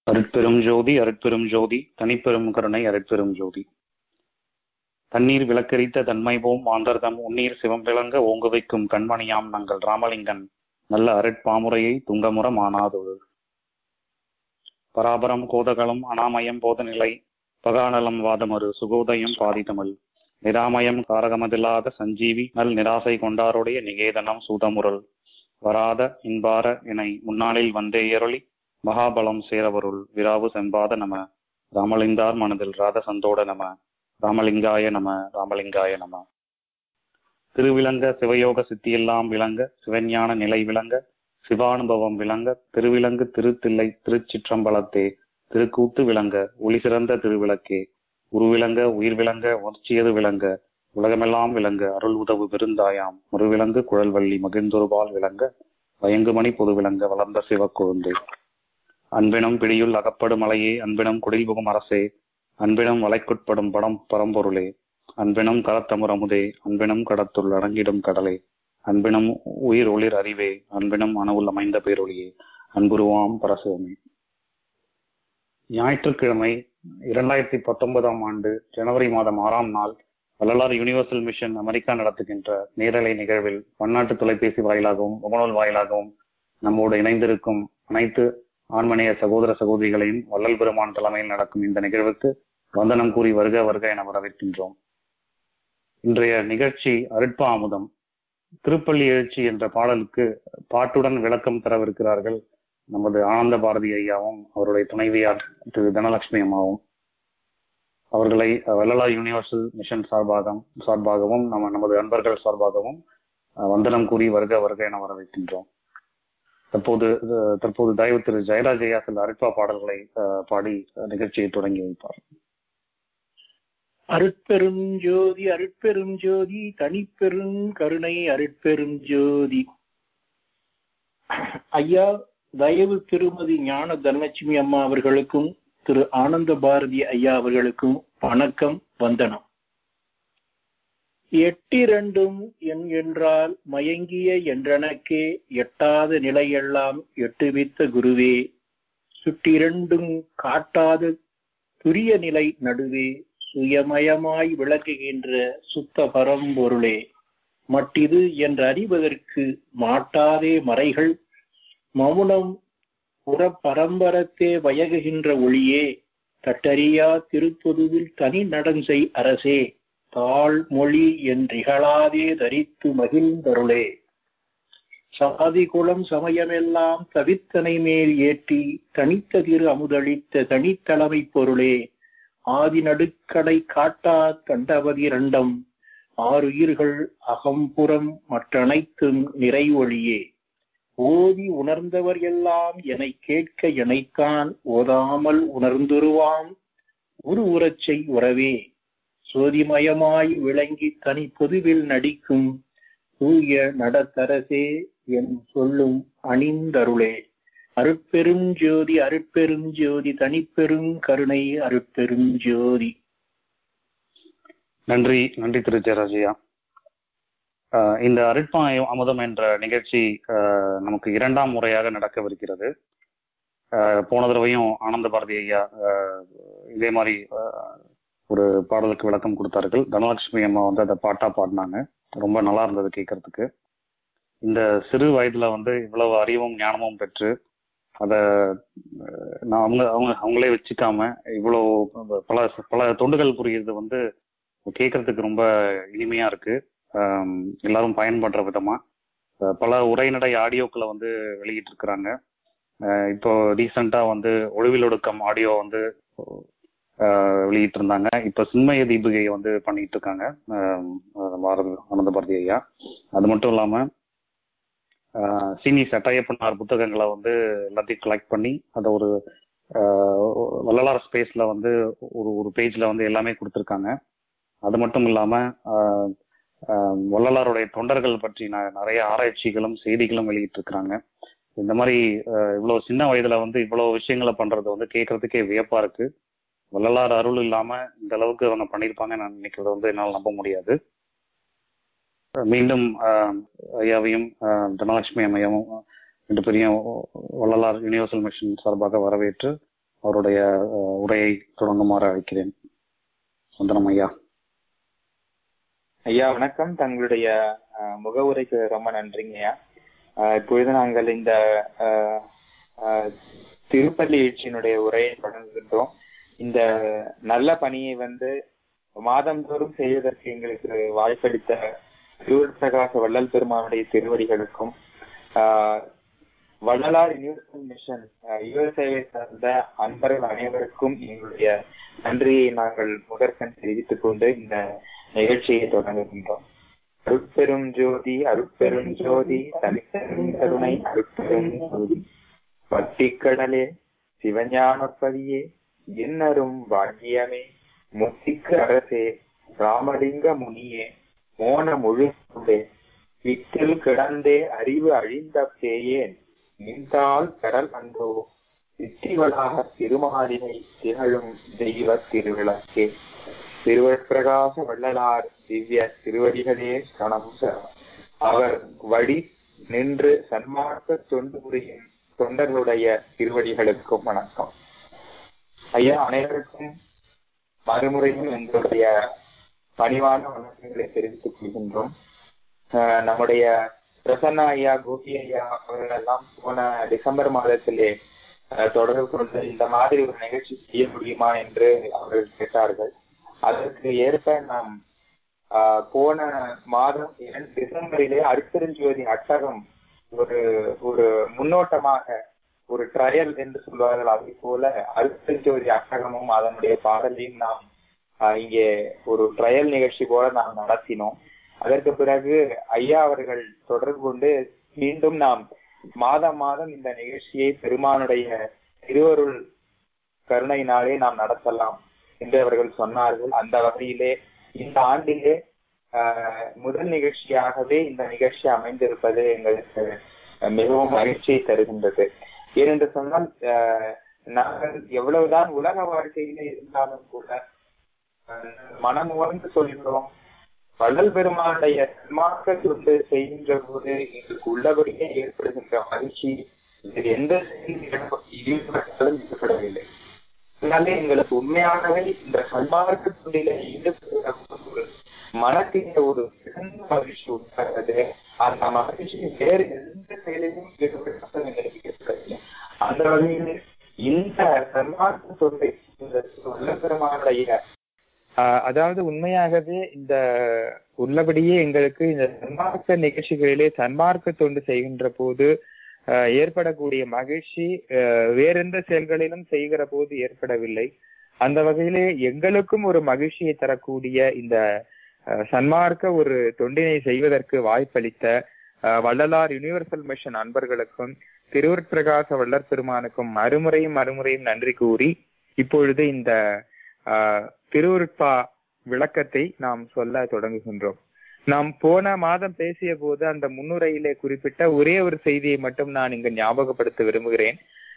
அருட்பெரும் ஜோதி அருட்பெரும் ஜோதி தனிப்பெரும் கருணை அருட்பெரும் ஜோதி தண்ணீர் விளக்கரித்த தன்மை போம் மாந்தர்தம் உன்னீர் சிவம் விளங்க ஓங்க வைக்கும் கண்மணியாம் நங்கள் ராமலிங்கன் நல்ல அருட்பாமுறையை துங்கமுற மானாதொழு பராபரம் கோதகலம் அனாமயம் போதநிலை பகாநலம் வாதமறு சுகோதயம் பாதிதமிழ் நிராமயம் காரகமதில்லாத சஞ்சீவி நல் நிராசை கொண்டாருடைய நிகேதனம் சூதமுரல் வராத இன்பார இணை முன்னாளில் வந்தே எரளி மகாபலம் சேரவருள் விராவு செம்பாத நம ராமலிங்கார் மனதில் ராத சந்தோட நம ராமலிங்காய நம ராமலிங்காய நம திருவிளங்க சிவயோக சித்தியெல்லாம் விளங்க சிவஞான நிலை விளங்க சிவானுபவம் விளங்க திருவிலங்கு திருத்தில்லை திருச்சிற்றம்பலத்தே திருக்கூத்து விளங்க ஒளி சிறந்த திருவிளக்கே உருவிளங்க உயிர் விளங்க உணர்ச்சியது விளங்க உலகமெல்லாம் விளங்க அருள் உதவு பெருந்தாயாம் முருவிலங்கு குழல்வள்ளி மகிழ்ந்தொருபால் விளங்க வயங்குமணி பொது விளங்க வளர்ந்த சிவக்குழந்தை அன்பினும் பிடியுள் அகப்படும் மலையே அன்பினும் குடில் புகும் அரசே அன்பினும் வளைக்குட்படும் படம் பரம்பொருளே அன்பினும் கரத்தமுரமுதே அன்பினும் கடத்துள் அடங்கிடும் கடலே அன்பினும் உயிர் ஒளிர் அறிவே அன்பினும் அணுவுள் அமைந்த பேரொழியே அன்புருவாம் பரசிவமே ஞாயிற்றுக்கிழமை இரண்டாயிரத்தி பத்தொன்பதாம் ஆண்டு ஜனவரி மாதம் ஆறாம் நாள் வள்ளலார் யூனிவர்சல் மிஷன் அமெரிக்கா நடத்துகின்ற நேரலை நிகழ்வில் பன்னாட்டு தொலைபேசி வாயிலாகவும் முகநூல் வாயிலாகவும் நம்மோடு இணைந்திருக்கும் அனைத்து ஆண்மனைய சகோதர சகோதரிகளையும் வள்ளல் பெருமான் தலைமையில் நடக்கும் இந்த நிகழ்வுக்கு வந்தனம் கூறி வருக வருக என வரவேற்கின்றோம் இன்றைய நிகழ்ச்சி அருட்பா அமுதம் திருப்பள்ளி எழுச்சி என்ற பாடலுக்கு பாட்டுடன் விளக்கம் தரவிருக்கிறார்கள் நமது ஆனந்த பாரதி ஐயாவும் அவருடைய துணைவியார் திரு தனலட்சுமி அம்மாவும் அவர்களை வள்ளலார் யூனிவர்சல் மிஷன் சார்பாக சார்பாகவும் நம்ம நமது நண்பர்கள் சார்பாகவும் வந்தனம் கூறி வருக வருக என வரவேற்கின்றோம் தற்போது தற்போது தயவு திரு ஜெயராஜ் ஐயா சில அருட்பா பாடல்களை பாடி நிகழ்ச்சியை தொடங்கி வைப்பார் அருட்பெரும் ஜோதி அருட்பெரும் ஜோதி தனிப்பெரும் கருணை அருட்பெரும் ஜோதி ஐயா தயவு திருமதி ஞான தனலட்சுமி அம்மா அவர்களுக்கும் திரு ஆனந்த பாரதி ஐயா அவர்களுக்கும் வணக்கம் வந்தனம் எட்டிரண்டும் என் என்றால் மயங்கிய என்றனக்கே எட்டாத நிலையெல்லாம் எட்டுவித்த குருவே சுட்டிரண்டும் காட்டாத துரிய நிலை நடுவே சுயமயமாய் விளக்குகின்ற சுத்த பரம்பொருளே மட்டிது என்று அறிவதற்கு மாட்டாதே மறைகள் மௌனம் புற பரம்பரத்தே வயகுகின்ற ஒளியே தட்டறியா திருப்பொதுவில் தனி நடஞ்சை அரசே தாழ் மொழி என்றிகழாதே தரித்து மகிழ்ந்தருளே சாதி குளம் சமயமெல்லாம் தவித்தனை மேல் ஏற்றி தனித்த திரு அமுதளித்த தனித்தலைமை பொருளே ஆதி நடுக்கடை காட்டா தண்டவதி இரண்டம் ஆறுயிர்கள் அகம்புறம் மற்றனைத்தும் நிறைவொழியே ஓதி உணர்ந்தவர் எல்லாம் எனை கேட்க எனைத்தான் ஓதாமல் உணர்ந்துருவாம் உரு உரச்சை உறவே சோதிமயமாய் விளங்கி தனி பொதுவில் நடிக்கும் தூய நடத்தரசே என் சொல்லும் அணிந்தருளே அருட்பெரும் ஜோதி அருட்பெரும் ஜோதி தனிப்பெரும் கருணை அருட்பெரும் ஜோதி நன்றி நன்றி திரு ஜெயராஜையா இந்த அருட்பா அமுதம் என்ற நிகழ்ச்சி நமக்கு இரண்டாம் முறையாக நடக்கவிருக்கிறது போன தடவையும் ஆனந்த பாரதி ஐயா இதே மாதிரி ஒரு பாடலுக்கு விளக்கம் கொடுத்தார்கள் தனலட்சுமி அம்மா வந்து அதை பாட்டா பாடினாங்க ரொம்ப நல்லா இருந்தது கேட்கறதுக்கு இந்த சிறு வயதுல வந்து இவ்வளவு அறிவும் ஞானமும் பெற்று அதை நான் அவங்க அவங்க அவங்களே வச்சுக்காம இவ்வளோ பல பல தொண்டுகள் புரியுறது வந்து கேட்கறதுக்கு ரொம்ப இனிமையா இருக்கு எல்லாரும் பயன்படுற விதமா பல உரைநடை ஆடியோக்களை வந்து வெளியிட்டு இருக்கிறாங்க இப்போ ரீசெண்டா வந்து ஒழுவில் ஒடுக்கம் ஆடியோ வந்து வெளியிட்டு இருந்தாங்க இப்ப சின்மய தீபிகை வந்து பண்ணிட்டு இருக்காங்க பாரத ஆனந்த பாரதி ஐயா அது மட்டும் இல்லாம சீனி சட்டையப்பனார் புத்தகங்களை வந்து எல்லாத்தையும் கலெக்ட் பண்ணி அதை ஒரு வள்ளலார் ஸ்பேஸ்ல வந்து ஒரு ஒரு பேஜ்ல வந்து எல்லாமே கொடுத்துருக்காங்க அது மட்டும் இல்லாம வள்ளலாருடைய தொண்டர்கள் பற்றி நிறைய ஆராய்ச்சிகளும் செய்திகளும் வெளியிட்டு இருக்கிறாங்க இந்த மாதிரி இவ்வளவு சின்ன வயதுல வந்து இவ்வளவு விஷயங்களை பண்றது வந்து கேட்கறதுக்கே வியப்பா இருக்கு வள்ளலார் அருள் இல்லாம இந்த அளவுக்கு அவங்க பண்ணியிருப்பாங்க நான் நினைக்கிறது வந்து என்னால் நம்ப முடியாது மீண்டும் ஐயாவையும் தனலட்சுமி அம்மையாவும் ரெண்டு பெரிய வள்ளலார் யூனிவர்சல் மிஷன் சார்பாக வரவேற்று அவருடைய அஹ், உரையை தொடங்குமாறு அழைக்கிறேன் வந்தனம் ஐயா ஐயா வணக்கம் தங்களுடைய அஹ், முகவுரைக்கு ரொம்ப நன்றிங்க ஐயா அஹ், இப்பொழுது நாங்கள் இந்த அஹ், அஹ், திருப்பள்ளி எழுச்சியினுடைய உரையை தொடங்குகின்றோம் இந்த நல்ல பணியை வந்து மாதந்தோறும் செய்வதற்கு எங்களுக்கு வாய்ப்பளித்த திருவருட்பிரகாச வள்ளல் பெருமானுடைய திருவடிகளுக்கும் ஆஹ், வள்ளலார் யூனிவர்சல் மிஷன் யுஎஸ்ஏவை சார்ந்த அன்பர்கள் அனைவருக்கும் எங்களுடைய நன்றியை நாங்கள் முதற்கண் தெரிவித்துக் கொண்டு இந்த நிகழ்ச்சியை தொடங்குகின்றோம் அருட்பெரும் ஜோதி அருட்பெரும் ஜோதி தனிப்பெரும் கருணை அருட்பெரும் ஜோதி பட்டிக்கடலே சிவஞானப்பதியே என்னரும் பாக்கியமே முத்திக்கு அரசே ராமலிங்க முனியே மோன முழுசுடே விட்டில் கிடந்தே அறிவு அழிந்த பேயேன் நின்றால் கடல் அன்றோ சித்திவளாக திருமாலினை திகழும் தெய்வ திருவிளக்கே திருவற்பிரகாச வள்ளலார் திவ்ய திருவடிகளே சரணம் சரணம் அவர் வழி நின்று சன்மார்க்க தொண்டு புரியும் தொண்டர்களுடைய திருவடிகளுக்கும் வணக்கம் ஐயா அனைவருக்கும் மறுமுறையும் எங்களுடைய பணிவான வணக்கங்களை தெரிவித்துக் கொள்கின்றோம் ஆஹ் நம்முடைய பிரசன்னா ஐயா கோபி ஐயா அவர்கள் எல்லாம் போன டிசம்பர் மாதத்திலே ஆஹ் தொடர்பு கொண்டு இந்த மாதிரி ஒரு நிகழ்ச்சி செய்ய முடியுமா என்று அவர்கள் கேட்டார்கள் அதற்கு ஏற்ப நாம் ஆஹ் போன மாதம் இரண்டு டிசம்பரிலே அருப்பெருஞ்சோதி அட்டகம் ஒரு ஒரு முன்னோட்டமாக ஒரு ட்ரையல் என்று சொல்வார்கள் அதை போல அருப்பெருஞ்சோதி அட்டகமும் அதனுடைய பாடலையும் நாம் ஆஹ் இங்கே ஒரு ட்ரையல் நிகழ்ச்சி போல நாம் நடத்தினோம் அதற்கு பிறகு ஐயா அவர்கள் தொடர்பு கொண்டு மீண்டும் நாம் மாதம் மாதம் இந்த நிகழ்ச்சியை பெருமானுடைய திருவருள் கருணையினாலே நாம் நடத்தலாம் என்று அவர்கள் சொன்னார்கள் அந்த வகையிலே இந்த ஆண்டிலே ஆஹ், முதல் நிகழ்ச்சியாகவே இந்த நிகழ்ச்சி அமைந்திருப்பது எங்களுக்கு மிகவும் மகிழ்ச்சியை தருகின்றது ஏனென்று சொன்னால் ஆஹ், நாங்கள் எவ்வளவுதான் உலக வாழ்க்கையிலே இருந்தாலும் கூட ஆஹ், மனம் உணர்ந்து சொல்கிறோம் வள்ளல் பெருமானுடைய சன்மார்க்க தொண்டு செய்கின்ற போது எங்களுக்கு உள்ளபடியே ஏற்படுகின்ற மகிழ்ச்சி இது எந்த செயலிலும் ஈடுபட்டாலும் ஈடுபடவில்லை அதனாலே எங்களுக்கு உண்மையாகவே இந்த சன்மார்க்க தொண்டில ஈடுபடுகிற போது மனத்திலே ஒரு சிறந்த மகிழ்ச்சி உண்டாகிறது அந்த மகிழ்ச்சி வேறு எந்த செயலிலும் ஈடுபட்டாலும் எங்களுக்கு ஏற்படவில்லை அந்த வகையில் இந்த சன்மார்க்க தொண்டை இந்த வள்ளல் பெருமானுடைய ஆஹ் அதாவது உண்மையாகவே இந்த உள்ளபடியே எங்களுக்கு இந்த சன்மார்க்க நிகழ்ச்சிகளிலே சன்மார்க்க தொண்டு செய்கின்ற போது ஆஹ் ஏற்படக்கூடிய மகிழ்ச்சி ஆஹ் வேறெந்த செயல்களிலும் செய்கிற போது ஏற்படவில்லை அந்த வகையிலே எங்களுக்கும் ஒரு மகிழ்ச்சியை தரக்கூடிய இந்த ஆஹ் சன்மார்க்க ஒரு தொண்டினை செய்வதற்கு வாய்ப்பளித்த ஆஹ் வள்ளலார் யுனிவர்சல் மிஷன் அன்பர்களுக்கும் திருவற்பிரகாச வள்ளற் பெருமானுக்கும் மறுமுறையும் மறுமுறையும் நன்றி கூறி இப்பொழுது இந்த ஆஹ் திருவருட்பா விளக்கத்தை நாம் சொல்ல தொடங்குகின்றோம் நாம் போன மாதம் பேசிய போது அந்த முன்னுரையிலே குறிப்பிட்ட ஒரே ஒரு செய்தியை மட்டும் நான் இங்கு ஞாபகப்படுத்த விரும்புகிறேன்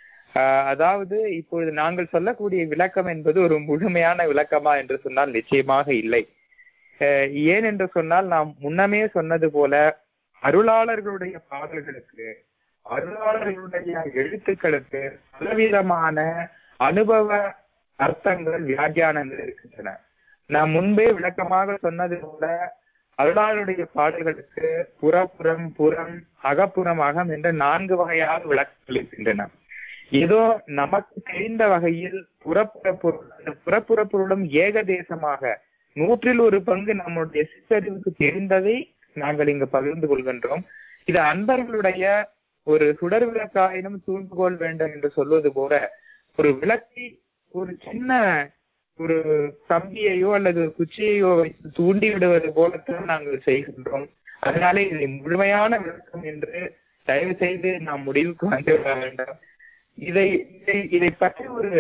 ஆஹ் அதாவது இப்பொழுது நாங்கள் சொல்லக்கூடிய விளக்கம் என்பது ஒரு முழுமையான விளக்கமா என்று சொன்னால் நிச்சயமாக இல்லை ஆஹ் ஏன் என்று சொன்னால் நாம் முன்னமே சொன்னது போல அருளாளர்களுடைய பாடல்களுக்கு அருளாளர்களுடைய எழுத்துக்களுக்கு பலவிதமான அனுபவ அர்த்தங்கள் வியாக்கியானங்கள் இருக்கின்றன நான் முன்பே விளக்கமாக சொன்னது போல அருளாளருடைய பாடல்களுக்கு புறப்புறம் புறம் அகப்புறம் அகம் என்ற நான்கு வகையான விளக்கங்கள் இருக்கின்றன ஏதோ நமக்கு தெரிந்த வகையில் புறப்புற பொருள் அந்த புறப்புற பொருளும் ஏகதேசமாக நூற்றில் ஒரு பங்கு நம்முடைய சிற்றறிவுக்கு தெரிந்ததை நாங்கள் இங்கு பகிர்ந்து கொள்கின்றோம் இது அன்பர்களுடைய ஒரு சுடர் விளக்காயினும் தூண்டுகோல் வேண்டும் என்று சொல்வது போல ஒரு விளக்கை ஒரு சின்ன ஒரு கம்பியையோ அல்லது ஒரு குச்சியையோ வைத்து தூண்டி விடுவது போலத்தான் நாங்கள் செய்கின்றோம் அதனாலே இதை முழுமையான விளக்கம் என்று தயவு செய்து நாம் முடிவுக்கு வந்துவிட வேண்டாம் இதை இதை இதை பற்றி ஒரு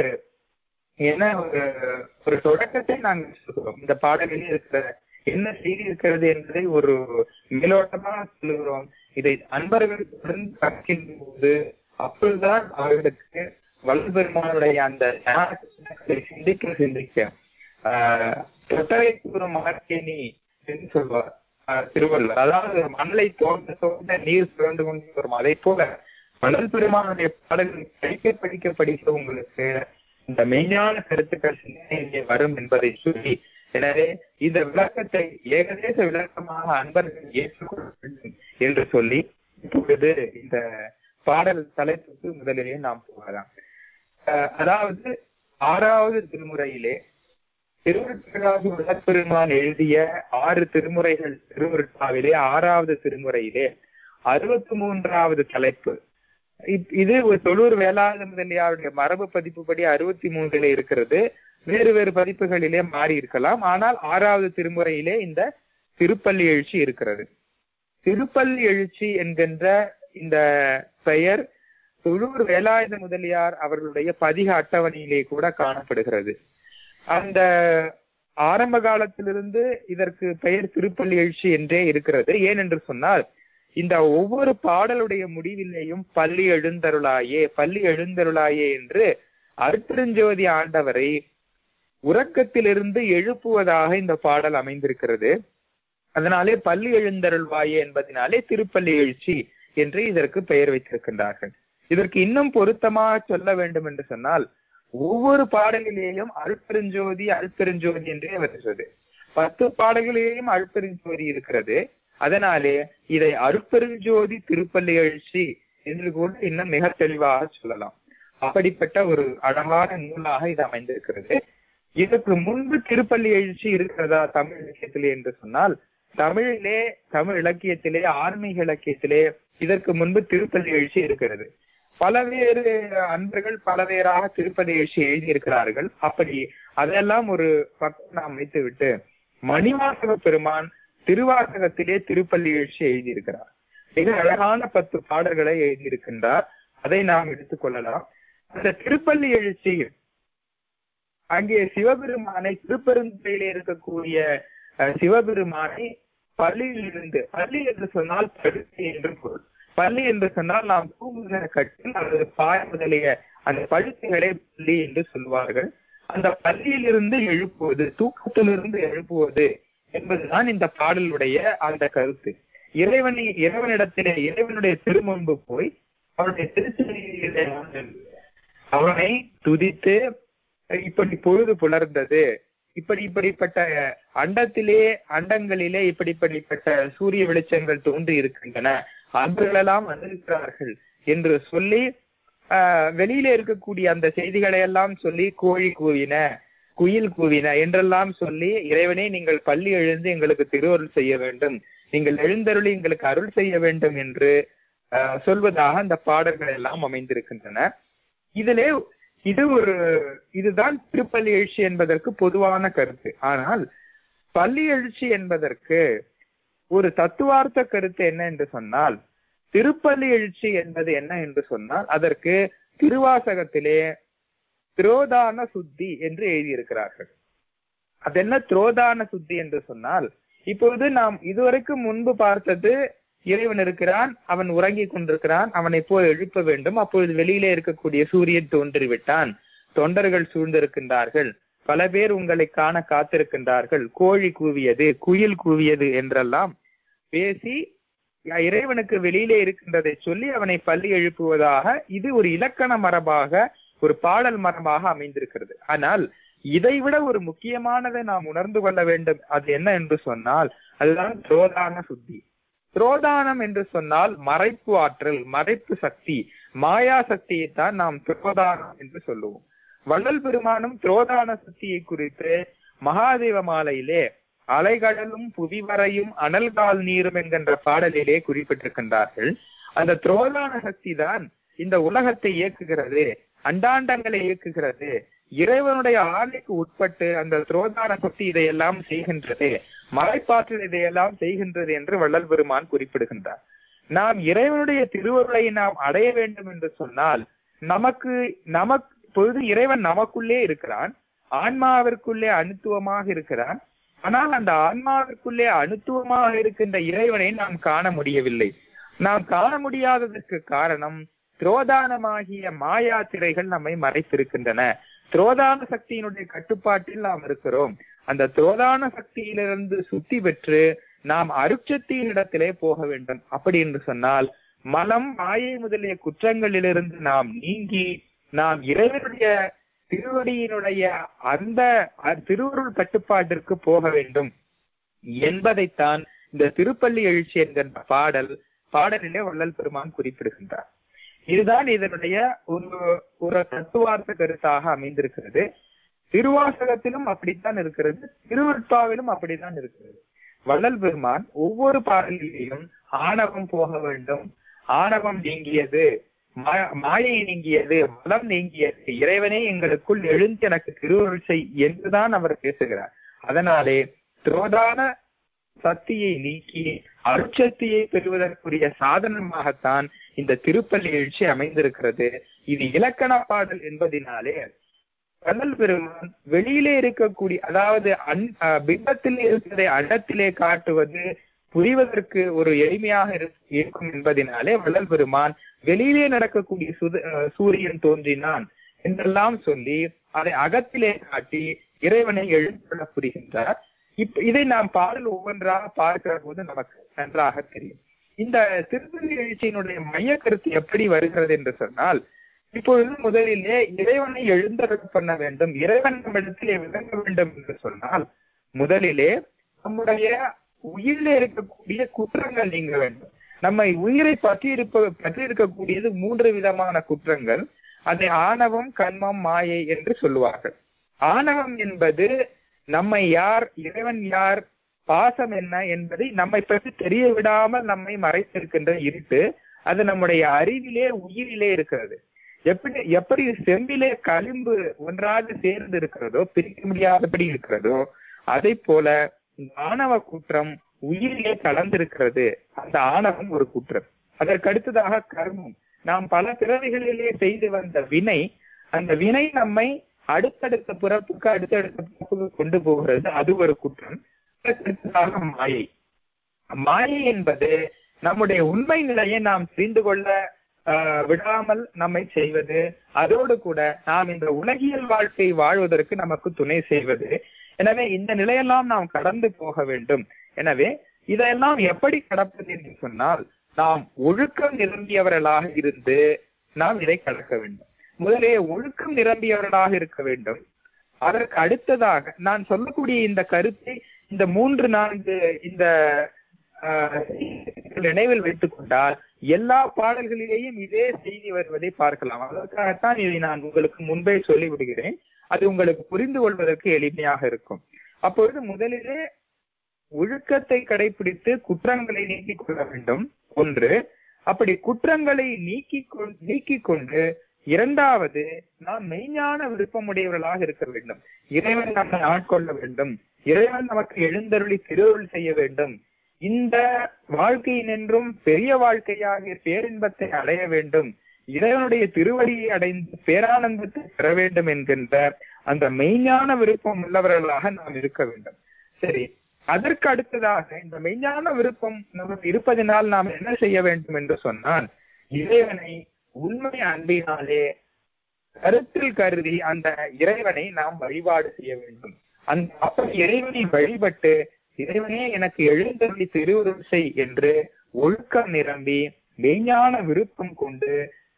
என்ன ஒரு ஒரு தொடக்கத்தை நாங்கள் சொல்கிறோம் இந்த பாடலில் இருக்கிற என்ன செய்தி இருக்கிறது என்பதை ஒரு மேலோட்டமா சொல்லுகிறோம் இதை அன்பர்கள் தொடர்ந்து கற்கின்ற போது அப்பொழுதுதான் அவர்களுக்கு வல்பெருமானுடைய அந்த ஞானத்தை சிந்திக்க சிந்திக்க ஆஹ் தொட்டவை கூறும் மகர்கேணி என்று சொல்வார் ஆஹ் திருவள்ளுவர் அதாவது மணலை தோண்ட தோண்ட நீர் சுரண்டு கொண்டு வரும் அதை போல வள்ளல் பெருமானுடைய பாடல்கள் படிக்க படிக்க படிக்க உங்களுக்கு இந்த மெய்ஞான கருத்துக்கள் சிந்தனையிலே வரும் என்பதை சொல்லி எனவே இந்த விளக்கத்தை ஏகதேச விளக்கமாக அன்பர்கள் ஏற்றுக்கொள்ள வேண்டும் என்று சொல்லி இப்பொழுது இந்த பாடல் தலைப்புக்கு முதலிலே நாம் போகலாம் அஹ் அதாவது ஆறாவது திருமுறையிலே திருவருட்பெருளாகி உலகப்பெருமான் எழுதிய ஆறு திருமுறைகள் திருவருட்பாவிலே ஆறாவது திருமுறையிலே அறுபத்தி மூன்றாவது தலைப்பு இப்- இது ஒரு தொழூர் வேளாண் முதலியாருடைய மரபு பதிப்புப்படி அறுபத்தி மூன்றிலே இருக்கிறது வேறு வேறு பதிப்புகளிலே மாறி இருக்கலாம் ஆனால் ஆறாவது திருமுறையிலே இந்த திருப்பள்ளி எழுச்சி இருக்கிறது திருப்பள்ளி எழுச்சி என்கின்ற இந்த பெயர் தொழூர் வேலாயுத முதலியார் அவர்களுடைய பதிக அட்டவணையிலே கூட காணப்படுகிறது அந்த ஆரம்ப காலத்திலிருந்து இதற்கு பெயர் திருப்பள்ளி எழுச்சி என்றே இருக்கிறது ஏன் என்று சொன்னால் இந்த ஒவ்வொரு பாடலுடைய முடிவிலேயும் பள்ளி எழுந்தருளாயே பள்ளி எழுந்தருளாயே என்று அருட்பெருஞ்சோதி ஆண்டவரை உறக்கத்திலிருந்து எழுப்புவதாக இந்த பாடல் அமைந்திருக்கிறது அதனாலே பள்ளி எழுந்தருள்வாயே என்பதனாலே திருப்பள்ளி எழுச்சி என்று இதற்கு பெயர் வைத்திருக்கின்றார்கள் இதற்கு இன்னும் பொருத்தமாக சொல்ல வேண்டும் என்று சொன்னால் ஒவ்வொரு பாடலிலேயும் அருட்பெருஞ்சோதி அருட்பெருஞ்சோதி என்றே வருகிறது பத்து பாடல்களிலேயும் அருட்பெருஞ்சோதி இருக்கிறது அதனாலே இதை அருட்பெருஞ்சோதி திருப்பள்ளி எழுச்சி என்று கூட இன்னும் மிக தெளிவாக சொல்லலாம் அப்படிப்பட்ட ஒரு அழகான நூலாக இது அமைந்திருக்கிறது இதற்கு முன்பு திருப்பள்ளி எழுச்சி இருக்கிறதா தமிழ் இலக்கியத்திலே என்று சொன்னால் தமிழிலே தமிழ் இலக்கியத்திலே ஆன்மீக இலக்கியத்திலே இதற்கு முன்பு திருப்பள்ளி எழுச்சி இருக்கிறது பலவேறு அன்பர்கள் பலவேறாக திருப்பதி எழுச்சி எழுதியிருக்கிறார்கள் அப்படி அதெல்லாம் ஒரு பக்கம் நாம் வைத்துவிட்டு மணிவாசக பெருமான் திருவாசகத்திலே திருப்பள்ளி எழுச்சி எழுதியிருக்கிறார் மிக அழகான பத்து பாடல்களை எழுதியிருக்கின்றார் அதை நாம் எடுத்துக்கொள்ளலாம் அந்த திருப்பள்ளி எழுச்சி அங்கே சிவபெருமானை திருப்பெருந்துறையிலே இருக்கக்கூடிய அஹ், சிவபெருமானை பள்ளியில் இருந்து பள்ளி என்று சொன்னால் படுக்கை என்று பொருள் பள்ளி என்று சொன்னால் நாம் தூங்குகிற கட்டில் அல்லது பாய் முதலிய அந்த படுக்கைகளை பள்ளி என்று சொல்வார்கள் அந்த பள்ளியில் இருந்து எழுப்புவது தூக்கத்திலிருந்து எழுப்புவது என்பதுதான் இந்த பாடலுடைய அந்த கருத்து இறைவனை இறைவனிடத்திலே இறைவனுடைய திருமுன்பு போய் அவருடைய திருச்செவியிலே அமர்ந்து அவனை துதித்து இப்படி பொழுது புலர்ந்தது இப்படி இப்படிப்பட்ட அண்டத்திலே அண்டங்களிலே இப்படி இப்படிப்பட்ட சூரிய வெளிச்சங்கள் தோன்றி இருக்கின்றன அன்பர்களெல்லாம் வந்திருக்கிறார்கள் என்று சொல்லி ஆஹ் வெளியில இருக்கக்கூடிய அந்த செய்திகளை எல்லாம் சொல்லி கோழி கூவின குயில் கூவின என்றெல்லாம் சொல்லி இறைவனே நீங்கள் பள்ளி எழுந்து எங்களுக்கு திருவருள் செய்ய வேண்டும் நீங்கள் எழுந்தருளி எங்களுக்கு அருள் செய்ய வேண்டும் என்று ஆஹ் சொல்வதாக அந்த பாடல்கள் எல்லாம் அமைந்திருக்கின்றன இதிலே இது ஒரு இதுதான் திருப்பள்ளி எழுச்சி என்பதற்கு பொதுவான கருத்து ஆனால் பள்ளி எழுச்சி என்பதற்கு ஒரு தத்துவார்த்த கருத்து என்ன என்று சொன்னால் திருப்பள்ளி எழுச்சி என்பது என்ன என்று சொன்னால் அதற்கு திருவாசகத்திலே திரோதான சுத்தி என்று எழுதியிருக்கிறார்கள் அது என்ன திரோதான சுத்தி என்று சொன்னால் இப்பொழுது நாம் இதுவரைக்கும் முன்பு பார்த்தது இறைவன் இருக்கிறான் அவன் உறங்கிக் கொண்டிருக்கிறான் அவனை போய் எழுப்ப வேண்டும் அப்பொழுது வெளியிலே இருக்கக்கூடிய சூரியன் தோன்றிவிட்டான் தொண்டர்கள் சூழ்ந்திருக்கின்றார்கள் பல பேர் உங்களை காண காத்திருக்கின்றார்கள் கோழி கூவியது குயில் கூவியது என்றெல்லாம் பேசி இறைவனுக்கு வெளியிலே இருக்கின்றதை சொல்லி அவனை பள்ளி எழுப்புவதாக இது ஒரு இலக்கண மரபாக ஒரு பாடல் மரபாக அமைந்திருக்கிறது ஆனால் இதைவிட ஒரு முக்கியமானதை நாம் உணர்ந்து கொள்ள வேண்டும் அது என்ன என்று சொன்னால் அதுதான் துரோதான சுத்தி துரோதானம் என்று சொன்னால் மறைப்பு ஆற்றல் மறைப்பு சக்தி மாயா சக்தியை தான் நாம் துரோதானம் என்று சொல்லுவோம் வள்ளல் பெருமானும் துரோதான சக்தியை குறித்து மகாதேவ மாலையிலே அலைகடலும் புவிவரையும் அனல்கால் நீரும் என்கின்ற பாடலிலே குறிப்பிட்டிருக்கின்றார்கள் அந்த துரோதான சக்தி தான் இந்த உலகத்தை இயக்குகிறது அண்டாண்டங்களை இயக்குகிறது இறைவனுடைய ஆணைக்கு உட்பட்டு அந்த துரோதான சக்தி இதையெல்லாம் செய்கின்றது மலைப்பாற்றல் இதையெல்லாம் செய்கின்றது என்று வள்ளல் பெருமான் குறிப்பிடுகின்றார் நாம் இறைவனுடைய திருவருளை நாம் அடைய வேண்டும் என்று சொன்னால் நமக்கு நமக்கு பொழுது இறைவன் நமக்குள்ளே இருக்கிறான் ஆன்மாவிற்குள்ளே அணுத்துவமாக இருக்கிறான் ஆனால் அந்த ஆன்மாவிற்குள்ளே அணுத்துவமாக இருக்கின்ற இறைவனை நாம் காண முடியவில்லை நாம் காண முடியாததற்கு காரணம் துரோதானமாகிய மாயா திரைகள் நம்மை மறைத்திருக்கின்றன துரோதான சக்தியினுடைய கட்டுப்பாட்டில் நாம் இருக்கிறோம் அந்த துரோதான சக்தியிலிருந்து சுத்தி பெற்று நாம் அருட்சத்தியின் இடத்திலே போக வேண்டும் அப்படி என்று சொன்னால் மலம் மாயை முதலிய குற்றங்களிலிருந்து நாம் நீங்கி நாம் இறைவனுடைய திருவடியினுடைய அந்த அ- திருவருள் கட்டுப்பாட்டிற்கு போக வேண்டும் என்பதைத்தான் இந்த திருப்பள்ளி எழுச்சி என்கின்ற பாடல் பாடலிலே வள்ளல் பெருமான் குறிப்பிடுகின்றார் இதுதான் இதனுடைய ஒரு ஒரு தத்துவார்த்த கருத்தாக அமைந்திருக்கிறது திருவாசகத்திலும் அப்படித்தான் இருக்கிறது திருவருட்பாவிலும் அப்படித்தான் இருக்கிறது வள்ளல் பெருமான் ஒவ்வொரு பாடலிலேயும் ஆணவம் போக வேண்டும் ஆணவம் நீங்கியது மா- மாயை நீங்கியது மலம் நீங்கியது இறைவனே எங்களுக்குள் எழுந்து எனக்கு திருவருள் செய் என்றுதான் அவர் பேசுகிறார் அதனாலே துரோதான சக்தியை நீக்கி அருட்சக்தியை பெறுவதற்குரிய சாதனமாகத்தான் இந்த திருப்பள்ளி எழுச்சி அமைந்திருக்கிறது இது இலக்கண பாடல் என்பதினாலே வள்ளல் பெருமான் வெளியிலே இருக்கக்கூடிய அதாவது அன் அஹ் பிம்பத்தில் இருக்கிறதை அண்டத்திலே காட்டுவது புரிவதற்கு ஒரு எளிமையாக இரு- இருக்கும் என்பதினாலே வள்ளல் பெருமான் வெளியிலே நடக்கக்கூடிய சுத- அஹ் சூரியன் தோன்றினான் என்றெல்லாம் சொல்லி அதை அகத்திலே காட்டி இறைவனை எழுந்துள்ள புரிகின்றார் இப்ப இதை நாம் பாடல் ஒவ்வொன்றாக பார்க்கிற போது நமக்கு நன்றாக தெரியும் இந்த திருப்பதி எழுச்சியினுடைய மைய கருத்து எப்படி வருகிறது என்று சொன்னால் இப்பொழுது முதலிலே இறைவனை எழுந்தருள பண்ண வேண்டும் இறைவன் நம்மிடத்திலே விளங்க வேண்டும் என்று சொன்னால் முதலிலே நம்முடைய உயிரிலே இருக்கக்கூடிய குற்றங்கள் நீங்க வேண்டும் நம்மை உயிரை பற்றி இருப்ப பற்றி இருக்கக்கூடியது மூன்று விதமான குற்றங்கள் அதை ஆணவம் கண்மம் மாயை என்று சொல்லுவார்கள் ஆணவம் என்பது நம்மை யார் இறைவன் யார் பாசம் என்ன என்பதை நம்மை பற்றி தெரிய விடாமல் நம்மை மறைத்திருக்கின்ற இருட்டு அது நம்முடைய அறிவிலே உயிரிலே இருக்கிறது எப்படி எப்படி செம்பிலே களிம்பு ஒன்றாக சேர்ந்து இருக்கிறதோ பிரிக்க முடியாதபடி இருக்கிறதோ அதை போல இந்த ஆணவ குற்றம் உயிரிலே கலந்திருக்கிறது அந்த ஆணவம் ஒரு குற்றம் அதற்கு அடுத்ததாக கர்மம் நாம் பல பிறவிகளிலே செய்து வந்த வினை அந்த வினை நம்மை அடுத்தடுத்த பிறப்புக்கு அடுத்தடுத்த பிறப்புக்கு கொண்டு போகிறது அது ஒரு குற்றம் அதற்கு அடுத்ததாக மாயை மாயை என்பது நம்முடைய உண்மை நிலையை நாம் தெரிந்து கொள்ள ஆஹ், விடாமல் நம்மை செய்வது அதோடு கூட நாம் இந்த உலகியல் வாழ்க்கை வாழ்வதற்கு நமக்கு துணை செய்வது எனவே இந்த நிலையெல்லாம் நாம் கடந்து போக வேண்டும் எனவே இதெல்லாம் எப்படி கடப்பது என்று சொன்னால் நாம் ஒழுக்கம் நிரம்பியவர்களாக இருந்து நாம் இதை கடக்க வேண்டும் முதலே ஒழுக்கம் நிரம்பியவர்களாக இருக்க வேண்டும் அதற்கு அடுத்ததாக நான் சொல்லக்கூடிய இந்த கருத்தை இந்த மூன்று நான்கு இந்த ஆஹ், நினைவில் வைத்துக் கொண்டால் எல்லா பாடல்களிலேயும் இதே செய்தி வருவதை பார்க்கலாம் அதற்காகத்தான் இதை நான் உங்களுக்கு முன்பே சொல்லி விடுகிறேன் அது உங்களுக்கு புரிந்து கொள்வதற்கு எளிமையாக இருக்கும் அப்பொழுது முதலிலே ஒழுக்கத்தை கடைபிடித்து குற்றங்களை நீக்கிக் கொள்ள வேண்டும் ஒன்று அப்படி குற்றங்களை நீக்கிக் கொ- நீக்கிக் கொண்டு இரண்டாவது நாம் மெய்ஞான விருப்பமுடையவர்களாக இருக்க வேண்டும் இறைவன் நம்மை ஆட்கொள்ள வேண்டும் இறைவன் நமக்கு எழுந்தருளி திருவருள் செய்ய வேண்டும் இந்த வாழ்க்கையினின்றும் பெரிய வாழ்க்கையாக பேரின்பத்தை அடைய வேண்டும் இறைவனுடைய திருவடியை அடைந்து பேரானந்தத்தை பெற வேண்டும் என்கின்ற அந்த மெய்ஞான விருப்பம் உள்ளவர்களாக நாம் இருக்க வேண்டும் சரி அதற்கு அடுத்ததாக இந்த மெய்ஞான விருப்பம் நமக்கு இருப்பதனால் நாம் என்ன செய்ய வேண்டும் என்று சொன்னால் இறைவனை உண்மை அன்பினாலே கருத்தில் கருதி அந்த இறைவனை நாம் வழிபாடு செய்ய வேண்டும் அந்த அப்படி இறைவனை வழிபட்டு இறைவனே எனக்கு எழுந்தருளி திருவுருள் செய் என்று ஒழுக்கம் நிரம்பி மெய்ஞான விருப்பம் கொண்டு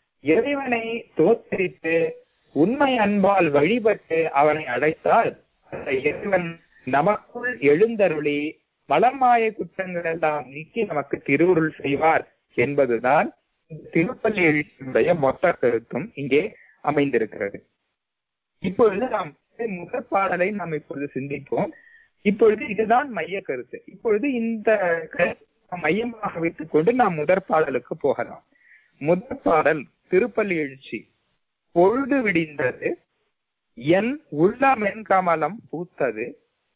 இறைவனை தோத்தரித்து உண்மை அன்பால் வழிபட்டு அவனை அடைத்தால் அந்த இறைவன் நமக்குள் எழுந்தருளி மலமாய குற்றங்கள் எல்லாம் நீக்கி நமக்கு திருவுருள் செய்வார் என்பதுதான் இந்த திருப்பள்ளி எழுச்சியினுடைய மொத்த கருத்தும் இங்கே அமைந்திருக்கிறது இப்பொழுது நாம் முதற் பாடலை நாம் இப்பொழுது சிந்திப்போம் இப்பொழுது இதுதான் மைய கருத்து இப்பொழுது இந்த கருத்தை மையமாக வைத்துக் கொண்டு நாம் முதற் பாடலுக்கு போகலாம் முதற் பாடல் திருப்பள்ளி எழுச்சி பொழுது விடிந்தது என் உள்ளமென் கமலம் பூத்தது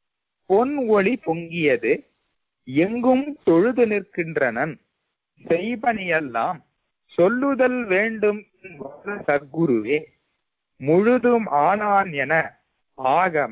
பொன் ஒளி பொங்கியது எங்கும் தொழுது நிற்கின்றனன் செய்பணியெல்லாம் சொல்லுதல் வேண்டும் வல்ல சத்குருவே முழுதும் ஆனான் என ஆகம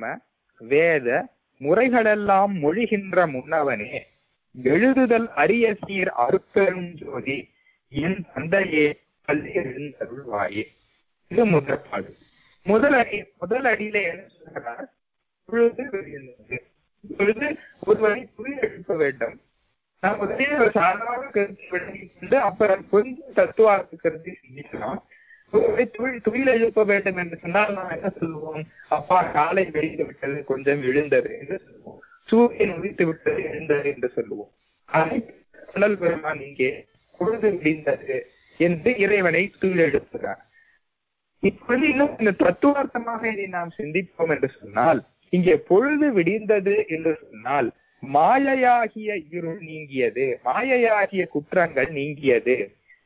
வேத முறைகளெல்லாம் மொழிகின்ற முன்னவனே எழுதுதல் அரிய சீர் அருப்பெரும் ஜோதி என் தந்தையே பள்ளி எழுந்தருள்வாயே இது முதற்பாடு முதல் அடி முதல் அடியில என்ன சொல்கிறார் பொழுது விடிந்தது. இப்பொழுது ஒருவரை புரிய எழுப்ப வேண்டும் நாம் முதலே ஒரு சாதாரண கருத்தை விளங்கிக் கொண்டு அப்புறம் கொஞ்சம் தத்துவார்த்த கருத்தை சிந்திக்கலாம் ஒருவரை துயில் துயில் எழுப்ப வேண்டும் என்று சொன்னால் நாம் என்ன சொல்லுவோம் அப்பா காலை வெடித்து விட்டது கொஞ்சம் எழுந்தது என்று சொல்லுவோம் சூரியன் உதித்து விட்டது எழுந்தது என்று சொல்லுவோம் அதை கடல் பெருமான் இங்கே பொழுது விடிந்தது என்று இறைவனை துயில் எழுப்புகிறார் இப்பொழுது இன்னும் இந்த தத்துவார்த்தமாக இதை நாம் சிந்திப்போம் என்று சொன்னால் இங்கே பொழுது விடிந்தது என்று சொன்னால் மாயையாகிய இருள் நீங்கியது மாயையாகிய குற்றங்கள் நீங்கியது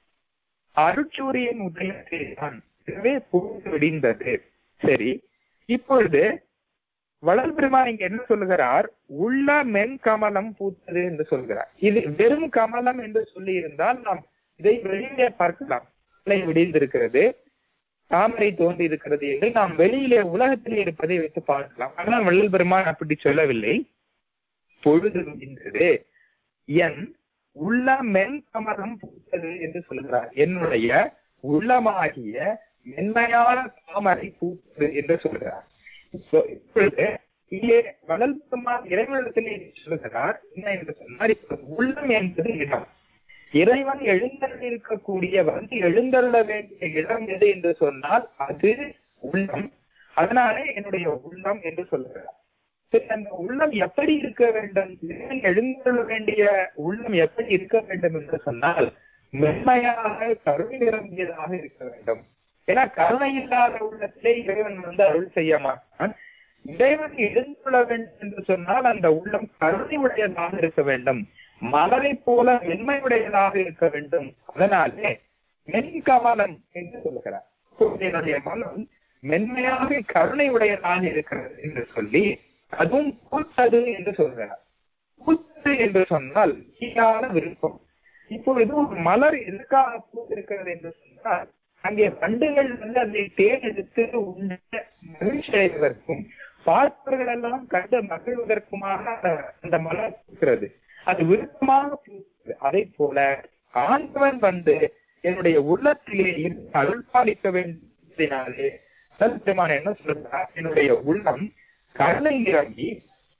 அருட்சூரியன் உதயத்தில்தான் எனவே பொழுது விடிந்தது சரி இப்பொழுது வளர் பெருமான் இங்க என்ன சொல்லுகிறார் உள்ள மென் கமலம் பூத்தது என்று சொல்கிறார் இது வெறும் கமலம் என்று சொல்லி இருந்தால் நாம் இதை வெளியிலே பார்க்கலாம் இலை விடிந்திருக்கிறது தாமரை தோன்றி இருக்கிறது என்று நாம் வெளியிலே உலகத்திலே இருப்பதை வைத்து பார்க்கலாம் ஆனால் வள்ளல் பெருமான் அப்படி சொல்லவில்லை பொழுது விடிந்தது என் உள்ள மென் கமலம் பூத்தது என்று சொல்கிறார் என்னுடைய உள்ளமாகிய மென்மையான தாமரை பூத்தது என்று சொல்கிறார் இப்பொழுது இங்கே வளல் பெருமான் இறைவனிடத்திலே சொல்லுகிறார் என்ன என்று சொன்னார் இப்பொழுது உள்ளம் என்பது இடம் இறைவன் எழுந்தருளிருக்கக்கூடிய வந்து எழுந்தருள வேண்டிய இடம் எது என்று சொன்னால் அது உள்ளம் அதனாலே என்னுடைய உள்ளம் என்று சொல்லுகிறார் சரி அந்த உள்ளம் எப்படி இருக்க வேண்டும் இறைவன் எழுந்தருள வேண்டிய உள்ளம் எப்படி இருக்க வேண்டும் என்று சொன்னால் மென்மையாக கருணை நிரம்பியதாக இருக்க வேண்டும் ஏன்னா கருணை இல்லாத உள்ளத்திலே இறைவன் வந்து அருள் செய்ய மாட்டான் இறைவன் எழுந்துள்ள வேண்டும் என்று சொன்னால் அந்த உள்ளம் கருணை உடையதாக இருக்க வேண்டும் மலரை போல மென்மையுடையதாக இருக்க வேண்டும் அதனாலே மென்கமலம் என்று சொல்லுகிறார் என்னுடைய மனம் மென்மையாக கருணை உடையதாக இருக்கிறது என்று சொல்லி அதுவும் பூத்தது என்று சொல்கிறார் பூத்தது என்று சொன்னால் ஈடான விருப்பம் இப்பொழுது ஒரு மலர் எதற்காக பூத்திருக்கிறது என்று சொன்னால் அங்கே பண்டுகள் வந்து அதை தேர்ந்தெடுத்து உண்ட மகிழ்ச்சி அடைவதற்கும் பார்ப்பவர்கள் எல்லாம் கண்டு மகிழ்வதற்குமாக அந்த மலர் பூக்கிறது அது விருப்பமாக பூக்கிறது அதை போல ஆண்டவன் வந்து என்னுடைய உள்ளத்திலே இருந்து அருள் பாலிக்க வேண்டியதினாலே பெருமான் என்ன சொல்றார் என்னுடைய உள்ளம் கருணை இறங்கி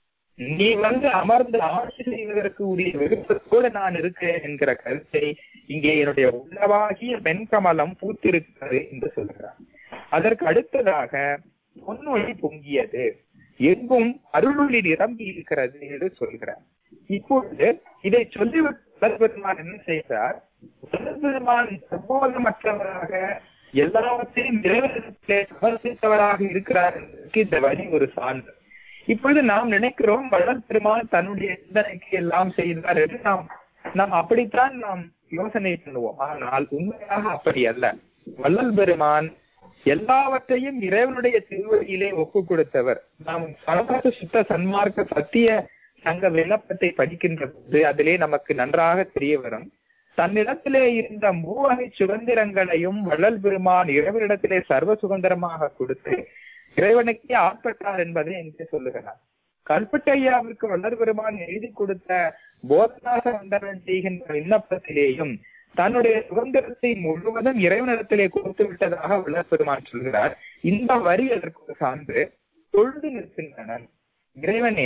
நீ வந்து அமர்ந்து ஆட்சி செய்வதற்கு உரிய விருப்பத்தோடு நான் இருக்கிறேன் என்கிற கருத்தை இங்கே என்னுடைய உள்ளவாகிய வெண்கமலம் பூத்திருக்கிறது என்று சொல்கிறார் அதற்கு அடுத்ததாக பொன்னொழி பொங்கியது எங்கும் அருளொளி நிரம்பி இருக்கிறது என்று சொல்கிறார் இப்பொழுது இதை சொல்லிவிட்டு பெருமான் என்ன செய்கிறார் பெருமான் சம்போதமற்றவராக எல்லாவற்றையும் இறைவனத்திலே சமர்ப்பித்தவராக இருக்கிறார் என்பதற்கு இந்த வழி ஒரு சான்று இப்பொழுது நாம் நினைக்கிறோம் வள்ளல் பெருமான் தன்னுடைய சிந்தனைக்கு எல்லாம் செய்தார் என்று நாம் நாம் அப்படித்தான் நாம் யோசனை பண்ணுவோம் ஆனால் உண்மையாக அப்படி அல்ல வள்ளல் பெருமான் எல்லாவற்றையும் இறைவனுடைய திருவடியிலே ஒப்பு கொடுத்தவர் நாம் சமூக சுத்த சன்மார்க்க சத்திய சங்க விண்ணப்பத்தை படிக்கின்ற போது அதிலே நமக்கு நன்றாக தெரிய வரும் தன்னிடத்திலே இருந்த மூவகை சுதந்திரங்களையும் வள்ளல் பெருமான் இறைவனிடத்திலே சர்வ சுதந்திரமாக கொடுத்து இறைவனுக்கே ஆட்பட்டார் என்பதை என்று சொல்லுகிறார் கல்பட்டையாவிற்கு வள்ளல் பெருமான் எழுதி கொடுத்த போதனாக வந்தவன் செய்கின்ற விண்ணப்பத்திலேயும் தன்னுடைய சுதந்திரத்தை முழுவதும் இறைவனிடத்திலே கொடுத்து விட்டதாக வள்ளல் பெருமான் சொல்கிறார் இந்த வரி அதற்கு ஒரு சான்று தொழுது நிற்கின்றனர் இறைவனே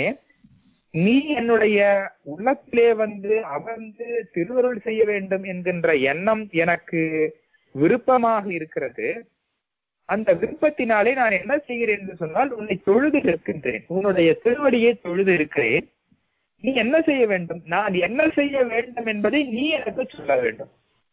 நீ என்னுடைய உள்ளத்திலே வந்து அமர்ந்து திருவருள் செய்ய வேண்டும் என்கின்ற எண்ணம் எனக்கு விருப்பமாக இருக்கிறது அந்த விருப்பத்தினாலே நான் என்ன செய்கிறேன் என்று சொன்னால் உன்னை தொழுது இருக்கின்றேன் உன்னுடைய திருவடியை தொழுது இருக்கிறேன் நீ என்ன செய்ய வேண்டும் நான் என்ன செய்ய வேண்டும் என்பதை நீ எனக்கு சொல்ல வேண்டும்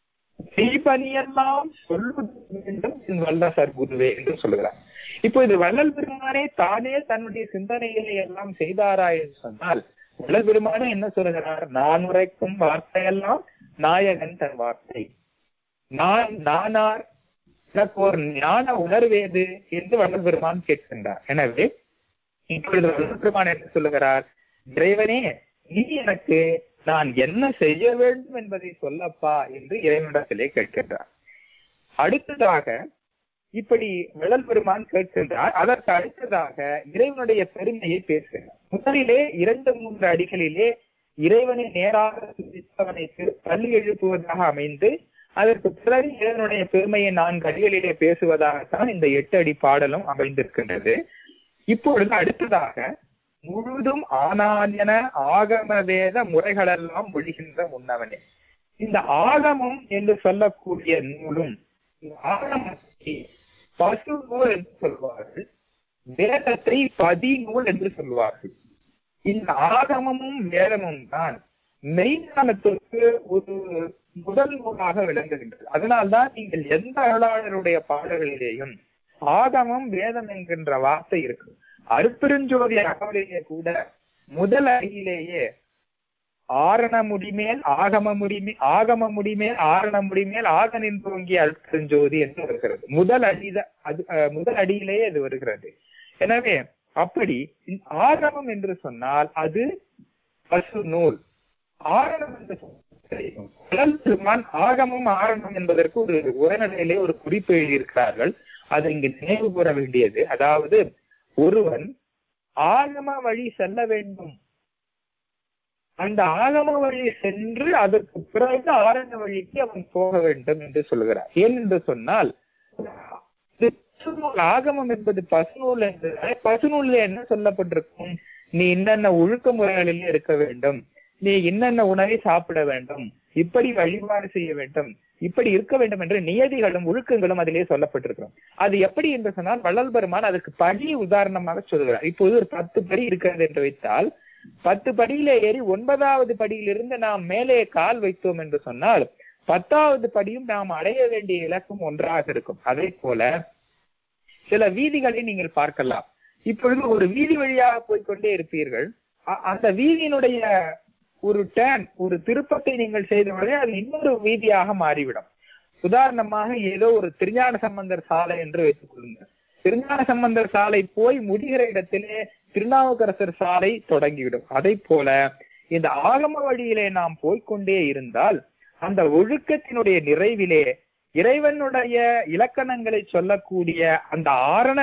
செய்பணியெல்லாம் சொல்லுவது வேண்டும் என் வல்ல சர்புதுவே என்று சொல்லுகிறார் இப்போ இது வள்ளல் பெருமானே தானே தன்னுடைய சிந்தனைகளை எல்லாம் செய்தாரா என்று சொன்னால் வள்ளல் பெருமானே என்ன சொல்லுகிறார் நான் உரைக்கும் வார்த்தையெல்லாம் நாயகன் தன் வார்த்தை நான் நானார் எனக்கு ஒரு ஞான உணர்வேது என்று வள்ளல் பெருமான் கேட்கின்றார் எனவே இப்பொழுது வள்ளல் பெருமான் என்ன சொல்லுகிறார் இறைவனே நீ எனக்கு நான் என்ன செய்ய வேண்டும் என்பதை சொல்லப்பா என்று இறைவனிடத்திலே கேட்கின்றார் அடுத்ததாக இப்படி வள்ளல் பெருமான் கேட்கின்றார் அதற்கு அடுத்ததாக இறைவனுடைய பெருமையை பேசுகிறார் முதலிலே இரண்டு மூன்று அடிகளிலே இறைவனை நேராக அவனை தள்ளி எழுப்புவதாக அமைந்து அதற்கு பிறகு இறைவனுடைய பெருமையை நான்கு அடிகளிலே பேசுவதாகத்தான் இந்த எட்டு அடி பாடலும் அமைந்திருக்கின்றது இப்பொழுது அடுத்ததாக முழுதும் ஆனாயன ஆகம வேத முறைகளெல்லாம் மொழிகின்ற முன்னவனே இந்த ஆகமம் என்று சொல்லக்கூடிய நூலும் இந்த ஆகமத்தை பசு நூல் என்று சொல்வார்கள் வேதத்தை பதி நூல் என்று சொல்வார்கள் இந்த ஆகமமும் வேதமும் தான் மெய்ஞானத்திற்கு ஒரு முதல் நூலாக விளங்குகின்றது அதனால்தான் நீங்கள் எந்த அருளாளருடைய பாடல்களிலேயும் ஆகமம் வேதம் என்கின்ற வார்த்தை இருக்கு அருப்பெருஞ்சோதி அகவலிலே கூட முதல் அடியிலேயே ஆரண முடிமேல் ஆகம முடிமே ஆகம முடிமேல் ஆரண முடிமேல் ஆக நின்றோங்கிய அருட்பெருஞ்சோதி என்று வருகிறது முதல் அடித அது அஹ், முதல் அடியிலேயே அது வருகிறது எனவே அப்படி இந்த ஆகமம் என்று சொன்னால் அது பசு நூல் ஆரணம் என்று சொன்னால் முதல் பெருமான் ஆகமம் ஆரணம் என்பதற்கு ஒரு உரைநடையிலே ஒரு குறிப்பு எழுதியிருக்கிறார்கள் அது இங்கு நினைவு கூற வேண்டியது அதாவது ஒருவன் ஆகம வழி செல்ல வேண்டும் அந்த ஆகம வழி சென்று அதற்கு பிறகு ஆரண வழிக்கு அவன் போக வேண்டும் என்று சொல்கிறார் ஏன் என்று சொன்னால் இது பசுநூல் ஆகமம் என்பது பசுநூல் என்பது பசுநூல்ல என்ன சொல்லப்பட்டிருக்கும் நீ இன்னென்ன ஒழுக்க முறைகளிலே இருக்க வேண்டும் நீ இன்னென்ன உணவை சாப்பிட வேண்டும் இப்படி வழிபாடு செய்ய வேண்டும் இப்படி இருக்க வேண்டும் என்று நியதிகளும் ஒழுக்கங்களும் அதிலே சொல்லப்பட்டிருக்கிறோம் அது எப்படி என்று சொன்னால் வள்ளல் பெருமான் அதற்கு படி உதாரணமாக சொல்கிறார் இப்போது ஒரு பத்து படி இருக்கிறது என்று வைத்தால் பத்து படியில ஏறி ஒன்பதாவது படியிலிருந்து நாம் மேலே கால் வைத்தோம் என்று சொன்னால் பத்தாவது படியும் நாம் அடைய வேண்டிய இலக்கும் ஒன்றாக இருக்கும் அதே போல சில வீதிகளை நீங்கள் பார்க்கலாம் இப்பொழுது ஒரு வீதி வழியாக போய்க்கொண்டே இருப்பீர்கள் அ- அந்த வீதியினுடைய ஒரு டேன் ஒரு திருப்பத்தை நீங்கள் செய்தவுடனே அது இன்னொரு வீதியாக மாறிவிடும் உதாரணமாக ஏதோ ஒரு திருஞான சம்பந்தர் சாலை என்று வைத்துக் கொள்ளுங்கள் திருஞான சம்பந்தர் சாலை போய் முடிகிற இடத்திலே திருநாவுக்கரசர் சாலை தொடங்கிவிடும் அதை போல இந்த ஆகம வழியிலே நாம் போய்க்கொண்டே இருந்தால் அந்த ஒழுக்கத்தினுடைய நிறைவிலே இறைவனுடைய இலக்கணங்களை சொல்லக்கூடிய அந்த ஆரண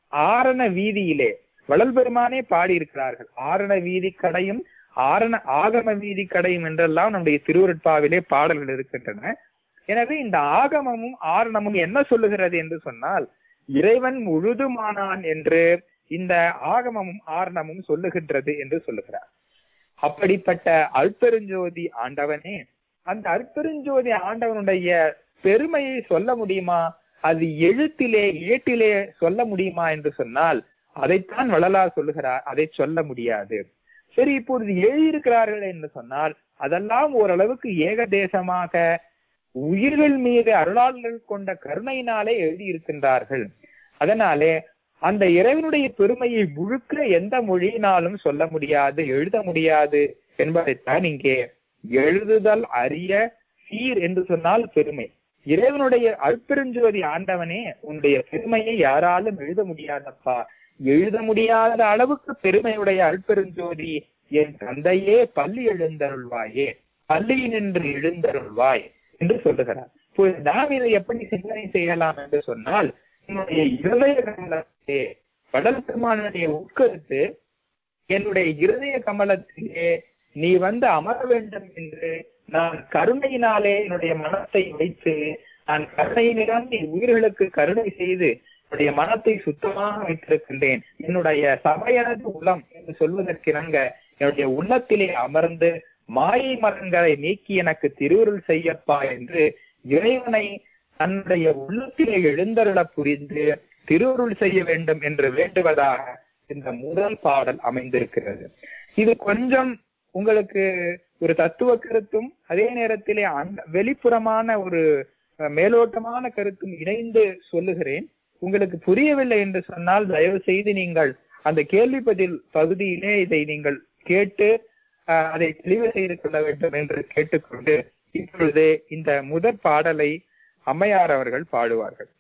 ஆரண வீதியிலே வள்ளல் பெருமானே பாடியிருக்கிறார்கள் ஆரண வீதி கடையும் ஆரண ஆகம வீதி கடையும் என்றெல்லாம் நம்முடைய திருவருட்பாவிலே பாடல்கள் இருக்கின்றன எனவே இந்த ஆகமமும் ஆரணமும் என்ன சொல்லுகிறது என்று சொன்னால் இறைவன் முழுதுமானான் என்று இந்த ஆகமமும் ஆரணமும் சொல்லுகின்றது என்று சொல்லுகிறார் அப்படிப்பட்ட அல்பெருஞ்சோதி ஆண்டவனே அந்த அற்பெருஞ்சோதி ஆண்டவனுடைய பெருமையை சொல்ல முடியுமா அது எழுத்திலே ஏட்டிலே சொல்ல முடியுமா என்று சொன்னால் அதைத்தான் வள்ளலார் சொல்லுகிறார் அதை சொல்ல முடியாது சரி இப்பொழுது எழுதியிருக்கிறார்கள் என்று சொன்னால் அதெல்லாம் ஓரளவுக்கு ஏகதேசமாக உயிர்கள் மீது அருளாளர்கள் கொண்ட கருணையினாலே எழுதியிருக்கின்றார்கள் அதனாலே அந்த இறைவனுடைய பெருமையை முழுக்க எந்த மொழியினாலும் சொல்ல முடியாது எழுத முடியாது என்பதைத்தான் இங்கே எழுதுதல் அறிய சீர் என்று சொன்னால் பெருமை இறைவனுடைய அற்பெருஞ்சோதி ஆண்டவனே உன்னுடைய பெருமையை யாராலும் எழுத முடியாதப்பா எழுத முடியாத அளவுக்கு பெருமையுடைய அற்பெருஞ்சோதி என் தந்தையே பள்ளி எழுந்தருள்வாயே பள்ளி நின்று எழுந்தருள்வாய் என்று சொல்லுகிறார் இப்போது நாம் இதை எப்படி சிந்தனை செய்யலாம் என்று சொன்னால் என்னுடைய இருதய கமலத்திலே வடல் பெருமானுடைய உட்கருத்து என்னுடைய இருதய கமலத்திலே நீ வந்து அமர வேண்டும் என்று நான் கருணையினாலே என்னுடைய மனத்தை வைத்து நான் கருணை நிரம்பி உயிர்களுக்கு கருணை செய்து என்னுடைய மனத்தை சுத்தமாக வைத்திருக்கின்றேன் என்னுடைய சபையனது உளம் என்று சொல்வதற்கிணங்க என்னுடைய உள்ளத்திலே அமர்ந்து மாயை மரங்களை நீக்கி எனக்கு திருவுருள் செய்யப்பா என்று இறைவனை தன்னுடைய உள்ளத்திலே எழுந்தருள புரிந்து திருவுருள் செய்ய வேண்டும் என்று வேண்டுவதாக இந்த முதல் பாடல் அமைந்திருக்கிறது இது கொஞ்சம் உங்களுக்கு ஒரு தத்துவ கருத்தும் அதே நேரத்திலே அந்த வெளிப்புறமான ஒரு அஹ், மேலோட்டமான கருத்தும் இணைந்து சொல்லுகிறேன் உங்களுக்கு புரியவில்லை என்று சொன்னால் தயவு செய்து நீங்கள் அந்த கேள்வி பதில் பகுதியிலே இதை நீங்கள் கேட்டு அஹ், அதை தெளிவு செய்து கொள்ள வேண்டும் என்று கேட்டுக்கொண்டு இப்பொழுது இந்த முதற் பாடலை அம்மையார் அவர்கள் பாடுவார்கள்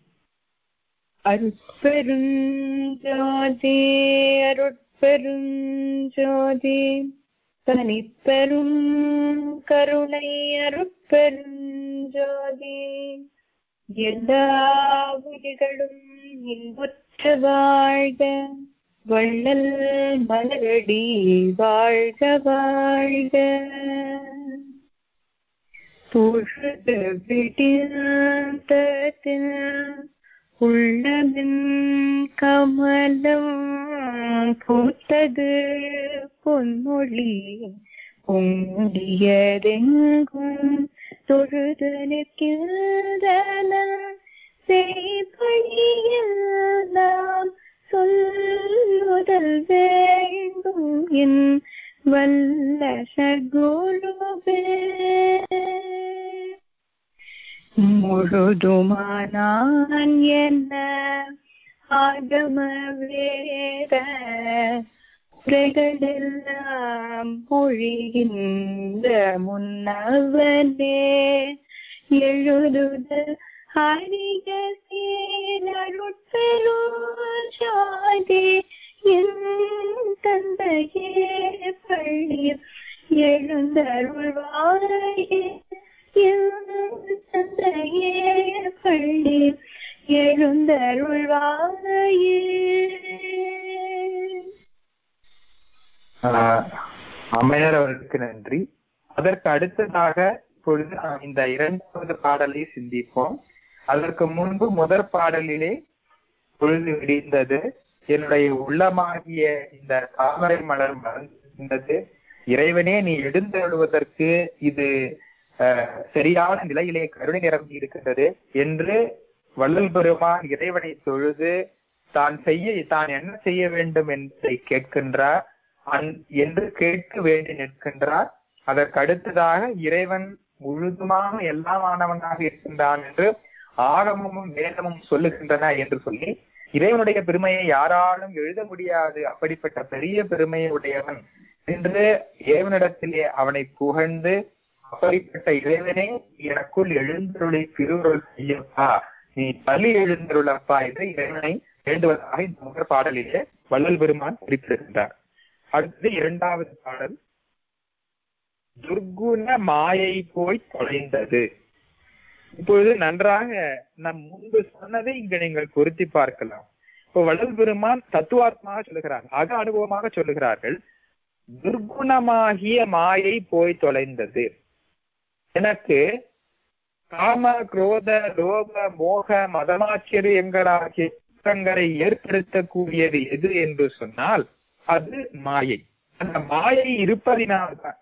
அருட்பெருஞ்சோதி அருட்பெருஞ்சோதி தனிப்பெரும் கருணை அருட்பெருஞ்சோதி எல்லா உயிர்களும் இன்புற்று வாழ்க வள்ளல் மலரடி வாழ்க வாழ்க பொழுது விடிந்ததில் உள்ளதின் கமலம் பூத்தது பொன்மொழி பொங்கியதெங்கும் தொழுது நிற்கின்றன செய்படியெல்லாம் சொல்லுதல் வேண்டும் என் வல்ல சகுருவே முழுதுமானான் என்ன ஆகம வேத உரைகளெல்லாம் மொழிகின்ற முன்னவனே எழுதுதல் ஹரிய சீரருட்பெருஜாதி என் தந்தையே பள்ளியில் எழுந்தருள்வாயே என் தந்தையே பள்ளியில் எழுந்தருள்வாயே ஆஹ் அம்மையார் அவர்களுக்கு நன்றி அதற்கு அடுத்ததாக இப்பொழுது நாம் இந்த இரண்டாவது பாடலை சிந்திப்போம் அதற்கு முன்பு முதற் பாடலிலே பொழுது விடிந்தது என்னுடைய உள்ளமாகிய இந்த தாமரை மலர் மலர்ந்தது இறைவனே நீ எழுந்தருளுவதற்கு இது ஆஹ், சரியான நிலையிலே கருணை நிரம்பி இருக்கின்றது என்று வள்ளல் பெருமான் இறைவனை தொழுது தான் செய்ய தான் என்ன செய்ய வேண்டும் என்பதை கேட்கின்றார் அன்- என்று கேட்க வேண்டி நிற்கின்றார் அதற்கு அடுத்ததாக இறைவன் முழுதுமாக எல்லாமானவனாக இருக்கின்றான் என்று ஆகமமும் வேதமும் சொல்லுகின்றன என்று சொல்லி இறைவனுடைய பெருமையை யாராலும் எழுத முடியாது அப்படிப்பட்ட பெரிய பெருமையை உடையவன் என்று இறைவனிடத்திலே அவனை புகழ்ந்து அப்படிப்பட்ட இறைவனே எனக்குள் எழுந்தருளை திருவுருள் செய்யப்பா நீ பலி எழுந்தருளப்பா என்று இறைவனை வேண்டுவதாக இந்த முதல் பாடலிலே வள்ளல் பெருமான் குறிப்பிடுகின்றார் அடுத்தது இரண்டாவது பாடல் துர்குண மாயை போய் தொலைந்தது இப்பொழுது நன்றாக நம் முன்பு சொன்னதை இங்க நீங்கள் பொருத்தி பார்க்கலாம் இப்போ வள்ளல் பெருமான் தத்துவாத்மாக சொல்லுகிறார் அக அனுபவமாக சொல்லுகிறார்கள் துர்குணமாகிய மாயை போய் தொலைந்தது எனக்கு காம குரோத லோக மோக மதமாச்சரியங்களாகிய குற்றங்களை ஏற்படுத்தக்கூடியது எது என்று சொன்னால் அது மாயை அந்த மாயை இருப்பதினால்தான்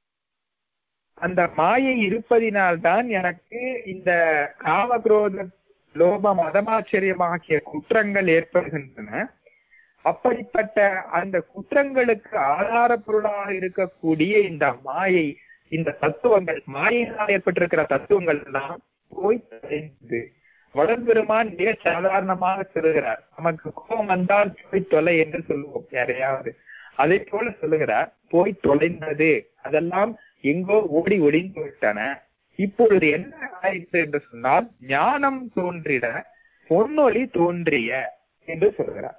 அந்த மாயை இருப்பதினால்தான் எனக்கு இந்த காமக்ரோத லோப மதமாச்சரியமாகிய குற்றங்கள் ஏற்படுகின்றன அப்படிப்பட்ட அந்த குற்றங்களுக்கு ஆதார பொருளாக இருக்கக்கூடிய இந்த மாயை இந்த தத்துவங்கள் மாயினால் ஏற்பட்டிருக்கிற தத்துவங்கள் எல்லாம் போய் தொலைந்தது வடபெருமான் மிக சாதாரணமாக சொல்லுகிறார் நமக்கு கோபம் வந்தால் போய் தொலை என்று சொல்லுவோம் யாரையாவது அதை போல சொல்லுகிறார் போய் தொலைந்தது அதெல்லாம் எங்கோ ஓடி ஒளிந்து விட்டன இப்பொழுது என்ன ஆயிற்று என்று சொன்னால் ஞானம் தோன்றிட பொன்னொளி தோன்றிய என்று சொல்கிறார்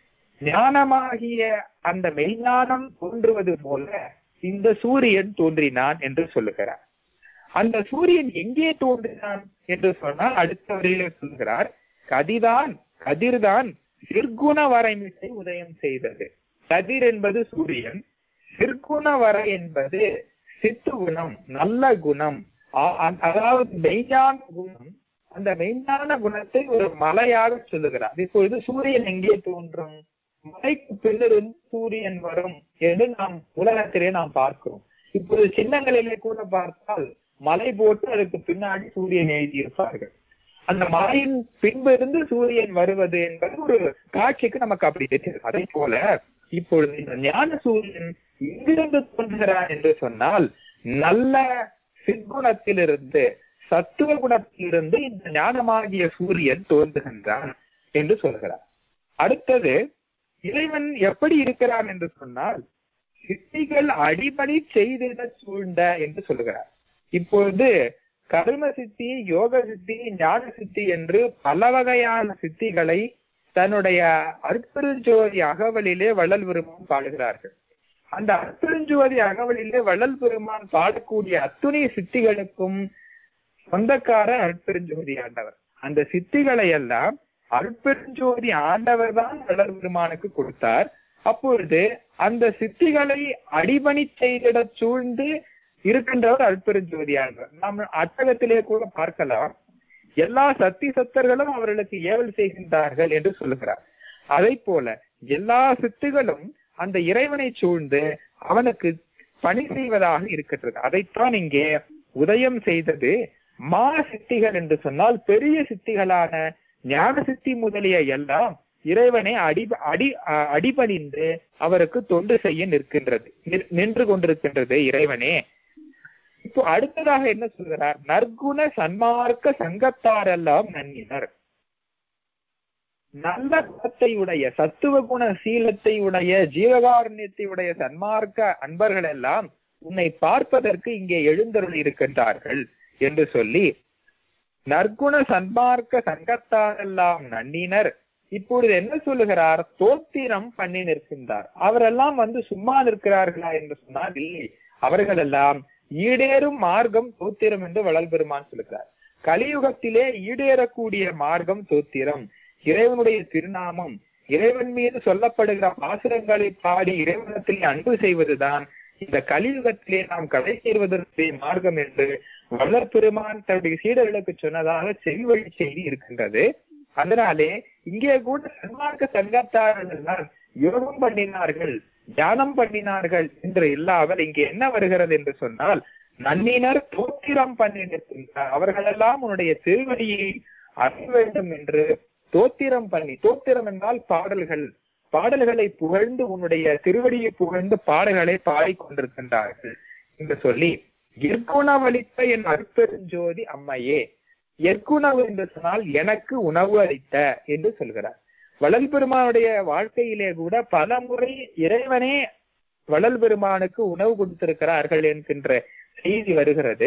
ஞானமாகிய அந்த மெய்ஞானம் தோன்றுவது போல இந்த சூரியன் தோன்றினான் என்று சொல்லுகிறார் அந்த சூரியன் எங்கே தோன்றினான் என்று சொன்னால் அடுத்த வரையில சொல்கிறார் கதிதான் கதிர்தான் சிற்குண வரைமிசை உதயம் செய்தது கதிர் என்பது சூரியன் சிற்குண வரை என்பது சித்து குணம் நல்ல குணம் ஆ- அ- அதாவது மெய்ஞான குணம் அந்த மெய்ஞான குணத்தை ஒரு மலையாக சொல்லுகிறார் இப்பொழுது சூரியன் எங்கே தோன்றும் மலைக்கு பின்னிருந்து சூரியன் வரும் என்று நாம் உலகத்திலே நாம் பார்க்கிறோம் இப்பொழுது சின்னங்களிலே கூட பார்த்தால் மலை போட்டு அதுக்கு பின்னாடி சூரியன் எழுதியிருப்பார்கள் அந்த மலையின் பின்பிருந்து சூரியன் வருவது என்பது ஒரு காட்சிக்கு நமக்கு அப்படி தெரியுது அதே போல இப்பொழுது இந்த ஞான சூரியன் எங்கிருந்து தோன்றுகிறான் என்று சொன்னால் நல்ல சிற்குணத்திலிருந்து சத்துவ குணத்திலிருந்து இந்த ஞானமாகிய சூரியன் தோன்றுகின்றான் என்று சொல்கிறார் அடுத்தது இறைவன் எப்படி இருக்கிறான் என்று சொன்னால் சித்திகள் அடிபடி செய்திட சூழ்ந்த என்று சொல்லுகிறார் இப்பொழுது கர்ம சித்தி யோக சித்தி ஞான சித்தி என்று பல வகையான சித்திகளை தன்னுடைய அற்பெருஞ்சோதி அகவலிலே வள்ளல் பெருமான் பாடுகிறார்கள் அந்த அற்பெருஞ்சோதி அகவலிலே வள்ளல் பெருமான் பாடக்கூடிய அத்துணை சித்திகளுக்கும் சொந்தக்கார அற்பெருஞ்சோதி ஆண்டவர் அந்த சித்திகளை எல்லாம் அற்பெருஞ்சோதி ஆண்டவர் தான் வள்ளல் பெருமானுக்கு கொடுத்தார் அப்பொழுது அந்த சித்திகளை அடிபணி செய்திட சூழ்ந்து இருக்கின்றவர் அற்பெருஞ்சோதி ஆண்டவர் நாம் அட்டகத்திலே கூட பார்க்கலாம் எல்லா சக்தி சத்தர்களும் அவர்களுக்கு ஏவல் செய்கின்றார்கள் என்று சொல்லுகிறார் அதை போல எல்லா சித்துகளும் அந்த இறைவனை சூழ்ந்து அவனுக்கு பணி செய்வதாக இருக்கின்றது அதைத்தான் இங்கே உதயம் செய்தது மா சித்திகள் என்று சொன்னால் பெரிய சித்திகளான ஞான சித்தி முதலிய எல்லாம் இறைவனை அடி அடி அ- அடிபணிந்து அவருக்கு தொண்டு செய்ய நிற்கின்றது நிற்- நின்று கொண்டிருக்கின்றது இறைவனே இப்போ அடுத்ததாக என்ன சொல்கிறார் நற்குண சன்மார்க்க சங்கத்தாரெல்லாம் நன்னினர் நல்ல குணத்தை உடைய சத்துவ குண சீலத்தை உடைய ஜீவகாருண்யத்தை உடைய சன்மார்க்க அன்பர்கள் எல்லாம் உன்னை பார்ப்பதற்கு இங்கே எழுந்தருள் இருக்கின்றார்கள் என்று சொல்லி நற்குண சன்மார்க்க சங்கத்தாரெல்லாம் நன்னினர் இப்பொழுது என்ன சொல்லுகிறார் தோத்திரம் பண்ணி நிற்கின்றார் அவரெல்லாம் வந்து சும்மா நிற்கிறார்களா என்று சொன்னால் இல்லை அவர்களெல்லாம் ஈடேறும் மார்க்கம் தோத்திரம் என்று வளல் பெருமான் சொல்லுகிறார் கலியுகத்திலே ஈடேறக்கூடிய மார்க்கம் தோத்திரம் இறைவனுடைய திருநாமம் இறைவன் மீது சொல்லப்படுகிற பாசுரங்களை பாடி இறைவனத்தில் அன்பு செய்வதுதான் இந்த கலியுகத்திலே நாம் கடை சேர்வதற்கு மார்க்கம் என்று வள்ளற் பெருமான் தன்னுடைய சீடர்களுக்கு சொன்னதாக செவிவழி செய்தி இருக்கின்றது அதனாலே இங்கே கூட சன்மார்க்க சங்கத்தார்கள் தான் யோகம் பண்ணினார்கள் தியானம் பண்ணினார்கள் என்று இல்லாமல் இங்கே என்ன வருகிறது என்று சொன்னால் நன்னினர் தோத்திரம் பண்ணி நிற்கின்றார் அவர்களெல்லாம் உன்னுடைய திருவடியை அறிய வேண்டும் என்று தோத்திரம் பண்ணி தோத்திரம் என்றால் பாடல்கள் பாடல்களை புகழ்ந்து உன்னுடைய திருவடியை புகழ்ந்து பாடல்களை பாடிக்கொண்டிருக்கின்றார்கள் என்று சொல்லி எற்குணவளித்த என் அருப்பெருஞ்சோதி அம்மையே எற்குணவு என்று சொன்னால் எனக்கு உணவு அளித்த என்று சொல்கிறார் வள்ளல் பெருமானுடைய வாழ்க்கையிலே கூட பல முறை இறைவனே வள்ளல் பெருமானுக்கு உணவு கொடுத்திருக்கிறார்கள் என்கின்ற செய்தி வருகிறது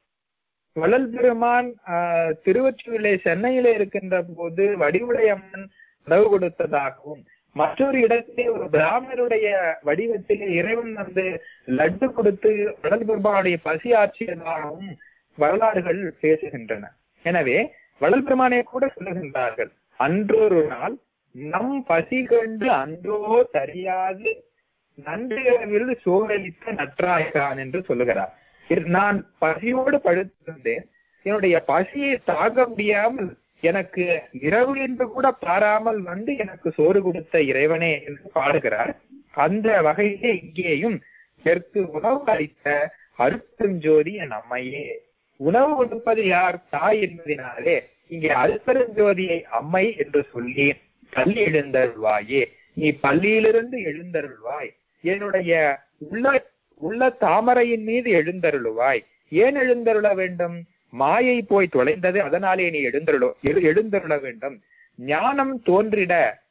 வள்ளல் பெருமான் ஆஹ், திருவொற்றியூரிலே சென்னையிலே இருக்கின்ற போது வடிவுடை அம்மன் உணவு கொடுத்ததாகவும் மற்றொரு இடத்திலே ஒரு பிராமணருடைய வடிவத்திலே இறைவன் வந்து லட்டு கொடுத்து வள்ளல் பெருமானுடைய பசி ஆற்றியதாகவும் வரலாறுகள் பேசுகின்றன எனவே வள்ளல் பெருமானை கூட சொல்லுகின்றார்கள் அன்றொரு நாள் நம் பசி கண்டு அன்றோ தெரியாது நன்றிரவில் சோறளித்த நற்றாய்கான் என்று சொல்லுகிறார் இர்- நான் பசியோடு படுத்திருந்தேன் என்னுடைய பசியை தாங்க முடியாமல் எனக்கு இரவு என்று கூட பாராமல் வந்து எனக்கு சோறு கொடுத்த இறைவனே என்று பாடுகிறார் அந்த வகையிலே இங்கேயும் தெற்கு உணவு அளித்த அருப்பெருஞ்சோதி என் அம்மையே உணவு கொடுப்பது யார் தாய் என்பதினாலே இங்கே அருப்பெருஞ்சோதியை அம்மை என்று சொல்லி பள்ளி எழுந்தருள்வாயே நீ பள்ளியிலிருந்து எழுந்தருள்வாய் என்னுடைய உள்ள உள்ள தாமரையின் மீது எழுந்தருளுவாய் ஏன் எழுந்தருள வேண்டும் மாயை போய் தொலைந்தது அதனாலே நீ எழுந்தருள எழு- எழுந்தருள வேண்டும் ஞானம் தோன்றிட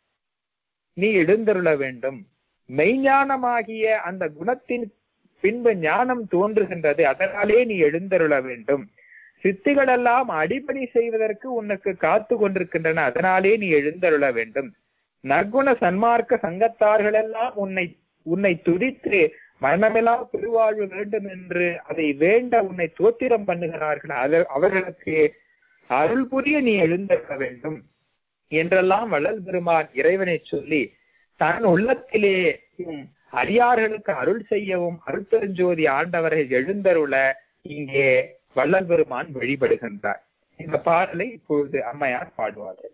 நீ எழுந்தருள வேண்டும் மெய்ஞானமாகிய அந்த குணத்தின் பின்பு ஞானம் தோன்றுகின்றது அதனாலே நீ எழுந்தருள வேண்டும் சித்திகள் எல்லாம் அடிபணி செய்வதற்கு உனக்கு காத்து கொண்டிருக்கின்றன அதனாலே நீ எழுந்தருள வேண்டும் நற்குண சன்மார்க்க சங்கத்தார்கள் எல்லாம் உன்னை உன்னை துதித்து மரணமெல்லாம் பெருவாழ்வு வேண்டும் என்று அதை வேண்ட உன்னை தோத்திரம் பண்ணுகிறார்கள் அத- அவர்களுக்கு அருள் புரிய நீ எழுந்தருள வேண்டும் என்றெல்லாம் வள்ளல் பெருமான் இறைவனை சொல்லி தன் உள்ளத்திலே உம் அடியார்களுக்கு அருள் செய்யவும் அருட்பெருஞ்சோதி ஆண்டவரை எழுந்தருள இங்கே வள்ளல் பெருமான் வழிபடுகின்றார் இந்த பாடலை இப்பொழுது அம்மையார் பாடுவார்கள்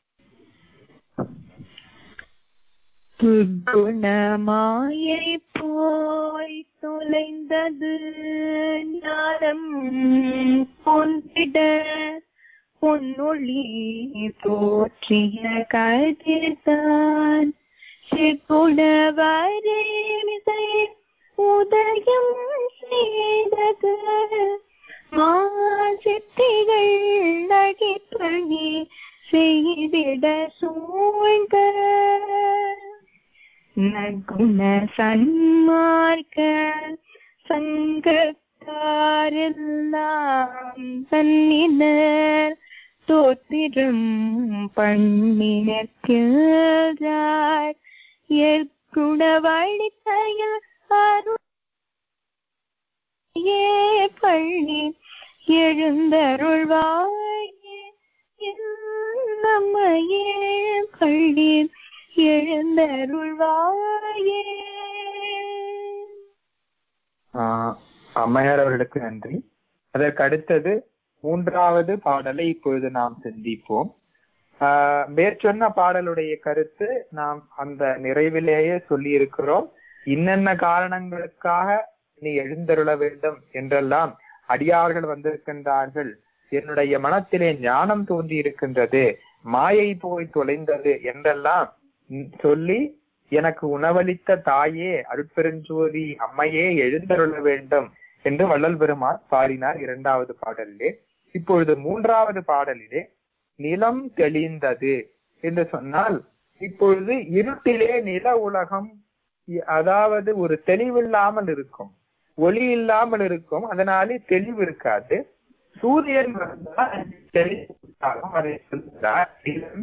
குணமாயை போய் தொலைந்தது ஞானம் பொன்றிட பொன்னொழி தோற்றிய கதிர்தான் சிகுணவரே மிசை உதயம் செய்தது மாசித்திகள் நகைப்பணி செய்திட சூழ்ந்த நகுண சன்மார்க்க சங்கத்தாரெல்லாம் தன்னினர் தோத்திரம் பண்ணினார் ஏற்குணவழித்தையில் அருள் ஏ பள்ளி எழுந்தருள்வாயே நம்மையே பள்ளி எழுந்தருள்வாயே ஆஹ் அம்மையார் அவர்களுக்கு நன்றி அதற்கு அடுத்தது மூன்றாவது பாடலை இப்பொழுது நாம் சிந்திப்போம் ஆஹ் மேற்சொன்ன பாடலுடைய கருத்து நாம் அந்த நிறைவிலேயே சொல்லி இருக்கிறோம் இன்னென்ன காரணங்களுக்காக நீ எழுந்தருள வேண்டும் என்றெல்லாம் அடியார்கள் வந்திருக்கின்றார்கள் என்னுடைய மனத்திலே ஞானம் தோன்றி இருக்கின்றது மாயை போய் தொலைந்தது என்றெல்லாம் ம், சொல்லி எனக்கு உணவளித்த தாயே அருட்பெருஞ்சோதி அம்மையே எழுந்தருள வேண்டும் என்று வள்ளல் பெருமான் பாடினார் இரண்டாவது பாடலிலே இப்பொழுது மூன்றாவது பாடலிலே நிலம் தெளிந்தது என்று சொன்னால் இப்பொழுது இருட்டிலே நில உலகம் இ- அதாவது ஒரு தெளிவில்லாமல் இருக்கும் ஒளி இல்லாமல் இருக்கும் அதனாலே தெளிவு இருக்காது சூரியன் வந்தால் தெளிவு உண்டாகும். அதை சொல்கிறார் நிலம்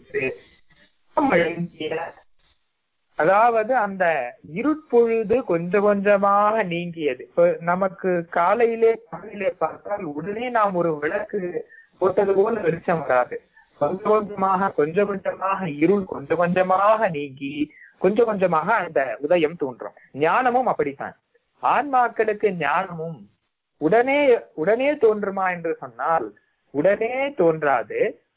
தெளிந்த அதாவது அந்த இருட்பொழுது கொஞ்சம் கொஞ்சமாக நீங்கியது இப்ப நமக்கு காலையிலே காலையிலே பார்த்தால் உடனே நாம் ஒரு விளக்கு போட்டது போல வெளிச்சம் வராது கொஞ்சம் கொஞ்சமாக கொஞ்சம் கொஞ்சமாக இருள் கொஞ்சம் கொஞ்சமாக நீங்கி கொஞ்சம் கொஞ்சமாக அந்த உதயம் தோன்றும் ஞானமும் அப்படித்தான் ஆன்மாக்களுக்கு ஞானமும் உடனே உடனே தோன்றுமா என்று சொன்னால் உடனே தோன்றாது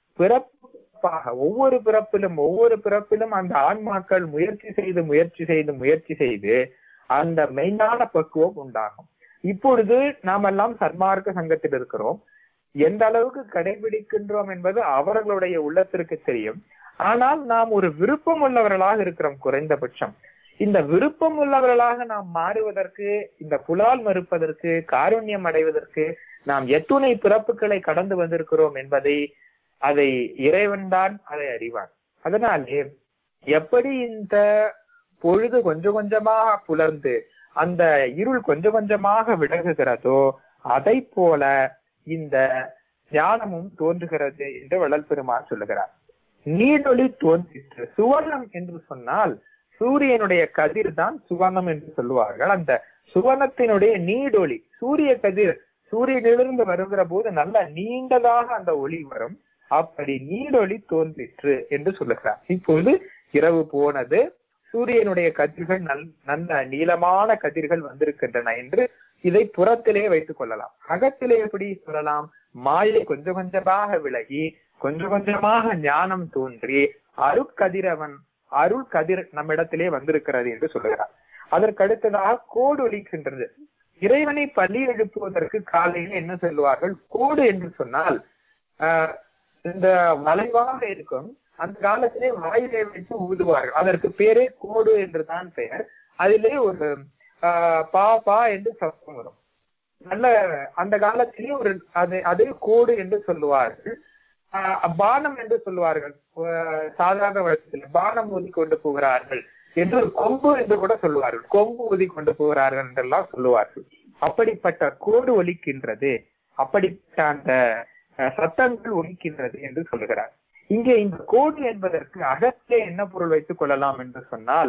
பிறப்பாக ஒவ்வொரு பிறப்பிலும் ஒவ்வொரு பிறப்பிலும் அந்த ஆன்மாக்கள் முயற்சி செய்து முயற்சி செய்து முயற்சி செய்து அந்த மெய்ஞான பக்குவம் உண்டாகும் இப்பொழுது நாமெல்லாம் சன்மார்க்க சங்கத்தில் இருக்கிறோம் எந்த அளவுக்கு கடைபிடிக்கின்றோம் என்பது அவர்களுடைய உள்ளத்திற்கு தெரியும் ஆனால் நாம் ஒரு விருப்பம் உள்ளவர்களாக இருக்கிறோம் குறைந்தபட்சம் இந்த விருப்பம் உள்ளவர்களாக நாம் மாறுவதற்கு இந்த புலால் மறுப்பதற்கு காருண்யம் அடைவதற்கு நாம் எத்துணை பிறப்புகளை கடந்து வந்திருக்கிறோம் என்பதை அதை இறைவன்தான் அதை அறிவான் அதனாலே எப்படி இந்த பொழுது கொஞ்சம் கொஞ்சமாக புலர்ந்து அந்த இருள் கொஞ்சம் கொஞ்சமாக விலகுகிறதோ அதை போல இந்த ஞானமும் தோன்றுகிறது என்று வள்ளல் பெருமான் சொல்லுகிறார் நீடொளி தோன்றிற்று சுவர்ணம் என்று சொன்னால் சூரியனுடைய கதிர் தான் சுவர்ணம் என்று சொல்லுவார்கள் அந்த சுவர்ணத்தினுடைய நீடொளி சூரிய கதிர் சூரியனிலிருந்து வருகிற போது நல்ல நீண்டதாக அந்த ஒளி வரும் அப்படி நீடொளி தோன்றிற்று என்று சொல்லுகிறார் இப்போது இரவு போனது சூரியனுடைய கதிர்கள் நல் நல்ல நீளமான கதிர்கள் வந்திருக்கின்றன என்று இதை புறத்திலே வைத்துக் கொள்ளலாம் அகத்திலே எப்படி சொல்லலாம் மாயை கொஞ்சம் கொஞ்சமாக விலகி கொஞ்சம் கொஞ்சமாக ஞானம் தோன்றி அருட்கதிரவன் அருள் கதிர் நம்மிடத்திலே வந்திருக்கிறது என்று சொல்லுகிறார் அதற்கு அடுத்ததாக கோடு ஒலிக்கின்றது இறைவனை பள்ளி எழுப்புவதற்கு காலையில் என்ன சொல்லுவார்கள் கோடு என்று சொன்னால் ஆஹ் இந்த வளைவாக இருக்கும் அந்த காலத்திலே வாயிலை வைத்து ஊதுவார்கள் அதற்கு பேரே கோடு என்றுதான் பெயர் அதிலே ஒரு ஆஹ் பா பா என்று சத்தம் வரும் நல்ல அந்த காலத்திலே ஒரு அது அது கோடு என்று சொல்லுவார்கள் ஆஹ் பானம் என்று சொல்லுவார்கள் ஆஹ் சாதாரண வழக்கத்தில் பானம் ஊதி கொண்டு போகிறார்கள் என்று கொம்பு என்று கூட சொல்லுவார்கள் கொம்பு ஊதி கொண்டு போகிறார்கள் என்றெல்லாம் சொல்லுவார்கள் அப்படிப்பட்ட கோடு ஒலிக்கின்றது அப்படிப்பட்ட அந்த அஹ், சத்தங்கள் ஒலிக்கின்றது என்று சொல்லுகிறார் இங்கே இந்த கோடு என்பதற்கு அகத்திலே என்ன பொருள் வைத்துக் கொள்ளலாம் என்று சொன்னால்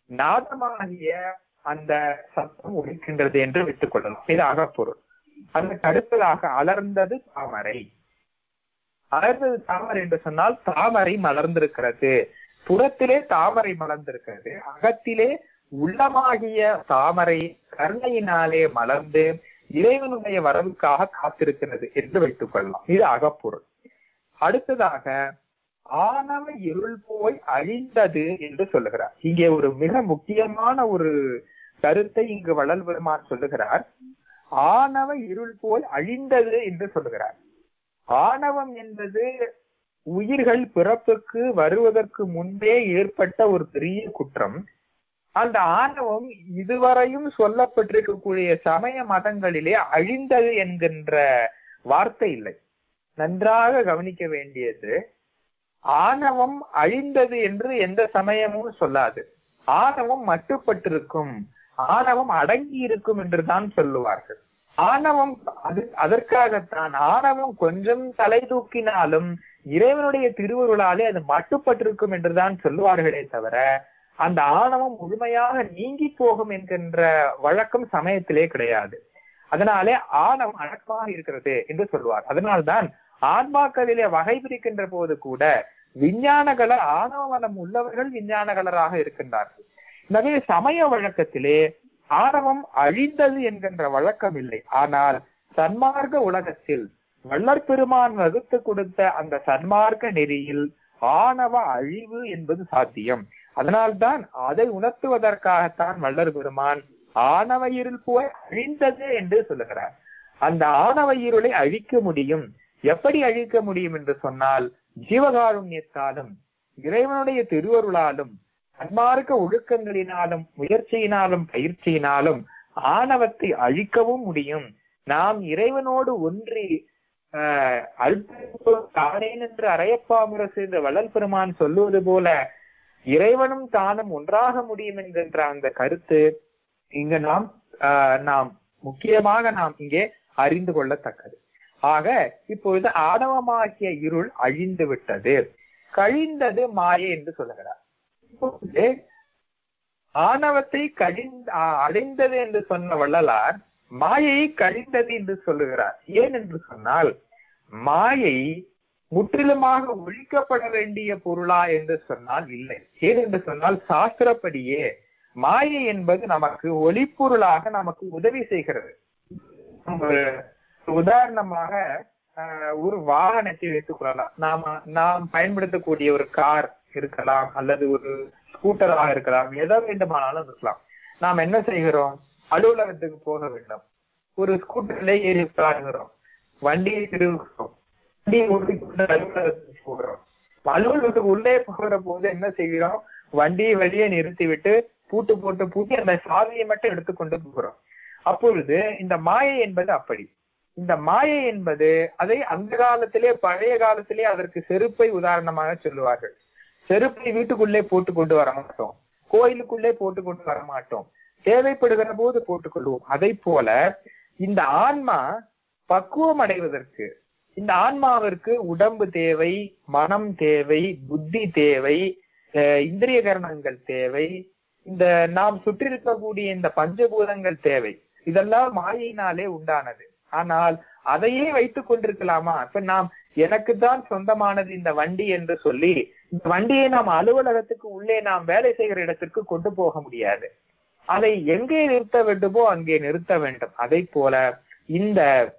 நாதமாகிய அந்த சத்தம் ஒலிக்கின்றது என்று வைத்துக் கொள்ளலாம் இது அகப்பொருள் அதற்கு அடுத்ததாக அலர்ந்தது தாமரை அலர்ந்தது தாமரை என்று சொன்னால் தாமரை மலர்ந்திருக்கிறது புறத்திலே தாமரை மலர்ந்திருக்கிறது அகத்திலே உள்ளமாகிய தாமரை கருணையினாலே மலர்ந்து இறைவனுடைய வரவுக்காக காத்திருக்கிறது என்று வைத்துக் கொள்ளலாம் இது அகப்பொருள் அடுத்ததாக ஆணவ இருள் போய் அழிந்தது என்று சொல்லுகிறார் இங்கே ஒரு மிக முக்கியமான ஒரு கருத்தை இங்கு வள்ளல் பெருமான் சொல்லுகிறார் ஆணவ இருள் போய் அழிந்தது என்று சொல்லுகிறார் ஆணவம் என்பது உயிர்கள் பிறப்புக்கு வருவதற்கு முன்பே ஏற்பட்ட ஒரு பெரிய குற்றம் அந்த ஆணவம் இதுவரையும் சொல்லப்பட்டிருக்கக்கூடிய சமய மதங்களிலே அழிந்தது என்கின்ற வார்த்தை இல்லை நன்றாக கவனிக்க வேண்டியது ஆணவம் அழிந்தது என்று எந்த சமயமும் சொல்லாது ஆணவம் மட்டுப்பட்டிருக்கும் ஆணவம் அடங்கி இருக்கும் என்றுதான் சொல்லுவார்கள் ஆணவம் அது அதற்காகத்தான் ஆணவம் கொஞ்சம் தலை தூக்கினாலும் இறைவனுடைய திருவருளாலே அது மட்டுப்பட்டிருக்கும் என்றுதான் சொல்லுவார்களே தவிர அந்த ஆணவம் முழுமையாக நீங்கி போகும் என்கின்ற வழக்கம் சமயத்திலே கிடையாது அதனாலே ஆணவம் அடக்கமாக இருக்கிறது என்று சொல்வார் அதனால்தான் ஆன்மாக்களிலே வகை பிரிக்கின்ற போது கூட விஞ்ஞானகள ஆணவ மனம் உள்ளவர்கள் விஞ்ஞானகளராக இருக்கின்றார்கள் எனவே சமய வழக்கத்திலே ஆணவம் அழிந்தது என்கின்ற வழக்கம் இல்லை ஆனால் சன்மார்க்க உலகத்தில் வள்ளற் பெருமான் வகுத்து கொடுத்த அந்த சன்மார்க்க நெறியில் ஆணவ அழிவு என்பது சாத்தியம் அதனால்தான் அதை உணர்த்துவதற்காகத்தான் வள்ளற் பெருமான் ஆணவ இருள் போய் அழிந்தது என்று சொல்லுகிறார் அந்த ஆணவ இருளை அழிக்க முடியும் எப்படி அழிக்க முடியும் என்று சொன்னால் ஜீவகாருண்யத்தாலும் இறைவனுடைய திருவருளாலும் அன்மார்க்க ஒழுக்கங்களினாலும் முயற்சியினாலும் பயிற்சியினாலும் ஆணவத்தை அழிக்கவும் முடியும் நாம் இறைவனோடு ஒன்றி ஆஹ், அல்ப தானேன் என்று அரையப்பா முரசு இந்த வள்ளல் பெருமான் சொல்லுவது போல இறைவனும் தானும் ஒன்றாக முடியும் என்கின்ற அந்த கருத்து இங்க நாம் ஆஹ், நாம் முக்கியமாக நாம் இங்கே அறிந்து கொள்ளத்தக்கது ஆக இப்பொழுது ஆணவமாகிய இருள் அழிந்து விட்டது கழிந்தது மாயை என்று சொல்லுகிறார் இப்பொழுது ஆணவத்தை கழிந்த ஆ- அடைந்தது என்று சொன்ன வள்ளலார் மாயையை கழிந்தது என்று சொல்லுகிறார் ஏன் என்று சொன்னால் மாயை முற்றிலுமாக ஒழிக்கப்பட வேண்டிய பொருளா என்று சொன்னால் இல்லை ஏன் என்று சொன்னால் சாஸ்திரப்படியே மாயை என்பது நமக்கு ஒளிப்பொருளாக நமக்கு உதவி செய்கிறது ஒரு உதாரணமாக ஆஹ், ஒரு வாகனத்தை வைத்துக் கொள்ளலாம் நாம நாம் பயன்படுத்தக்கூடிய ஒரு கார் இருக்கலாம் அல்லது ஒரு ஸ்கூட்டராக இருக்கலாம் எதை வேண்டுமானாலும் இருக்கலாம் நாம் என்ன செய்கிறோம் அலுவலகத்துக்கு போக வேண்டும் ஒரு ஸ்கூட்டர்ல ஏறி உட்காருகிறோம் வண்டியை திருவுகிறோம் வண்டியை ஓட்டிக்கொண்டு அலுவலகத்துக்கு போகிறோம் அலுவலகத்துக்கு உள்ளே போகிற போது என்ன செய்கிறோம் வண்டியை வெளியே நிறுத்திவிட்டு பூட்டு போட்டு பூட்டி அந்த சாவியை மட்டும் எடுத்துக்கொண்டு போகிறோம் அப்பொழுது இந்த மாயை என்பது அப்படி இந்த மாயை என்பது அதை அந்த காலத்திலே பழைய காலத்திலே அதற்கு செருப்பை உதாரணமாக சொல்லுவார்கள் செருப்பை வீட்டுக்குள்ளே போட்டு கொண்டு வர மாட்டோம் கோயிலுக்குள்ளே போட்டு கொண்டு வர மாட்டோம் தேவைப்படுகிற போது போட்டுக்கொள்வோம் அதை போல இந்த ஆன்மா பக்குவம் அடைவதற்கு இந்த ஆன்மாவிற்கு உடம்பு தேவை மனம் தேவை புத்தி தேவை அஹ் இந்திரிய கரணங்கள் தேவை இந்த நாம் சுற்றி இருக்கக்கூடிய இந்த பஞ்சபூதங்கள் தேவை இதெல்லாம் மாயினாலே உண்டானது ஆனால் அதையே வைத்துக் கொண்டிருக்கலாமா இப்ப நாம் எனக்கு தான் சொந்தமானது இந்த வண்டி என்று சொல்லி இந்த வண்டியை நாம் அலுவலகத்துக்கு உள்ளே நாம் வேலை செய்கிற இடத்திற்கு கொண்டு போக முடியாது அதை எங்கே நிறுத்த வேண்டுமோ அங்கே நிறுத்த வேண்டும் அதை போல இந்த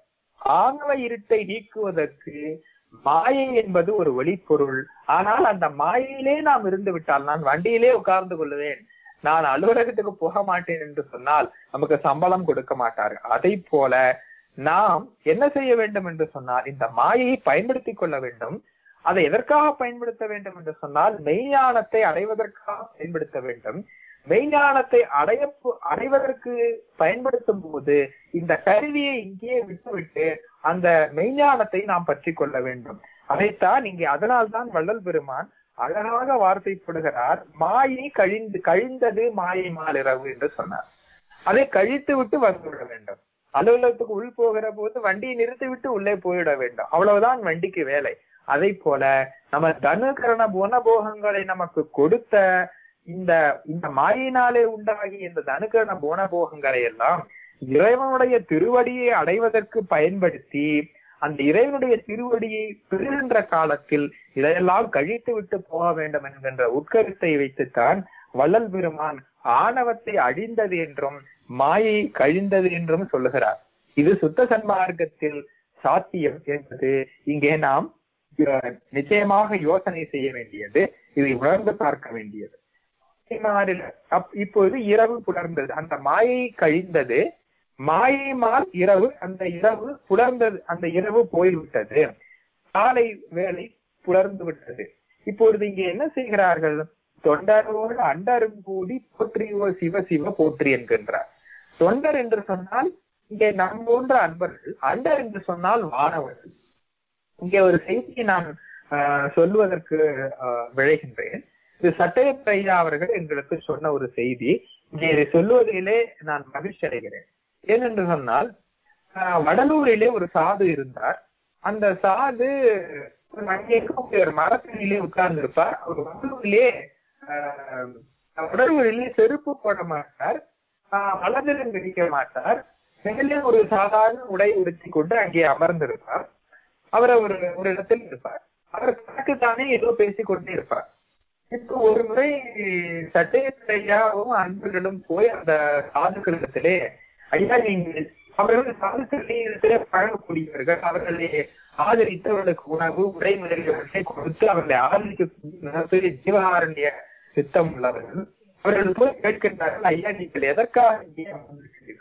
ஆணவ இருட்டை நீக்குவதற்கு மாயை என்பது ஒரு ஒளிப்பொருள் ஆனால் அந்த மாயையிலே நாம் இருந்து விட்டால் நான் வண்டியிலே உட்கார்ந்து கொள்ளுவேன் நான் அலுவலகத்துக்கு போக மாட்டேன் என்று சொன்னால் நமக்கு சம்பளம் கொடுக்க மாட்டார்கள் அதை போல நாம் என்ன செய்ய வேண்டும் என்று சொன்னால் இந்த மாயையை பயன்படுத்திக் கொள்ள வேண்டும் அதை எதற்காக பயன்படுத்த வேண்டும் என்று சொன்னால் மெய்ஞானத்தை அடைவதற்காக பயன்படுத்த வேண்டும் மெய்ஞானத்தை அடைய அடைவதற்கு பயன்படுத்தும் போது இந்த கருவியை இங்கே விட்டுவிட்டு அந்த மெய்ஞானத்தை நாம் பற்றி கொள்ள வேண்டும் அதைத்தான் இங்கே அதனால்தான் வள்ளல் பெருமான் அழகாக வார்த்தைப்படுகிறார் மாயை கழிந்து கழிந்தது மாயை மாலிரவு என்று சொன்னார் அதை கழித்து விட்டு வந்துவிட வேண்டும் அலுவலகத்துக்கு உள் போகிற போது வண்டியை நிறுத்தி விட்டு உள்ளே போயிட வேண்டும் அவ்வளவுதான் வண்டிக்கு வேலை அதை போல நம்ம தனுகரண குணபோகங்களை நமக்கு கொடுத்த இந்த இந்த மாயினாலே உண்டாகி இந்த தனுகரண குணபோகங்களை எல்லாம் இறைவனுடைய திருவடியை அடைவதற்கு பயன்படுத்தி அந்த இறைவனுடைய திருவடியை பெறுகின்ற காலத்தில் இதையெல்லாம் கழித்து விட்டு போக வேண்டும் என்கின்ற உட்கருத்தை வைத்துத்தான் வள்ளல் பெருமான் ஆணவத்தை அழிந்தது என்றும் மாயை கழிந்தது என்றும் சொல்லுகிறார் இது சுத்த சன்மார்க்கத்தில் சாத்தியம் என்பது இங்கே நாம் அஹ், நிச்சயமாக யோசனை செய்ய வேண்டியது இதை உணர்ந்து பார்க்க வேண்டியது அப்- இப்பொழுது இரவு புலர்ந்தது அந்த மாயை கழிந்தது மாயைமால் இரவு அந்த இரவு புலர்ந்தது அந்த இரவு போய்விட்டது காலை வேலை புலர்ந்து விட்டது இப்பொழுது இங்கே என்ன செய்கிறார்கள் தொண்டரோடு அண்டரும் கூடி போற்றியோ சிவ சிவ போற்றி என்கின்றார் தொண்டர் என்று சொன்னால் இங்கே நம் போன்ற அன்பர்கள் அண்டர் என்று சொன்னால் வானவர்கள் இங்கே ஒரு செய்தியை நான் ஆஹ், சொல்லுவதற்கு ஆஹ், விழைகின்றேன் இது சட்டயப்பையா அவர்கள் எங்களுக்கு சொன்ன ஒரு செய்தி இங்கே இதை சொல்லுவதிலே நான் மகிழ்ச்சி அடைகிறேன் ஏனென்று சொன்னால் ஆஹ், வடலூரிலே ஒரு சாது இருந்தார் அந்த சாது ஒரு அங்கே இருக்கக்கூடிய ஒரு மரத்தடியிலே உட்கார்ந்து இருப்பார் அவர் வடலூரிலே ஆஹ், வடலூரிலே செருப்பு போட மாட்டார் ஆஹ், வலதிலும் பிடிக்க மாட்டார் மேலே ஒரு சாதாரண உடை உடுத்தி கொண்டு அங்கே அமர்ந்திருப்பார் அவர் ஒரு ஒரு இடத்தில் இருப்பார் அவர் தனக்கு தானே ஏதோ பேசிக் கொண்டே இருப்பார் இப்போ ஒரு முறை சட்டேஸ்வரையாவும் அன்பர்களும் போய் அந்த சாதுக்களிடத்திலே ஐயா நீங்கள் அவர்கள் சாதுக்களிடத்திலே பழகக்கூடியவர்கள் அவர்களை ஆதரித்து அவர்களுக்கு உணவு உடை முதலியவற்றை கொடுத்து அவர்களை ஆதரிக்கக்கூடிய மிகப்பெரிய ஜீவகாரண்ய சித்தம் உள்ளவர்கள் அவர்கள் போய் கேட்கின்றார்கள் ஐயா நீங்கள் எதற்காக இங்கே அமர்ந்திருக்கிறீர்கள்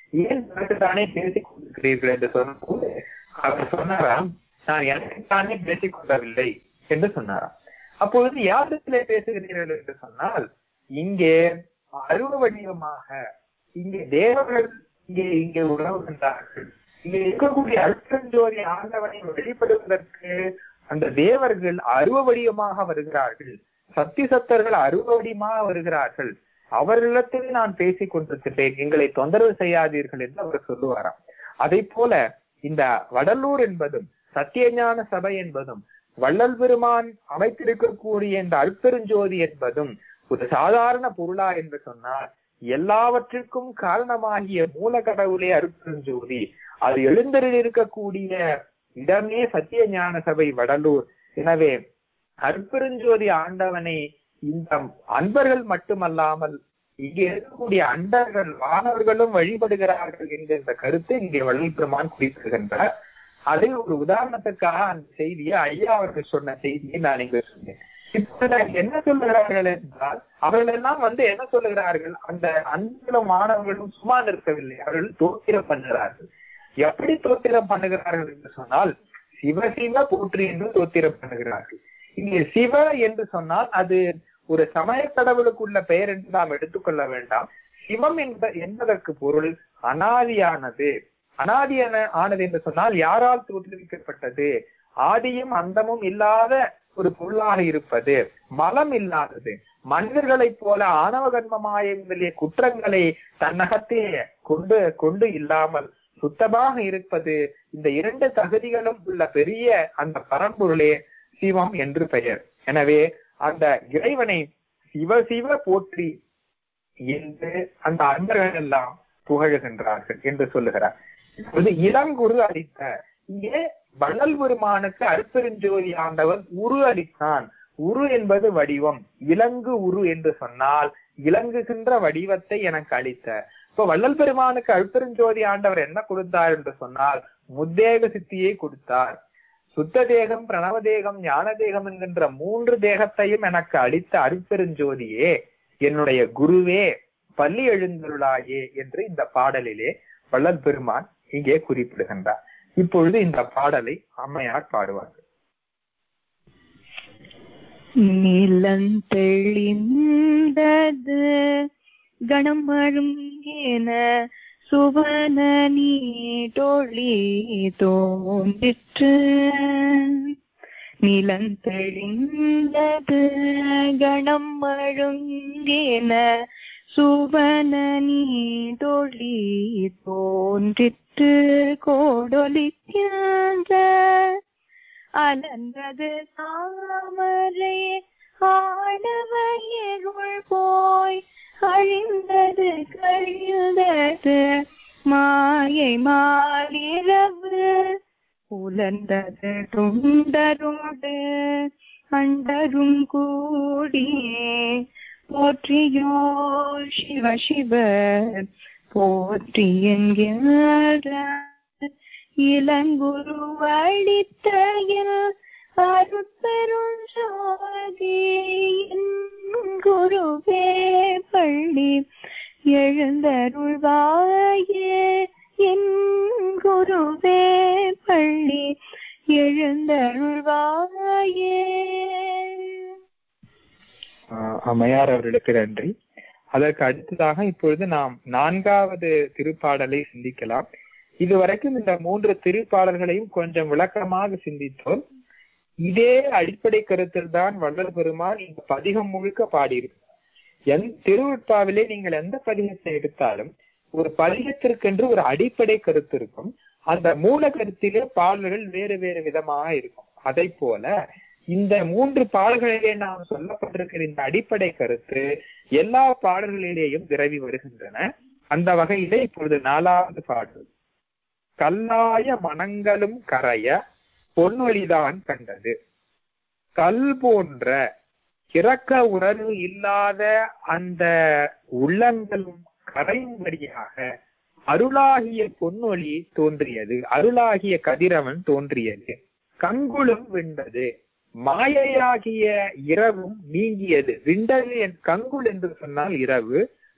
ஏன் தானே பேசிக் கொண்டிருக்கிறீர்கள் என்று சொன்னபோது அவர் சொன்னாராம் நான் எனக்கு தானே பேசிக் கொள்ளவில்லை என்று சொன்னாராம் அப்பொழுது யாரிடத்திலே பேசுகிறீர்கள் என்று சொன்னால் இங்கே அருவ வடிவமாக இங்கே தேவர்கள் இங்கே இங்கே உறவுகின்றார்கள் இங்கே இருக்கக்கூடிய அருட்பெருஞ்சோதி ஆண்டவனை வெளிப்படுவதற்கு அந்த தேவர்கள் அருவ வடிவமாக வருகிறார்கள் சக்தி சத்தர்கள் அருவ வடிவமாக வருகிறார்கள் அவர்களிடத்தில் நான் பேசிக் கொண்டிருக்கிறேன் எங்களை தொந்தரவு செய்யாதீர்கள் என்று அவர் சொல்லுவாராம் அதை போல இந்த வடலூர் என்பதும் சத்தியஞான சபை என்பதும் வள்ளல் பெருமான் அமைத்திருக்கக்கூடிய இந்த அருட்பெருஞ்சோதி என்பதும் ஒரு சாதாரண பொருளா என்று சொன்னால் எல்லாவற்றிற்கும் காரணமாகிய மூல கடவுளே அருட்பெருஞ்சோதி அது எழுந்தரில் இருக்கக்கூடிய இடமே சத்திய ஞான சபை வடலூர் எனவே அருட்பெருஞ்சோதி ஆண்டவனை இந்த அன்பர்கள் மட்டுமல்லாமல் இங்கே இருக்கக்கூடிய அண்டர்கள் வானவர்களும் வழிபடுகிறார்கள் என்கின்ற கருத்தை இங்கே வள்ளல் பெருமான் குறிப்பிடுகின்றார் அதில் ஒரு உதாரணத்துக்காக அந்த செய்தியை ஐயா அவர்கள் சொன்ன செய்தியை நான் இங்கு சொன்னேன் இப்ப என்ன சொல்லுகிறார்கள் என்றால் அவர்கள் எல்லாம் வந்து என்ன சொல்லுகிறார்கள் அந்த அன்பர்களும் மாணவர்களும் சும்மா நிற்கவில்லை அவர்கள் தோத்திரம் பண்ணுகிறார்கள் எப்படி தோத்திரம் பண்ணுகிறார்கள் என்று சொன்னால் சிவ சிவ போற்றி என்று தோத்திரம் பண்ணுகிறார்கள் இங்கே சிவ என்று சொன்னால் அது ஒரு சமய கடவுளுக்குள்ள பெயர் என்று நாம் எடுத்துக்கொள்ள வேண்டாம் சிவம் என்ப என்பதற்கு பொருள் அனாதியானது அனாதியான ஆனது என்று சொன்னால் யாரால் தோற்றுவிக்கப்பட்டது ஆதியும் அந்தமும் இல்லாத ஒரு பொருளாக இருப்பது மலம் இல்லாதது மனிதர்களைப் போல ஆணவ கர்மமாய குற்றங்களை தன்னகத்தே கொண்டு கொண்டு இல்லாமல் சுத்தமாக இருப்பது இந்த இரண்டு தகுதிகளும் உள்ள பெரிய அந்த பரம்பொருளே சிவம் என்று பெயர் எனவே அந்த இறைவனை சிவ சிவ போற்றி என்று அந்த அன்பர்கள் எல்லாம் புகழுகின்றார்கள் என்று சொல்லுகிறார் இப்பொழுது இளங்குரு அளித்த இங்கே வள்ளல் பெருமானுக்கு அருப்பெருஞ்சோதி ஆண்டவன் உரு அளித்தான் உரு என்பது வடிவம் இலங்கு உரு என்று சொன்னால் இலங்குகின்ற வடிவத்தை எனக்கு அளித்த இப்ப வள்ளல் பெருமானுக்கு அருப்பெருஞ்சோதி ஆண்டவர் என்ன கொடுத்தார் என்று சொன்னால் முத்தேக சித்தியை கொடுத்தார் சுத்த தேகம் பிரணவ தேகம் ஞான தேகம் என்கின்ற மூன்று தேகத்தையும் எனக்கு அளித்த அருப்பெருஞ்சோதியே என்னுடைய குருவே பள்ளி எழுந்தருளாயே என்று இந்த பாடலிலே வள்ளல் பெருமான் இங்கே குறிப்பிடுகின்றார் இப்பொழுது இந்த பாடலை அம்மையார் பாடுவார்கள் நிலந்தெளிந்தது கணம் அழுங்கேன சுவன நீடொளி தோன்றிற்று நிலந்தெளிந்தது கணம் அழுங்கேன சுவன நீடொளி தோன்றிற்று கோடொலிக்கின்ற அலர்ந்தது தாமரை ஆடவயிருள் போய் அழிந்தது கழிந்தது மாயை மாலிரவு உலர்ந்தது துண்டரோடு அண்டரும் கூடியே போற்றியோ சிவ சிவ போற்றி என்கிற இளங்குரு அளித்த அருட்பெரும் ஜோதி குருவே பள்ளி எழுந்தருள்வாயே என் குருவே பள்ளி எழுந்தருள்வாயே அம்மையார் அவர்களுக்கு நன்றி அதற்கு அடுத்ததாக இப்பொழுது நாம் நான்காவது திருப்பாடலை சிந்திக்கலாம் இதுவரைக்கும் இந்த மூன்று திருப்பாடல்களையும் கொஞ்சம் விளக்கமாக சிந்தித்தோம் இதே அடிப்படை கருத்தில் தான் வள்ளல் பெருமான் இந்த பதிகம் முழுக்க பாடியிருக்கு என் திருவிழாவிலே நீங்கள் எந்த பதிகத்தை எடுத்தாலும் ஒரு பதிகத்திற்கென்று ஒரு அடிப்படை கருத்து இருக்கும் அந்த மூல கருத்திலே பாடல்கள் வேறு வேறு விதமாக இருக்கும் அதை போல இந்த மூன்று பாடல்களிலே நாம் சொல்லப்பட்டிருக்கிற இந்த அடிப்படை கருத்து எல்லா பாடல்களிலேயும் விரவி வருகின்றன அந்த வகையிலே இப்பொழுது நாலாவது பாடல் கல்லாய மனங்களும் கரைய பொன்னொழிதான் கண்டது கல் போன்ற கிறக்க உணர்வு இல்லாத அந்த உள்ளங்களும் கரையும்படியாக அருளாகிய பொன்னொழி தோன்றியது அருளாகிய கதிரவன் தோன்றியது கங்குளும் விண்டது மாயையாகிய இரவும் நீங்கியது விண்டது என் கங்குள் என்று சொன்னால் இரவு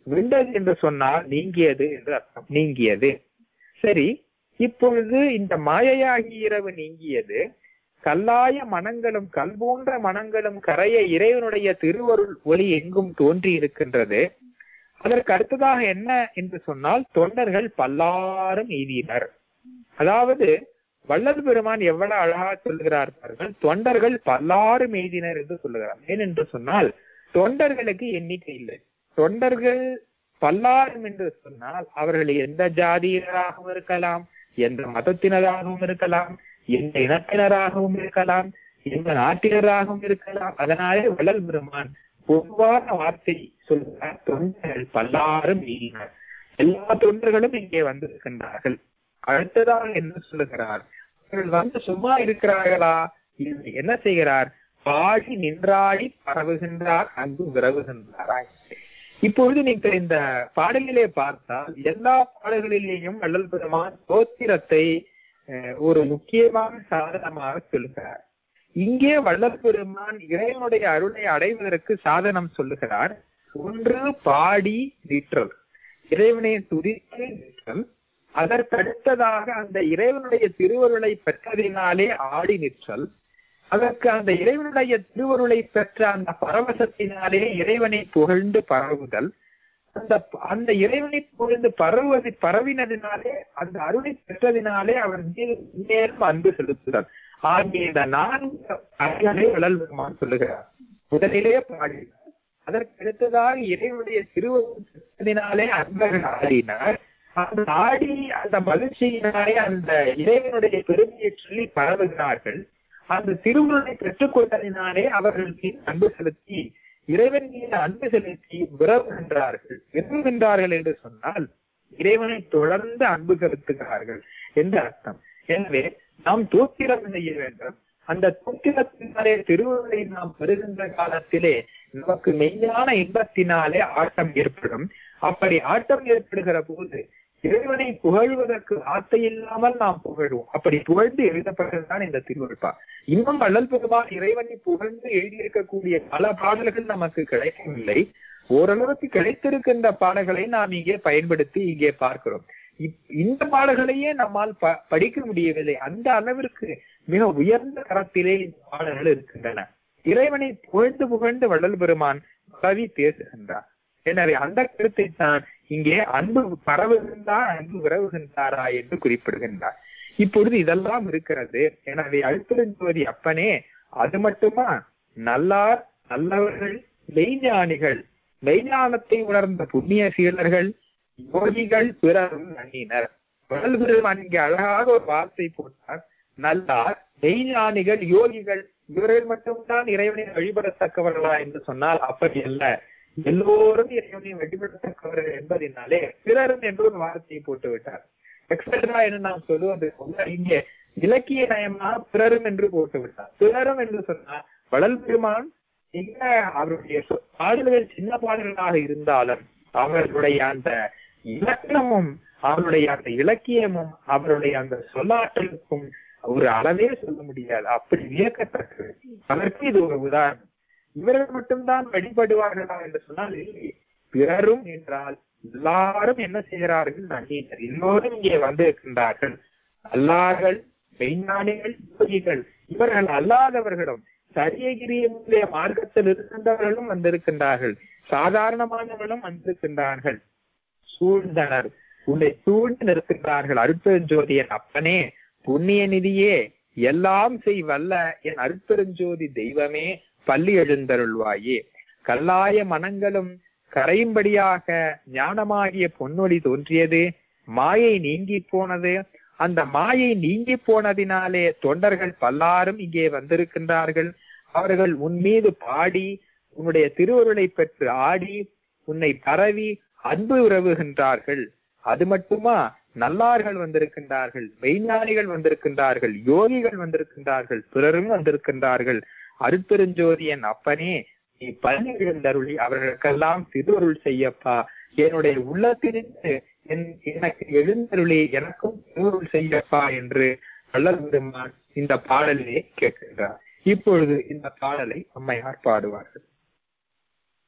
விண்டது என்று சொன்னால் நீங்கியது என்று அர்த்தம் நீங்கியது சரி இப்பொழுது இந்த மாயையாகி இரவு நீங்கியது கல்லாய மனங்களும் கல் போன்ற மனங்களும் கரைய இறைவனுடைய திருவருள் ஒளி எங்கும் தோன்றி இருக்கின்றது அதற்கு அடுத்ததாக என்ன என்று சொன்னால் தொண்டர்கள் பல்லாரும் எய்தினர் அதாவது வள்ளல் பெருமான் எவ்வளவு அழகா சொல்லுகிறார் பாருங்கள் தொண்டர்கள் பல்லாரும் எய்தினர் என்று சொல்லுகிறார் ஏனென்று சொன்னால் தொண்டர்களுக்கு எண்ணிக்கை இல்லை தொண்டர்கள் பல்லாரும் என்று சொன்னால் அவர்கள் எந்த ஜாதியினராகவும் இருக்கலாம் எந்த மதத்தினராகவும் இருக்கலாம் எந்த இனத்தினராகவும் இருக்கலாம் எந்த நாட்டினராகவும் இருக்கலாம் அதனாலே வள்ளல் பெருமான் பொதுவான வார்த்தை சொல்கிறார் தொண்டர்கள் பல்லாரும் எய்தினர் எல்லா தொண்டர்களும் இங்கே வந்திருக்கின்றார்கள் அடுத்ததாக என்ன சொல்லுகிறார் அவர்கள் வந்து சும்மா இருக்கிறார்களா இல்லை, என்ன செய்கிறார் பாடி நின்றாடி பரவுகின்றார் அங்கு விரவுகின்றாராய் இப்பொழுது நீங்க இந்த பாடலிலே பார்த்தால் எல்லா பாடல்களிலேயும் வள்ளல் பெருமான் சோத்திரத்தை அஹ், ஒரு முக்கியமான சாதனமாக சொல்லுகிறார் இங்கே வள்ளல் பெருமான் இறைவனுடைய அருளை அடைவதற்கு சாதனம் சொல்லுகிறார் ஒன்று பாடி நிற்றல் இறைவனை துதித்து நிற்றல் அதற்கடுத்ததாக அந்த இறைவனுடைய திருவருளை பெற்றதினாலே ஆடி நிற்றல் அதற்கு அந்த இறைவனுடைய திருவருளை பெற்ற அந்த பரவசத்தினாலே இறைவனை புகழ்ந்து பரவுதல் அந்த அந்த இறைவனை புகழ்ந்து பரவுவது பரவினதினாலே அந்த அருளை பெற்றதினாலே அவர் மீது மேலும் அன்பு செலுத்துதல் ஆகிய இந்த நான்கு அடிகளை வள்ளல் பெருமான் சொல்லுகிறார் முதலிலே பாடினார் அதற்கு அடுத்ததாக இறைவனுடைய திருவருளினாலே அன்பர்கள் ஆடினார் அந்த ஆடி அந்த மகிழ்ச்சியினாலே அந்த இறைவனுடைய பெருமையை சொல்லி பரவுகிறார்கள் அந்த திருவுருளை பெற்றுக் கொண்டதினாலே அவர்கள் மீது அன்பு செலுத்தி இறைவன் மீது அன்பு செலுத்தி விரவுகின்றார்கள் விரும்புகின்றார்கள் என்று சொன்னால் இறைவனை தொடர்ந்து அன்பு செலுத்துகிறார்கள் என்று அர்த்தம் எனவே நாம் தூத்திரம் செய்ய வேண்டும் அந்த தூத்திரத்தினாலே திருவுருளை நாம் பெறுகின்ற காலத்திலே நமக்கு மெய்யான இன்பத்தினாலே ஆட்டம் ஏற்படும் அப்படி ஆட்டம் ஏற்படுகிற போது இறைவனை புகழ்வதற்கு ஆசை இல்லாமல் நாம் புகழ்வோம் அப்படி புகழ்ந்து எழுதப்பட்டதுதான் இந்த திருவருப்பா இன்னும் வள்ளல் பெருமான் இறைவனை புகழ்ந்து எழுதியிருக்கக்கூடிய பல பாடல்கள் நமக்கு கிடைக்கவில்லை ஓரளவுக்கு கிடைத்திருக்கின்ற பாடல்களை நாம் இங்கே பயன்படுத்தி இங்கே பார்க்கிறோம் இப்- இந்த பாடல்களையே நம்மால் ப- படிக்க முடியவில்லை அந்த அளவிற்கு மிக உயர்ந்த தரத்திலே இந்த பாடல்கள் இருக்கின்றன இறைவனை புகழ்ந்து புகழ்ந்து வள்ளல் பெருமான் கவி பேசுகின்றார் எனவே அந்த கருத்தை தான் இங்கே அன்பு பரவுகின்றார் அன்பு விரவுகின்றாரா என்று குறிப்பிடுகின்றார் இப்பொழுது இதெல்லாம் இருக்கிறது எனவே அழுத்தெழுந்தோதி அப்பனே அது மட்டுமா நல்லார் நல்லவர்கள் மெய்ஞானிகள் மெய்ஞானத்தை உணர்ந்த புண்ணிய சீலர்கள் யோகிகள் பிறரும் நன்னினர் வள்ளல் பெருமான் இங்கே அழகாக ஒரு வார்த்தை போட்டார் நல்லார் மெய்ஞானிகள் யோகிகள் இவர்கள் மட்டும்தான் இறைவனை வழிபடத்தக்கவர்களா என்று சொன்னால் அப்படி அல்ல எல்லோரும் இறைவனை வழிபடத்தக்கவர்கள் என்பதினாலே பிறரும் என்று ஒரு வார்த்தையை போட்டு விட்டார் எக்ஸெட்ரா என்று நாம் சொல்லுவது போல இங்கே இலக்கிய நயமாக பிறரும் என்று போட்டு விட்டார் பிறரும் என்று சொன்னால் வளல் பெருமான் மிக அவருடைய சொ- பாடல்கள் சின்ன பாடல்களாக இருந்தாலும் அவர்களுடைய அந்த இலக்கணமும் அவருடைய அந்த இலக்கியமும் அவருடைய அந்த சொல்லாற்றலுக்கும் ஒரு அளவே சொல்ல முடியாது அப்படி வியக்கத்தக்கது அதற்கு இது ஒரு உதாரணம் இவர்கள் மட்டும்தான் வழிபடுவார்களா என்று சொன்னால் இல்லை பிறரும் என்றால் எல்லாரும் என்ன செய்கிறார்கள் நன்னினர் எல்லோரும் இங்கே வந்திருக்கின்றார்கள் அல்லார்கள் மெய்ஞானிகள் யோகிகள் இவர்கள் அல்லாதவர்களும் சரியகிரிய மார்க்கத்தில் இருக்கின்றவர்களும் வந்திருக்கின்றார்கள் சாதாரணமானவர்களும் வந்திருக்கின்றார்கள் சூழ்ந்தனர் உன்னை சூழ்ந்து நிற்கின்றார்கள் அருட்பெருஞ்சோதியன் அப்பனே புண்ணிய நிதியே எல்லாம் செய் வல்ல என் அருட்பெருஞ்சோதி தெய்வமே பள்ளி எழுந்தருள்வாயே கல்லாய மனங்களும் கரையும்படியாக ஞானமாகிய பொன்னொழி தோன்றியது மாயை நீங்கி போனது அந்த மாயை நீங்கி போனதினாலே தொண்டர்கள் பல்லாரும் இங்கே வந்திருக்கின்றார்கள் அவர்கள் உன் மீது பாடி உன்னுடைய திருவருளை பெற்று ஆடி உன்னை பரவி அன்பு உறவுகின்றார்கள் அது மட்டுமா நல்லார்கள் வந்திருக்கின்றார்கள் மெய்ஞானிகள் வந்திருக்கின்றார்கள் யோகிகள் வந்திருக்கின்றார்கள் பிறரும் வந்திருக்கின்றார்கள் அருட்பெருஞ்சோதியன் அப்பனே நீ பள்ளி எழுந்தருளி அவர்களுக்கெல்லாம் திருவருள் செய்யப்பா என்னுடைய உள்ளத்திலிருந்து என் எனக்கு எழுந்தருளி எனக்கும் திருவருள் செய்யப்பா என்று வள்ளல் பெருமான் இந்த பாடலிலே கேட்கின்றார் இப்பொழுது இந்த பாடலை அம்மையார் பாடுவார்கள்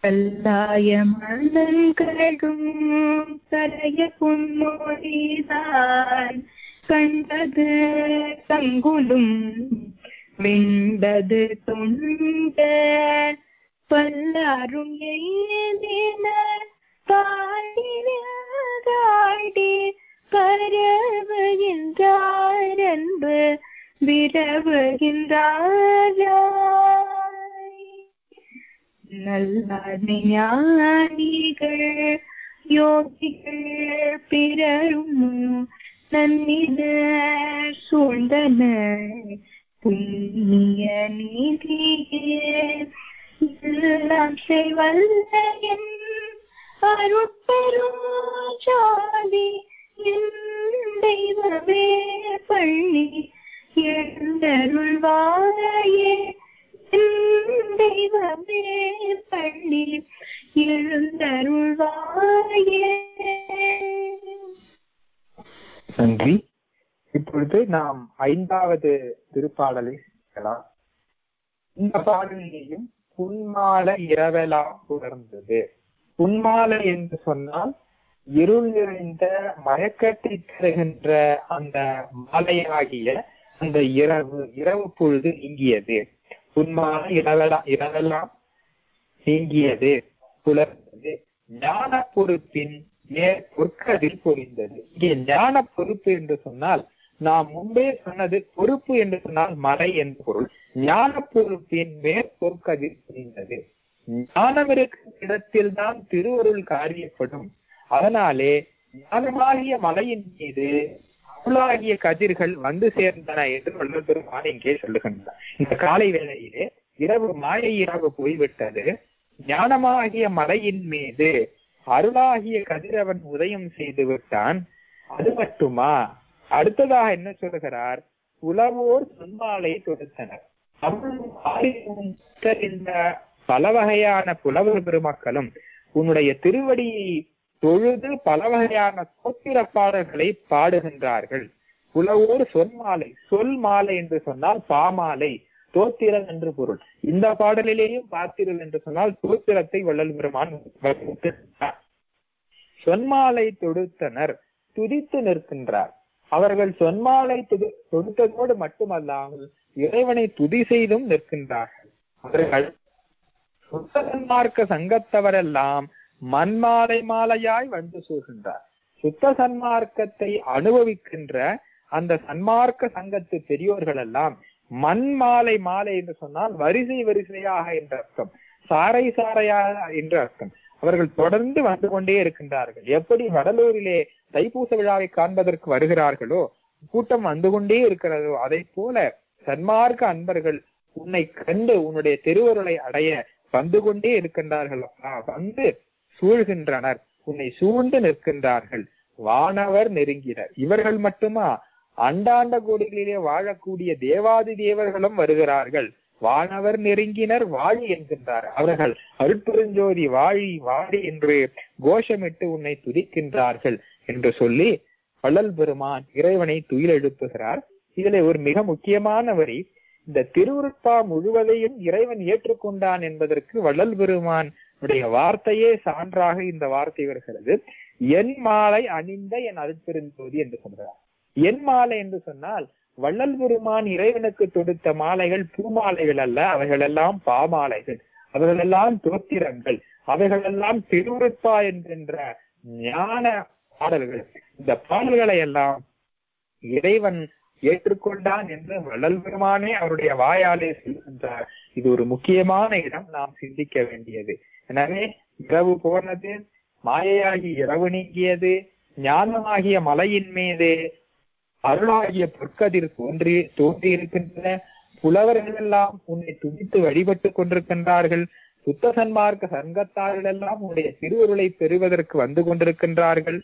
கல்லாய மணல்களும் கரைய புன்மொழிதான் கண்டது தங்குலும் விண்டது தொண்ட பல்லாரும் எய்தின பாடினாடி பரவுகின்றார் அன்பு விரவுகின்றாராய் நல்ல ஞானிகள் யோகிகள் பிறரும் நன்னித சூழ்ந்தனர் புண்ணிய நீதியே எல்லாம் செய்வல்ல என் அருட்பெரும் ஜாதி என் தெய்வமே பள்ளி எழுந்தருள்வாயே என் தெய்வமே பள்ளி எழுந்தருள்வாயே நன்றி இப்பொழுது நாம் ஐந்தாவது திருப்பாடலை கேட்கலாம் இந்த பாடலிலேயும் புன்மால இரவலா உணர்ந்தது புன்மாலை என்று சொன்னால் இருள் நிறைந்த மயக்கத்தை தருகின்ற அந்த மாலையாகிய அந்த இரவு இரவு பொழுது நீங்கியது புன்மால இரவலா இரவெல்லாம் நீங்கியது புலர்ந்தது ஞான பொறுப்பின் நேர் பொற்கதில் பொழிந்தது இங்கே ஞான பொறுப்பு என்று சொன்னால் நாம் முன்பே சொன்னது பொறுப்பு என்று சொன்னால் மறை என்று பொருள் ஞான பொறுப்பின் மேற்பொற்கதில் பொழிந்தது ஞானம் இருக்கும் இடத்தில் தான் திருவருள் காரியப்படும் அதனாலே ஞானமாகிய மலையின் மீது அருளாகிய கதிர்கள் வந்து சேர்ந்தன என்று வள்ளல் பெருமான் இங்கே சொல்லுகின்றார் இந்த காலை வேளையிலே இரவு மாயை இரவு போய்விட்டது ஞானமாகிய மலையின் மீது அருளாகிய கதிரவன் உதயம் செய்து விட்டான் அது மட்டுமா அடுத்ததாக என்ன சொல்லுகிறார் புலவோர் சொன்மாலை தொடுத்தனர் தமிழும் ஆரியமும் தெரிந்த பல வகையான புலவர் பெருமக்களும் உன்னுடைய திருவடியை தொழுது பல வகையான சோத்திர பாடல்களை பாடுகின்றார்கள் புலவோர் சொன்மாலை சொல் மாலை என்று சொன்னால் பாமாலை தோத்திரம் என்று பொருள் இந்த பாடலிலேயும் பார்த்திரல் என்று சொன்னால் தோத்திரத்தை வள்ளல் பெருமான் வகுத்திருக்கிறார். சொன்மாலை தொடுத்தனர் துதித்து நிற்கின்றார் அவர்கள் சொன்மாலை தொடு தொடுத்ததோடு மட்டுமல்லாமல் இறைவனை துதி செய்தும் நிற்கின்றார்கள் அவர்கள் சுத்த சன்மார்க்க சங்கத்தவரெல்லாம் மண்மாலை மாலையாய் வந்து சூழ்கின்றார் சுத்த சன்மார்க்கத்தை அனுபவிக்கின்ற அந்த சன்மார்க்க சங்கத்து பெரியோர்கள் எல்லாம் மண் மாலை மாலை என்று சொன்னால் வரிசை வரிசையாக என்ற அர்த்தம் சாறை சாறையாக என்று அர்த்தம் அவர்கள் தொடர்ந்து வந்து கொண்டே இருக்கின்றார்கள் எப்படி வடலூரிலே தைப்பூச விழாவை காண்பதற்கு வருகிறார்களோ கூட்டம் வந்து கொண்டே இருக்கிறதோ அதை போல சன்மார்க்க அன்பர்கள் உன்னை கண்டு உன்னுடைய திருவருளை அடைய வந்து கொண்டே இருக்கின்றார்கள் ஆ, வந்து சூழ்கின்றனர் உன்னை சூழ்ந்து நிற்கின்றார்கள் வானவர் நெருங்கினர் இவர்கள் மட்டுமா அண்டாண்ட கோடிகளிலே வாழக்கூடிய தேவாதி தேவர்களும் வருகிறார்கள் வானவர் நெருங்கினர் வாழி என்கின்றார் அவர்கள் அருட்பெருஞ்சோதி வாழி வாழி என்று கோஷமிட்டு உன்னை துதிக்கின்றார்கள் என்று சொல்லி வள்ளல் பெருமான் இறைவனை துயில் எழுப்புகிறார் இதிலே ஒரு மிக முக்கியமான வரி இந்த திருவுருப்பா முழுவதையும் இறைவன் ஏற்றுக்கொண்டான் என்பதற்கு வள்ளல் பெருமான் உடைய வார்த்தையே சான்றாக இந்த வார்த்தை வருகிறது என் மாலை அணிந்த என் அருட்பெருஞ்சோதி என்று சொல்றார் என் மாலை என்று சொன்னால் வள்ளல் பெருமான் இறைவனுக்கு தொடுத்த மாலைகள் பூமாலைகள் அல்ல அவைகளெல்லாம் பாமாலைகள் அவைகளெல்லாம் தோத்திரங்கள் அவைகளெல்லாம் திருவுருப்பா என்கின்ற ஞான பாடல்கள் இந்த பாடல்களை எல்லாம் இறைவன் ஏற்றுக்கொண்டான் என்று வள்ளல் பெருமானே அவருடைய வாயாலே சொல்கின்றார் இது ஒரு முக்கியமான இடம் நாம் சிந்திக்க வேண்டியது எனவே இரவு போனது மாயையாகி இரவு நீங்கியது ஞானமாகிய மலையின் மீது அருளாகிய பொற்கதிர் தோன்றி தோன்றி இருக்கின்றன புலவர்கள் எல்லாம் உன்னை துதித்து வழிபட்டுக் கொண்டிருக்கின்றார்கள் சுத்த சன்மார்க்க சங்கத்தார்கள் எல்லாம் உன்னுடைய திருவருளை பெறுவதற்கு வந்து கொண்டிருக்கின்றார்கள்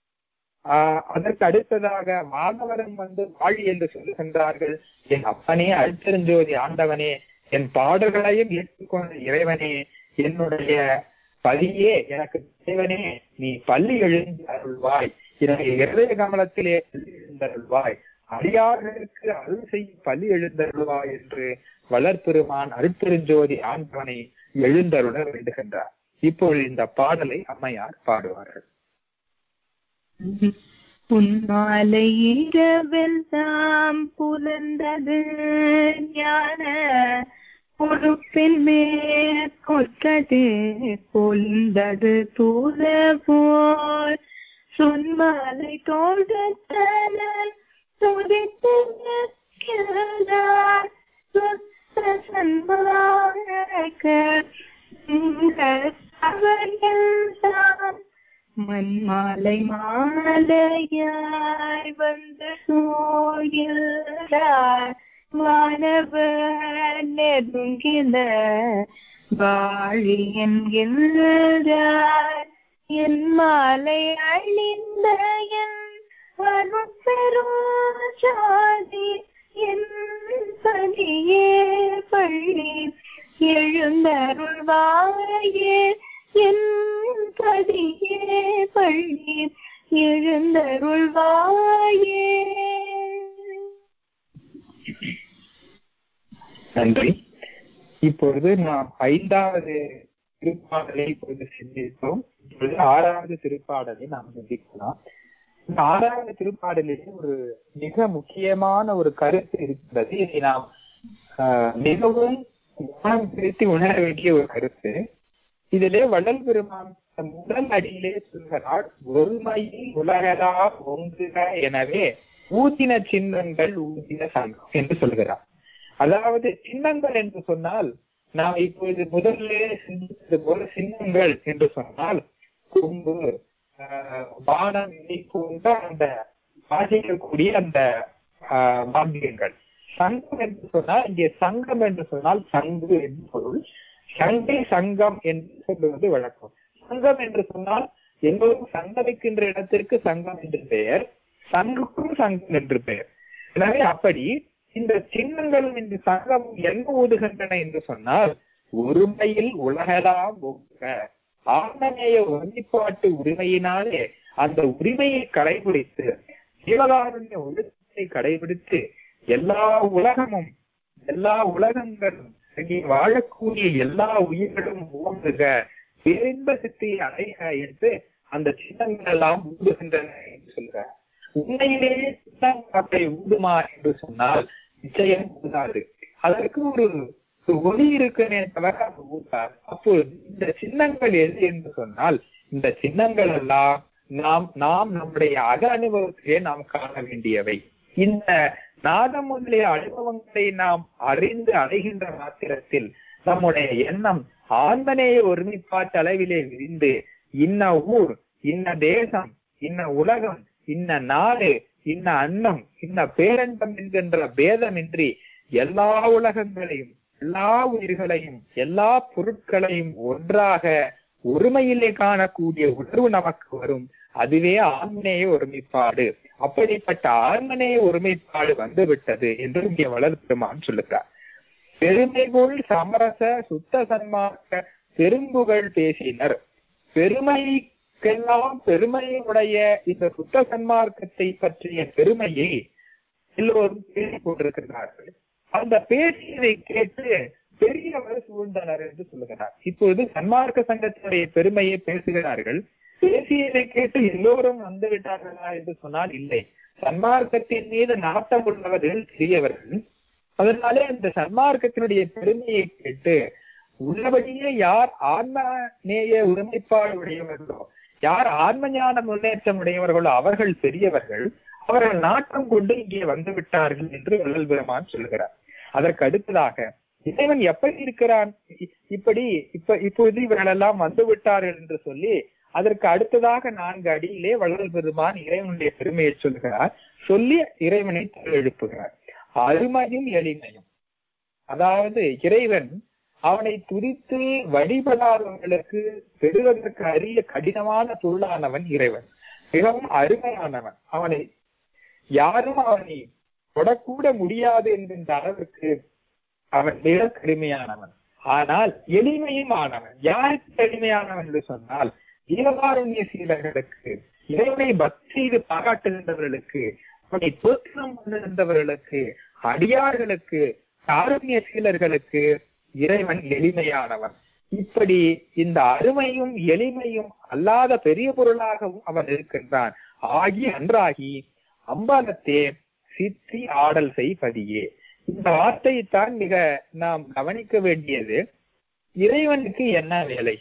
ஆஹ் அதற்கு அடுத்ததாக மாதவரம் வந்து வாழி என்று சொல்லுகின்றார்கள் என் அப்பனே அழுத்தெருஞ்சோதி ஆண்டவனே என் பாடல்களையும் ஏற்றுக்கொண்ட இறைவனே என்னுடைய பதியே எனக்கு தேவனே நீ பள்ளி எழுந்து அருள்வாய் என்னுடைய இருதய கமலத்திலே பள்ளி எழுந்தருள்வாய் அடியார்களுக்கு அருள் செய்யும் பள்ளி எழுந்தருள்வாய் என்று வளர்பெருமான் அருட்பெருஞ்சோதி ஆண்டவனை எழுந்தருள வேண்டுகின்றார் இப்பொழுது இந்த பாடலை அம்மையார் பாடுவார்கள் உன்மாலை இரவெல்லாம் புலர்ந்தது ஞான பொறுப்பின் மேற்கொற்றது பொழிந்தது தூர போல் சொன்மாலை தோட்டத்தனன் துதித்து நிற்கிறார் சுத்த சன்மார்க்க உங்கள் அவர்கள்தான் மண்மாலை மாலையாய் வந்து சூழ்கிறார் வானவர் நெருங்கின வாழி என்கின்றார் என் மாலை அழிந்த என் அருட்பெரும் சாதி என் பதியே பள்ளி எழுந்தருள்வாயே என் பதியே பள்ளி எழுந்தருள்வாயே நன்றி இப்பொழுது நாம் ஐந்தாவது திருப்பாடலை இப்பொழுது சிந்தித்தோம் இப்பொழுது ஆறாவது திருப்பாடலை நாம் சிந்திக்கலாம் இந்த ஆறாவது திருப்பாடலிலே ஒரு மிக முக்கியமான ஒரு கருத்து இருக்கிறது இதை நாம் ஆஹ், மிகவும் கவனம் செலுத்தி உணர வேண்டிய ஒரு கருத்து இதிலே வள்ளல் பெருமான் தன் முதல் அடியிலே சொல்கிறார் ஒருமையில் உலகதா ஒன்றுக எனவே ஊதின சின்னங்கள் ஊதின சங்கம் என்று சொல்கிறார் அதாவது சின்னங்கள் என்று சொன்னால் நாம் இப்பொழுது முதல்ல சிந்தித்தது போல சின்னங்கள் என்று சொன்னால் கொம்பு ஆஹ், பானம் இதை போன்ற அந்த வாசிக்கக்கூடிய அந்த ஆஹ், வாத்தியங்கள் சங்கம் என்று சொன்னால் இங்கே சங்கம் என்று சொன்னால் சங்கு என்று பொருள் சங்கை சங்கம் என்று சொல்லுவது வழக்கம் சங்கம் என்று சொன்னால் எல்லோரும் சங்கமிக்கின்ற இடத்திற்கு சங்கம் என்று பெயர் சங்குக்கும் சங்கம் என்று பெயர் எனவே அப்படி இந்த சின்னங்களும் இந்த சங்கமும் என்ன ஊதுகின்றன என்று சொன்னால் ஒருமையில் உலகலாம் ஒக்க ஆன்மநேய ஒருமைப்பாட்டு உரிமையினாலே அந்த உரிமையை கடைபிடித்து ஜீவகாருண்ய ஒழுக்கத்தை கடைபிடித்து எல்லா உலகமும் எல்லா உலகங்களும் இங்கே வாழக்கூடிய எல்லா உயிர்களும் ஓங்குக பேரின்ப சித்தியை அடைக என்று அந்த சின்னங்கள் எல்லாம் ஊதுகின்றன என்று சொல்றார் உண்மையிலேயே சின்னம் அப்படி ஊதுமா என்று சொன்னால் நிச்சயம் ஊதாது அதற்கு ஒரு ஒரு ஒளி இருக்குமே தவிர அது ஊதாது அப்பொழுது இந்த சின்னங்கள் எது என்று சொன்னால் இந்த சின்னங்கள் எல்லாம் நாம் நாம் நம்முடைய அக அனுபவத்திலே நாம் காண வேண்டியவை இந்த நாதம் முதலிய அனுபவங்களை நாம் அறிந்து அடைகின்ற மாத்திரத்தில் நம்முடைய எண்ணம் ஆந்தனைய ஒருமைப்பாட்டு அளவிலே விரிந்து இன்ன ஊர் இன்ன தேசம் இன்ன உலகம் இன்ன நாடு இன்ன அன்னம் இன்ன பேரண்டம் என்கின்ற பேதமின்றி எல்லா உலகங்களையும் எல்லா உயிர்களையும் எல்லா பொருட்களையும் ஒன்றாக ஒருமையிலே காணக்கூடிய உணர்வு நமக்கு வரும் அதுவே ஆன்மநேய ஒருமைப்பாடு அப்படிப்பட்ட ஆன்மநேய ஒருமைப்பாடு வந்துவிட்டது என்று இங்கே வளர் பெருமான் சொல்லுகிறார் பெருமைகொள் சமரச சுத்த சன்மார்க்க பெரும்புகழ் பேசினர் பெருமைக்கெல்லாம் பெருமையுடைய இந்த சுத்த சன்மார்க்கத்தை பற்றிய பெருமையை எல்லோரும் பேசிக் கொண்டிருக்கிறார்கள் அந்த பேசியதை கேட்டு பெரியவர் சூழ்ந்தனர் என்று சொல்லுகிறார் இப்பொழுது சன்மார்க்க சங்கத்தினுடைய பெருமையை பேசுகிறார்கள் பேசியதை கேட்டு எல்லோரும் வந்து விட்டார்களா என்று சொன்னால் இல்லை சன்மார்க்கத்தின் மீது நாட்டம் உள்ளவர்கள் சிறியவர்கள் அதனாலே அந்த சன்மார்க்கத்தினுடைய பெருமையை கேட்டு உள்ளபடியே யார் ஆன்ம நேய உரிமைப்பாடு உடையவர்களோ யார் ஆன்ம ஞான முன்னேற்றம் உடையவர்களோ அவர்கள் பெரியவர்கள் அவர்கள் நாட்டம் கொண்டு இங்கே வந்து விட்டார்கள் என்று வள்ளல் பெருமான் சொல்கிறார் அதற்கு அடுத்ததாக இறைவன் எப்படி இருக்கிறான் இ- இப்படி இப்ப இப்பொழுது இவர்கள் எல்லாம் வந்து விட்டார்கள் என்று சொல்லி அதற்கு அடுத்ததாக நான்கு அடியிலே வள்ளல் பெருமான் இறைவனுடைய பெருமையை சொல்கிறார் சொல்லி இறைவனை எழுப்புகிறார் அருமையும் எளிமையும் அதாவது இறைவன் அவனை துதித்து வழிபடாதவர்களுக்கு பெறுவதற்கு அரிய கடினமான பொருளானவன் இறைவன் மிகவும் அருமையானவன் அவனை யாரும் அவனை தொடக்கூட முடியாது என்கின்ற அளவிற்கு அவன் மிக கடுமையானவன் ஆனால் எளிமையும் ஆனவன் யாருக்கு எளிமையானவன் என்று சொன்னால் ஜீவகாருண்ய சீலர்களுக்கு இறைவனை பக்தி செய்து பாராட்டுகின்றவர்களுக்கு அவனை தோற்றம் பண்ணுகின்றவர்களுக்கு அடியார்களுக்கு காருண்ய சீலர்களுக்கு இறைவன் எளிமையானவன் இப்படி இந்த அருமையும் எளிமையும் அல்லாத பெரிய பொருளாகவும் அவன் இருக்கின்றான் ஆகி அன்றாகி அம்பாலத்தே சித்தி ஆடல் செய்பதியே இந்த வார்த்தையைத்தான் மிக நாம் கவனிக்க வேண்டியது இறைவனுக்கு என்ன வேலை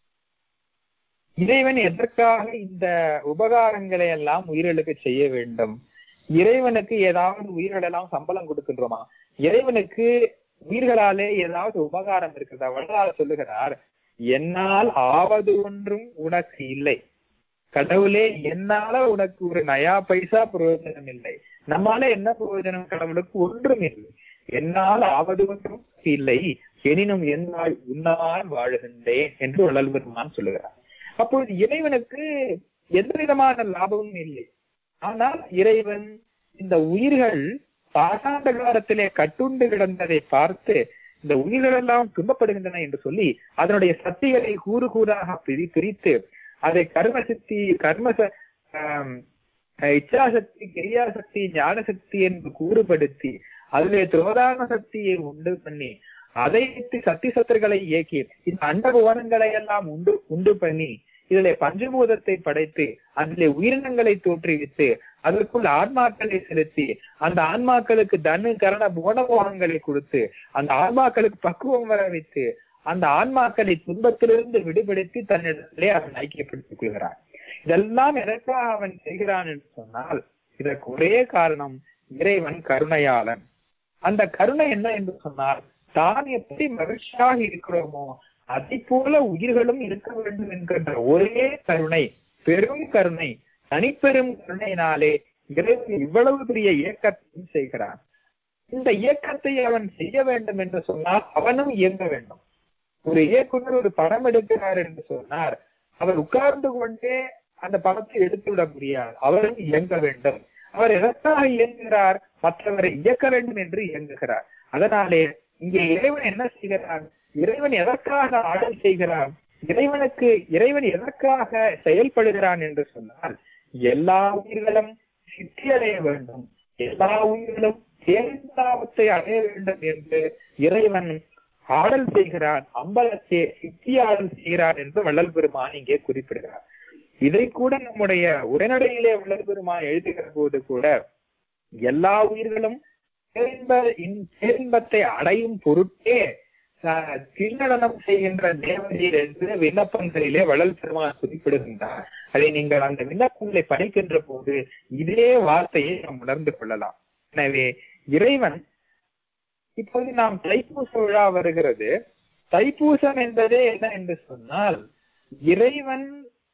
இறைவன் எதற்காக இந்த உபகாரங்களை எல்லாம் உயிர்களுக்கு செய்ய வேண்டும் இறைவனுக்கு ஏதாவது உயிர்களெல்லாம் சம்பளம் கொடுக்கின்றோமா இறைவனுக்கு உயிர்களாலே ஏதாவது உபகாரம் இருக்கிறதா வள்ளலார் சொல்லுகிறார் என்னால் ஆவது ஒன்றும் உனக்கு இல்லை கடவுளே என்னால உனக்கு ஒரு நயா பைசா பிரயோஜனம் இல்லை நம்மால என்ன பிரயோஜனம் கடவுளுக்கு ஒன்றும் இல்லை என்னால் ஆவது ஒன்றும் இல்லை எனினும் என்னால் உன்னால் வாழுகின்றேன் என்று வள்ளல் பெருமான் சொல்லுகிறார் அப்பொழுது இறைவனுக்கு எந்த விதமான லாபமும் இல்லை ஆனால் இறைவன் இந்த உயிர்கள் பாசாந்த காலத்திலே கட்டுண்டு கிடந்ததை பார்த்து இந்த உயிர்கள் எல்லாம் துன்பப்படுகின்றன என்று சொல்லி அதனுடைய சக்திகளை கூறு கூறாக பிரி பிரித்து அதை கர்ம சக்தி கர்ம ச- ஆம், இச்சாசக்தி கிரியாசக்தி ஞான சக்தி என்று கூறுபடுத்தி அதிலே துரோதான சக்தியை உண்டு பண்ணி அதை வைத்து சக்தி சத்துருக்களை இயக்கி இந்த அண்ட புவனங்களை எல்லாம் உண்டு உண்டு பண்ணி இதிலே பஞ்சபூதத்தை படைத்து அதிலே உயிரினங்களை தோற்றுவித்து அதற்குள் ஆன்மாக்களை செலுத்தி அந்த ஆன்மாக்களுக்கு தனு கரண புவனபோகங்களை கொடுத்து அந்த ஆன்மாக்களுக்கு பக்குவம் வர வைத்து அந்த ஆன்மாக்களை துன்பத்திலிருந்து விடுபடுத்தி தன்னிடத்திலே அவன் ஐக்கியப்படுத்திக் கொள்கிறான் இதெல்லாம் எதற்காக அவன் செய்கிறான் என்று சொன்னால் இதற்கு ஒரே காரணம் இறைவன் கருணையாளன் அந்த கருணை என்ன என்று சொன்னால் தான் எப்படி மகிழ்ச்சியாக இருக்கிறோமோ அதை போல உயிர்களும் இருக்க வேண்டும் என்கின்ற ஒரே கருணை பெரும் கருணை தனிப்பெரும் கருணையினாலே இறைவன் இவ்வளவு பெரிய இயக்கத்தையும் செய்கிறான் இந்த இயக்கத்தை அவன் செய்ய வேண்டும் என்று சொன்னால் அவனும் இயங்க வேண்டும் ஒரு இயக்குனர் ஒரு படம் எடுக்கிறார் என்று சொன்னார் அவர் உட்கார்ந்து கொண்டே அந்த படத்தை எடுத்து விட முடியாது அவரும் இயங்க வேண்டும் அவர் எதற்காக இயங்குகிறார் மற்றவரை இயக்க வேண்டும் என்று இயங்குகிறார் அதனாலே இங்கே இறைவன் என்ன செய்கிறான் இறைவன் எதற்காக ஆடல் செய்கிறான் இறைவனுக்கு இறைவன் எதற்காக செயல்படுகிறான் என்று சொன்னால் எல்லா உயிர்களும் சித்தியடைய வேண்டும் எல்லா உயிர்களும் பேரிந்தாபத்தை அடைய வேண்டும் என்று இறைவன் ஆடல் செய்கிறான் அம்பலத்தே சித்தி ஆடல் செய்கிறான் என்று வள்ளல் பெருமான் இங்கே குறிப்பிடுகிறார் இதை கூட நம்முடைய உரைநடையிலே வள்ளல் பெருமான் எழுதுகிற போது கூட எல்லா உயிர்களும் பேரின்ப இன்- பேரின்பத்தை அடையும் பொருட்டே ஆஹ், திருநடனம் செய்கின்ற தேவதையர் என்று விண்ணப்பங்களிலே வள்ளல் பெருமான் குறிப்பிடுகின்றார் அதை நீங்கள் அந்த விண்ணப்பங்களை படிக்கின்ற போது இதே வார்த்தையை நாம் உணர்ந்து கொள்ளலாம் எனவே இறைவன் இப்போது நாம் தைப்பூச விழா வருகிறது தைப்பூசம் என்பதே என்ன என்று சொன்னால் இறைவன்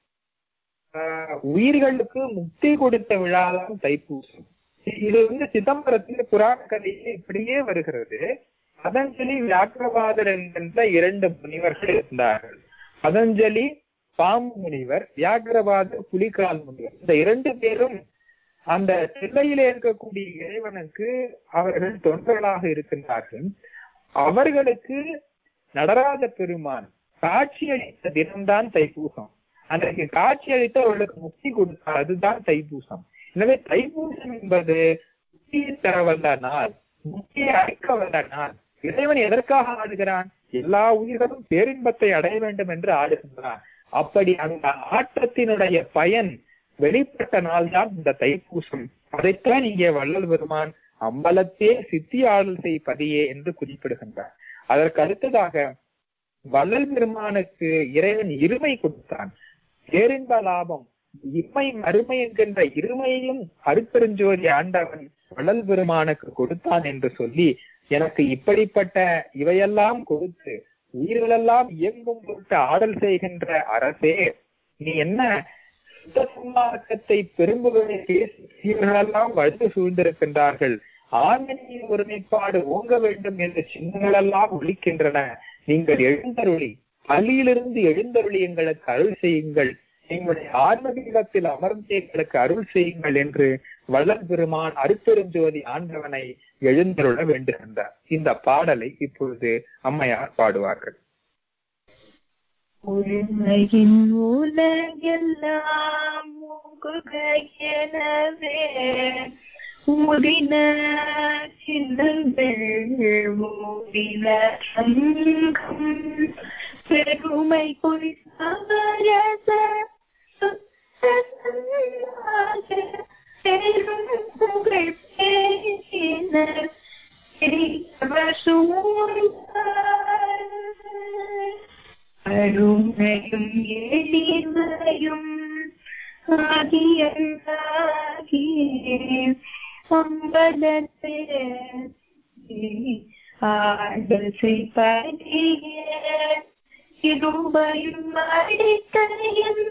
ஆஹ், உயிர்களுக்கு முக்தி கொடுத்த விழாதான் தைப்பூசம் இது வந்து சிதம்பரத்தில் புராண கதையில இப்படியே வருகிறது பதஞ்சலி வியாக்கிரபாதர் என்கின்ற இரண்டு முனிவர்கள் இருந்தார்கள் பதஞ்சலி பாம்பு முனிவர் வியாக்கிரபாதர் புலிகால் முனிவர் இந்த இரண்டு பேரும் அந்த சிலையிலே இருக்கக்கூடிய இறைவனுக்கு அவர்கள் தொண்டர்களாக இருக்கின்றார்கள் அவர்களுக்கு நடராஜ பெருமான் காட்சி அளித்த தினம்தான் தைப்பூசம் அன்றைக்கு காட்சி அளித்து அவர்களுக்கு முக்தி கொடுத்தார் அதுதான் தைப்பூசம் எனவே தைப்பூசம் என்பது முக்தியை தர வல்ல நாள் முக்தியை அளிக்க வல்ல நாள் இறைவன் எதற்காக ஆடுகிறான் எல்லா உயிர்களும் பேரின்பத்தை அடைய வேண்டும் என்று ஆடுகின்றான் அப்படி அந்த ஆட்டத்தினுடைய பயன் வெளிப்பட்ட நாள் தான் இந்த தைப்பூசம் அதைத்தான் இங்கே வள்ளல் பெருமான் அம்பலத்தே சித்தி ஆடல் செய் பதியே என்று குறிப்பிடுகின்றார் அதற்கு அடுத்ததாக வள்ளல் பெருமானுக்கு இறைவன் இருமை கொடுத்தான் பேரின்ப லாபம் இம்மை மறுமை என்கின்ற இருமையையும் அருப்பெருஞ்சோதி ஆண்டவன் வள்ளல் பெருமானுக்கு கொடுத்தான் என்று சொல்லி எனக்கு இப்படிப்பட்ட இவையெல்லாம் கொடுத்து உயிர்களெல்லாம் இயங்கும் பொருட்டு ஆடல் செய்கின்ற அரசே நீ என்ன சுத்த சன்மார்க்கத்தை பெரும்புகளை பேசி சீர்களெல்லாம் வழுத்து சூழ்ந்திருக்கின்றார்கள் ஆன்மீக ஒருமைப்பாடு ஓங்க வேண்டும் என்ற சின்னங்களெல்லாம் ஒழிக்கின்றன நீங்கள் எழுந்தருளி பள்ளியிலிருந்து எழுந்தருளி எங்களுக்கு அருள் செய்யுங்கள் எங்களுடைய ஆன்மீகத்தில் அமர்ந்து எங்களுக்கு அருள் செய்யுங்கள் என்று வள்ளல் பெருமான் அருப்பெருஞ்சோதி ஆண்டவனை எழுந்தருள வேண்டுகின்றார் இந்த பாடலை இப்பொழுது அம்மையார் பாடுவார்கள் உண்மையின் உலகெல்லாம் முகுக எனவே ஊதின சின்னங்கள் ஊதின சங்கம் பெருமை கொள்ளாரச பெரும் புகழ் பேசினர் பெரியவர் சூழ்ந்தார் அருமையும் எளிமையும் ஆகிய அம்பலத்தே ஆடல் செய்படிய இருபையும் அடிக்கையும்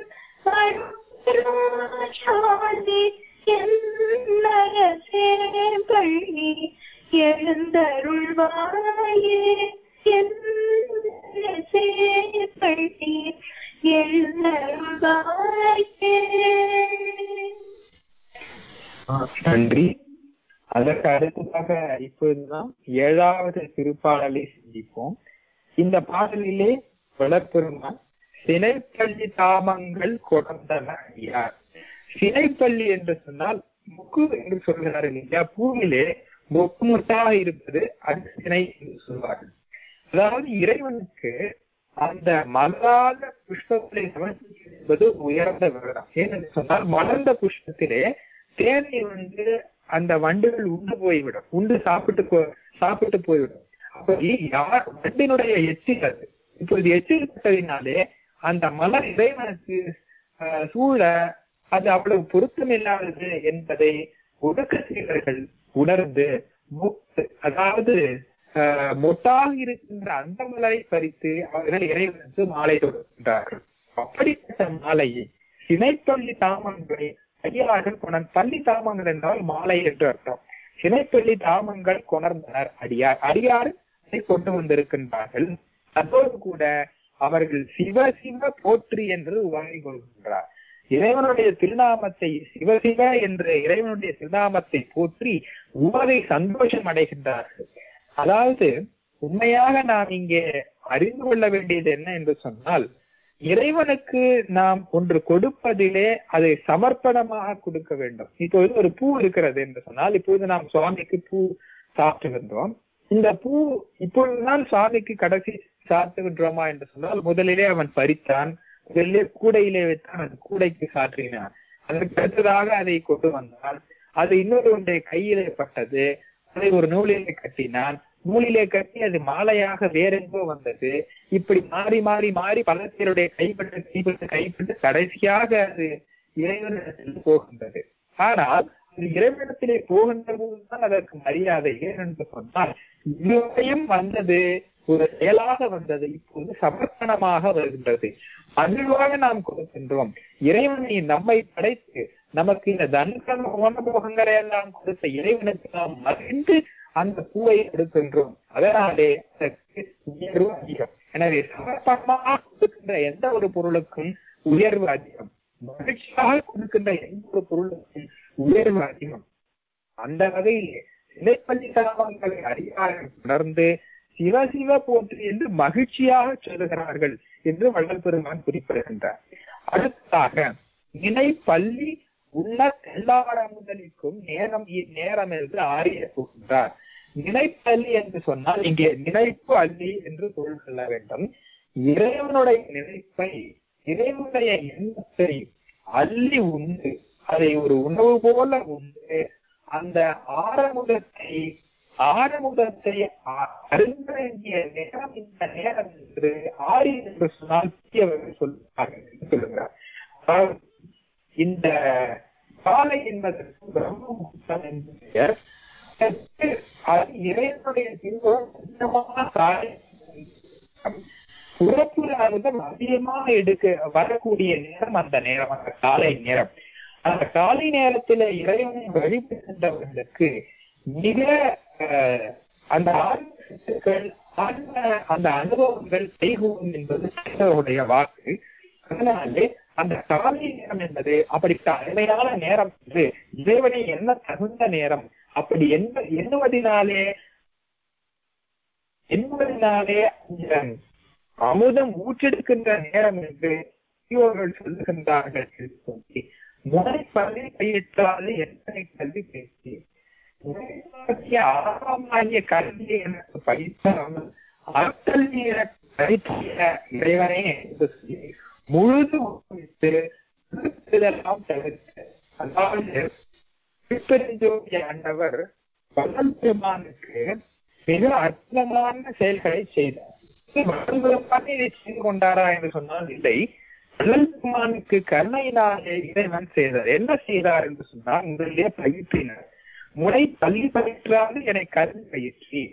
அருளாதி என்னரசே பள்ளி எழுந்தருள்வாயே என்னரசே பள்ளி எழுந்தருள்வாயே நன்றி அதற்கு அடுத்ததாக இப்போதுதான் ஏழாவது திருப்பாடலை சிந்திப்போம் இந்த பாடலிலே வளர்ப்பெருமான் சினைப்பள்ளி தாமங்கள் கொண்டன யார் சினைப்பள்ளி என்று சொன்னால் முக்கு என்று சொல்கிறார் இல்லையா பூவிலே மொக்கு மொட்டாக இருப்பது அது சினை என்று சொல்வார்கள் அதாவது இறைவனுக்கு அந்த மலராத புஷ்பங்களை சமர்ப்பிப்பது என்பது உயர்ந்த விரதம் ஏனென்று சொன்னால் மலர்ந்த புஷ்பத்திலே தேனை வந்து அந்த வண்டுகள் உண்டு போய்விடும் உண்டு சாப்பிட்டு போ- சாப்பிட்டு போய்விடும் அப்படி யார் வண்டினுடைய எச்சில் அது இப்பொழுது எச்சில் பட்டதினாலே அந்த மலர் இறைவனுக்கு ஆஹ், சூழ அது அவ்வளவு பொருத்தமில்லாதது என்பதை ஒடுக்கசீலர்கள் உணர்ந்து முத்து அதாவது ஆஹ், மொட்டாக இருக்கின்ற அந்த மலரை பறித்து அவர்கள் இறைவனுக்கு மாலை தொடுக்கின்றார்கள் அப்படிப்பட்ட மாலையை சினைப்பள்ளி தாமங்களை அடியார்கள் கொணர் பள்ளி தாமங்கள் என்றால் மாலை என்று அர்த்தம் சினைப்பள்ளி தாமங்கள் கொணர்ந்தனர் அடியார் அடியார் அதை கொண்டு வந்திருக்கின்றார்கள் அதோடு கூட அவர்கள் சிவ சிவ போற்றி என்று உவமை கொள்கின்றார் இறைவனுடைய திருநாமத்தை சிவசிவ என்று இறைவனுடைய திருநாமத்தை போற்றி உவகை சந்தோஷம் அடைகின்றார்கள் அதாவது உண்மையாக நாம் இங்கே அறிந்து கொள்ள வேண்டியது என்ன என்று சொன்னால் இறைவனுக்கு நாம் ஒன்று கொடுப்பதிலே அதை சமர்ப்பணமாக கொடுக்க வேண்டும் இப்பொழுது ஒரு பூ இருக்கிறது என்று சொன்னால் இப்பொழுது நாம் சுவாமிக்கு பூ சாப்பிட்டுகின்றோம் இந்த பூ இப்பொழுதுதான் சுவாமிக்கு கடைசி சாத்துகின்றோமா என்று சொன்னால் முதலிலே அவன் பறித்தான் முதலிலே கூடையிலே வைத்தான் அது கூடைக்கு சாற்றினான் அதற்கு அடுத்ததாக அதை கொண்டு வந்தான் அது இன்னொரு ஒன்றை கையிலே பட்டது அதை ஒரு நூலிலே கட்டினான் நூலிலே கட்டி அது மாலையாக வேறெங்கோ வந்தது இப்படி மாறி மாறி மாறி பல பேருடைய கைப்பட்டு கைப்பட்டு கைப்பட்டு கடைசியாக அது இறைவனிடத்தில் போகின்றது ஆனால் அது இறைவனிடத்திலே போகின்ற போதுதான் அதற்கு மரியாதை ஏனென்று சொன்னால் இதுவரையும் வந்தது ஒரு செயலாக வந்தது இப்போது சமர்ப்பணமாக வருகின்றது மகிழ்வாக நாம் கொடுக்கின்றோம் இறைவனை நம்மை படைத்து நமக்கு இந்த தன்கன உணபோகங்களை எல்லாம் கொடுத்த இறைவனுக்கு நாம் மகிழ்ந்து அந்த பூவை எடுக்கின்றோம் அதனாலே அதற்கு உயர்வு அதிகம் எனவே சமர்ப்பணமாக கொடுக்கின்ற எந்த ஒரு பொருளுக்கும் உயர்வு அதிகம் மகிழ்ச்சியாக கொடுக்கின்ற எந்த ஒரு பொருளுக்கும் உயர்வு அதிகம் அந்த வகையிலே சிலைப்பள்ளி தாமங்களை அறியார்கள் உணர்ந்து சிவ சிவ போற்றி என்று மகிழ்ச்சியாக சொல்லுகிறார்கள் என்று வள்ளல் பெருமான் குறிப்பிடுகின்றார் அடுத்ததாக இணை பள்ளி உள்ள தெல்லாட முதலிக்கும் நேரம் இ- நேரம் என்று ஆரிய கூறுகின்றார் நினைப்பள்ளி என்று சொன்னால் இங்கே நினைப்பு அள்ளி என்று பொருள் கொள்ள வேண்டும் இறைவனுடைய நினைப்பை இறைவனுடைய எண்ணத்தை அள்ளி உண்டு அதை ஒரு உணவு போல உண்டு அந்த ஆரமுதத்தை ஆரமுதத்தை அ- அருந்த வேண்டிய நேரம் இந்த நேரம் என்று ஆரி என்று சொன்னால் பெரியவர்கள் சொல்லுவார்கள் என்று சொல்லுகிறார் அதாவது இந்த காலை என்பதற்கு பிரம்ம முகூர்த்தம் என்று பெயர் அதற்கு அது இறைவனுடைய திருவமான காலை புறப்புற அர்த்தம் அதிகமாக எடுக்க வரக்கூடிய நேரம் அந்த நேரம் அந்த காலை நேரம் அந்த காலை நேரத்துல இறைவனை வழிபடுகின்றவர்களுக்கு மிக அஹ், அந்த ஆன்ம சித்துக்கள் ஆன்ம அந்த அனுபவங்கள் கைகூடும் என்பது கிறிஸ்தவருடைய வாக்கு அதனாலே அந்த காலை நேரம் என்பது அப்படிப்பட்ட அருமையான நேரம் என்று இறைவனை என்ன தகுந்த நேரம் அப்படி என்ன எண்ணுவதினாலே என்பதனாலே அந்த அமுதம் ஊற்றெடுக்கின்ற நேரம் என்று பெரியோர்கள் சொல்லுகின்றார்கள் என்று சொல்லி முனை பள்ளி கையிட்டாலே எத்தனை கல்வி பேசி உலகத்திய ஆரம்பமாகிய கல்வி எனக்கு பயிற்சாமல் அறக்கல்வி எனக்கு பயிற்சிய இறைவனே என்று சொல்லி முழுது ஒப்புவித்து திருத்தெல்லாம் தவிர்த்து அதாவது திருப்பெருஞ்சோதி ஆண்டவர் வள்ளல் பெருமானுக்கு மிக அற்புதமான செயல்களை செய்தார் வள்ளல் பெருமானே இதை செய்து கொண்டாரா என்று சொன்னால் இல்லை வள்ளல் பெருமானுக்கு கருணையினாலே இறைவன் செய்தார் என்ன செய்தார் என்று சொன்னால் முதலிலே பயிற்றினார் முறை பள்ளி பயிற்றாது என்னை கல்வி பயிற்சி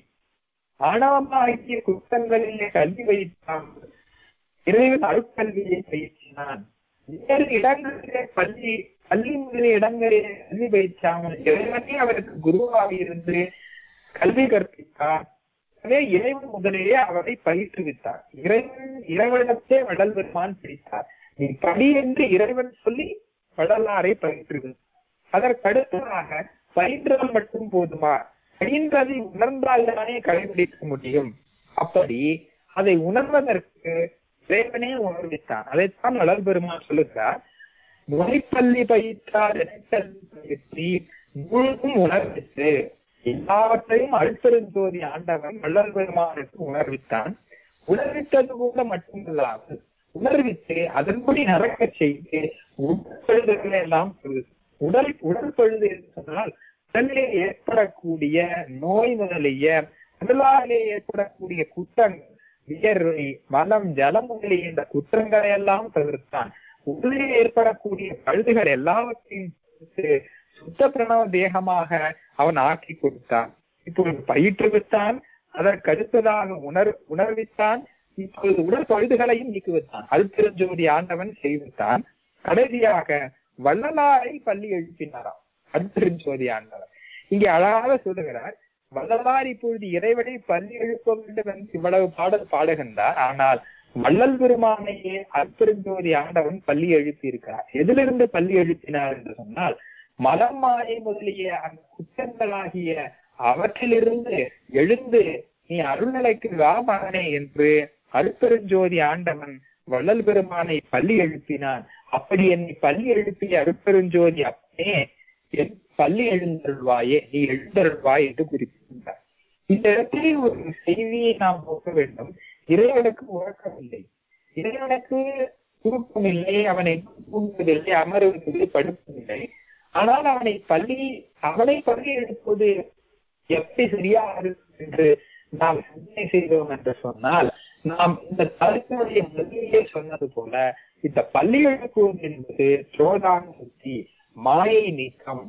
ஆணவமாகிய குற்றங்களிலே கல்வி வைத்தாமல் இறைவன் அருட்கல்வியை பயிற்சினான் வேறு இடங்களிலே பள்ளி பள்ளி முதலிய இடங்களிலே கல்வி பயிற்சாமல் இறைவனே அவருக்கு குருவாக இருந்து கல்வி கற்பித்தார் எனவே இறைவன் முதலிலே அவரை பயிற்றுவித்தார் இறைவன் இறைவனிடத்தே வடல் பெருமான் பிடித்தார் நீ படி என்று இறைவன் சொல்லி வடலாரை பயிற்றுவித்தார் அதற்கடுத்ததாக பயின்றால் மட்டும் போதுமா பயின்றதை உணர்ந்தால் தானே கடைபிடிக்க முடியும் அப்படி அதை உணர்வதற்கு இறைவனே உணர்வித்தான் அதைத்தான் வளர் பெருமான் சொல்லுகிறார் முறைப்பள்ளி பயிற்றார் இணைக்கல்வி பயிற்சி முழுதும் உணர்வித்து எல்லாவற்றையும் அழுத்தெருஞ்சோதி ஆண்டவன் வள்ளல் பெருமானுக்கு உணர்வித்தான் உணர்வித்தது கூட மட்டுமில்லாமல் உணர்வித்து அதன்படி நடக்க செய்து உடற்பழுதுகளை எல்லாம் சொல்லுது. உடல் உடல் பழுது என்று சொன்னால் உடலிலே ஏற்படக்கூடிய நோய் முதலிய உடலாலே ஏற்படக்கூடிய குற்றங்கள் வியர்வை மலம் ஜலம் முதலிய இந்த குற்றங்களை எல்லாம் தவிர்த்தான் உடலில் ஏற்படக்கூடிய பழுதுகள் எல்லாவற்றையும் தவிர்த்து சுத்த பிரணவ தேகமாக அவன் ஆக்கி கொடுத்தான் இப்பொழுது பயிற்றுவித்தான் அதற்கடுத்ததாக உணர் உணர்வித்தான் இப்பொழுது உடல் பழுதுகளையும் நீக்குவித்தான் அருட்பெருஞ்சோதி ஆண்டவன் செய்வித்தான் கடைசியாக வள்ளலாரை பள்ளி எழுப்பினாராம் அருட்பெருஞ்சோதி ஆண்டவன் இங்கே அழகாக சொல்லுகிறார் வள்ளலார் இப்பொழுது இறைவனை பள்ளி எழுப்ப வேண்டும் என்று இவ்வளவு பாடல் பாடுகின்றார் ஆனால் வள்ளல் பெருமானையே அற்பெருஞ்சோதி ஆண்டவன் பள்ளி எழுப்பி இருக்கிறார் எதிலிருந்து பள்ளி எழுப்பினார் என்று சொன்னால் மலம் மாயை முதலிய அந்த குற்றங்களாகிய அவற்றிலிருந்து எழுந்து நீ அருள்நிலைக்கு வா மகனே என்று அருட்பெருஞ்சோதி ஆண்டவன் வள்ளல் பெருமானை பள்ளி எழுப்பினான் அப்படி என்னை பள்ளி எழுப்பிய அருட்பெருஞ்சோதி அப்பனே என் பள்ளி எழுந்தருள்வாயே நீ எழுந்தருள்வாய் என்று குறிப்பிட்டார் இந்த இடத்திலே ஒரு செய்தியை நாம் போக வேண்டும் இறைவனுக்கு உறக்கமில்லை இறைவனுக்கு தூக்கம் இல்லை அவனை தூங்குவதில்லை அமருவதில்லை படுப்பதில்லை ஆனால் அவனை பள்ளி அவனை பள்ளி எடுப்பது எப்படி சரியாக இருக்கும் என்று நாம் சிந்தனை செய்தோம் என்று சொன்னால் நாம் இந்த தலைப்பினுடைய முதலிலே சொன்னது போல இந்த பள்ளி எழுப்புவது என்பது சோதான சுத்தி மாயை நீக்கம்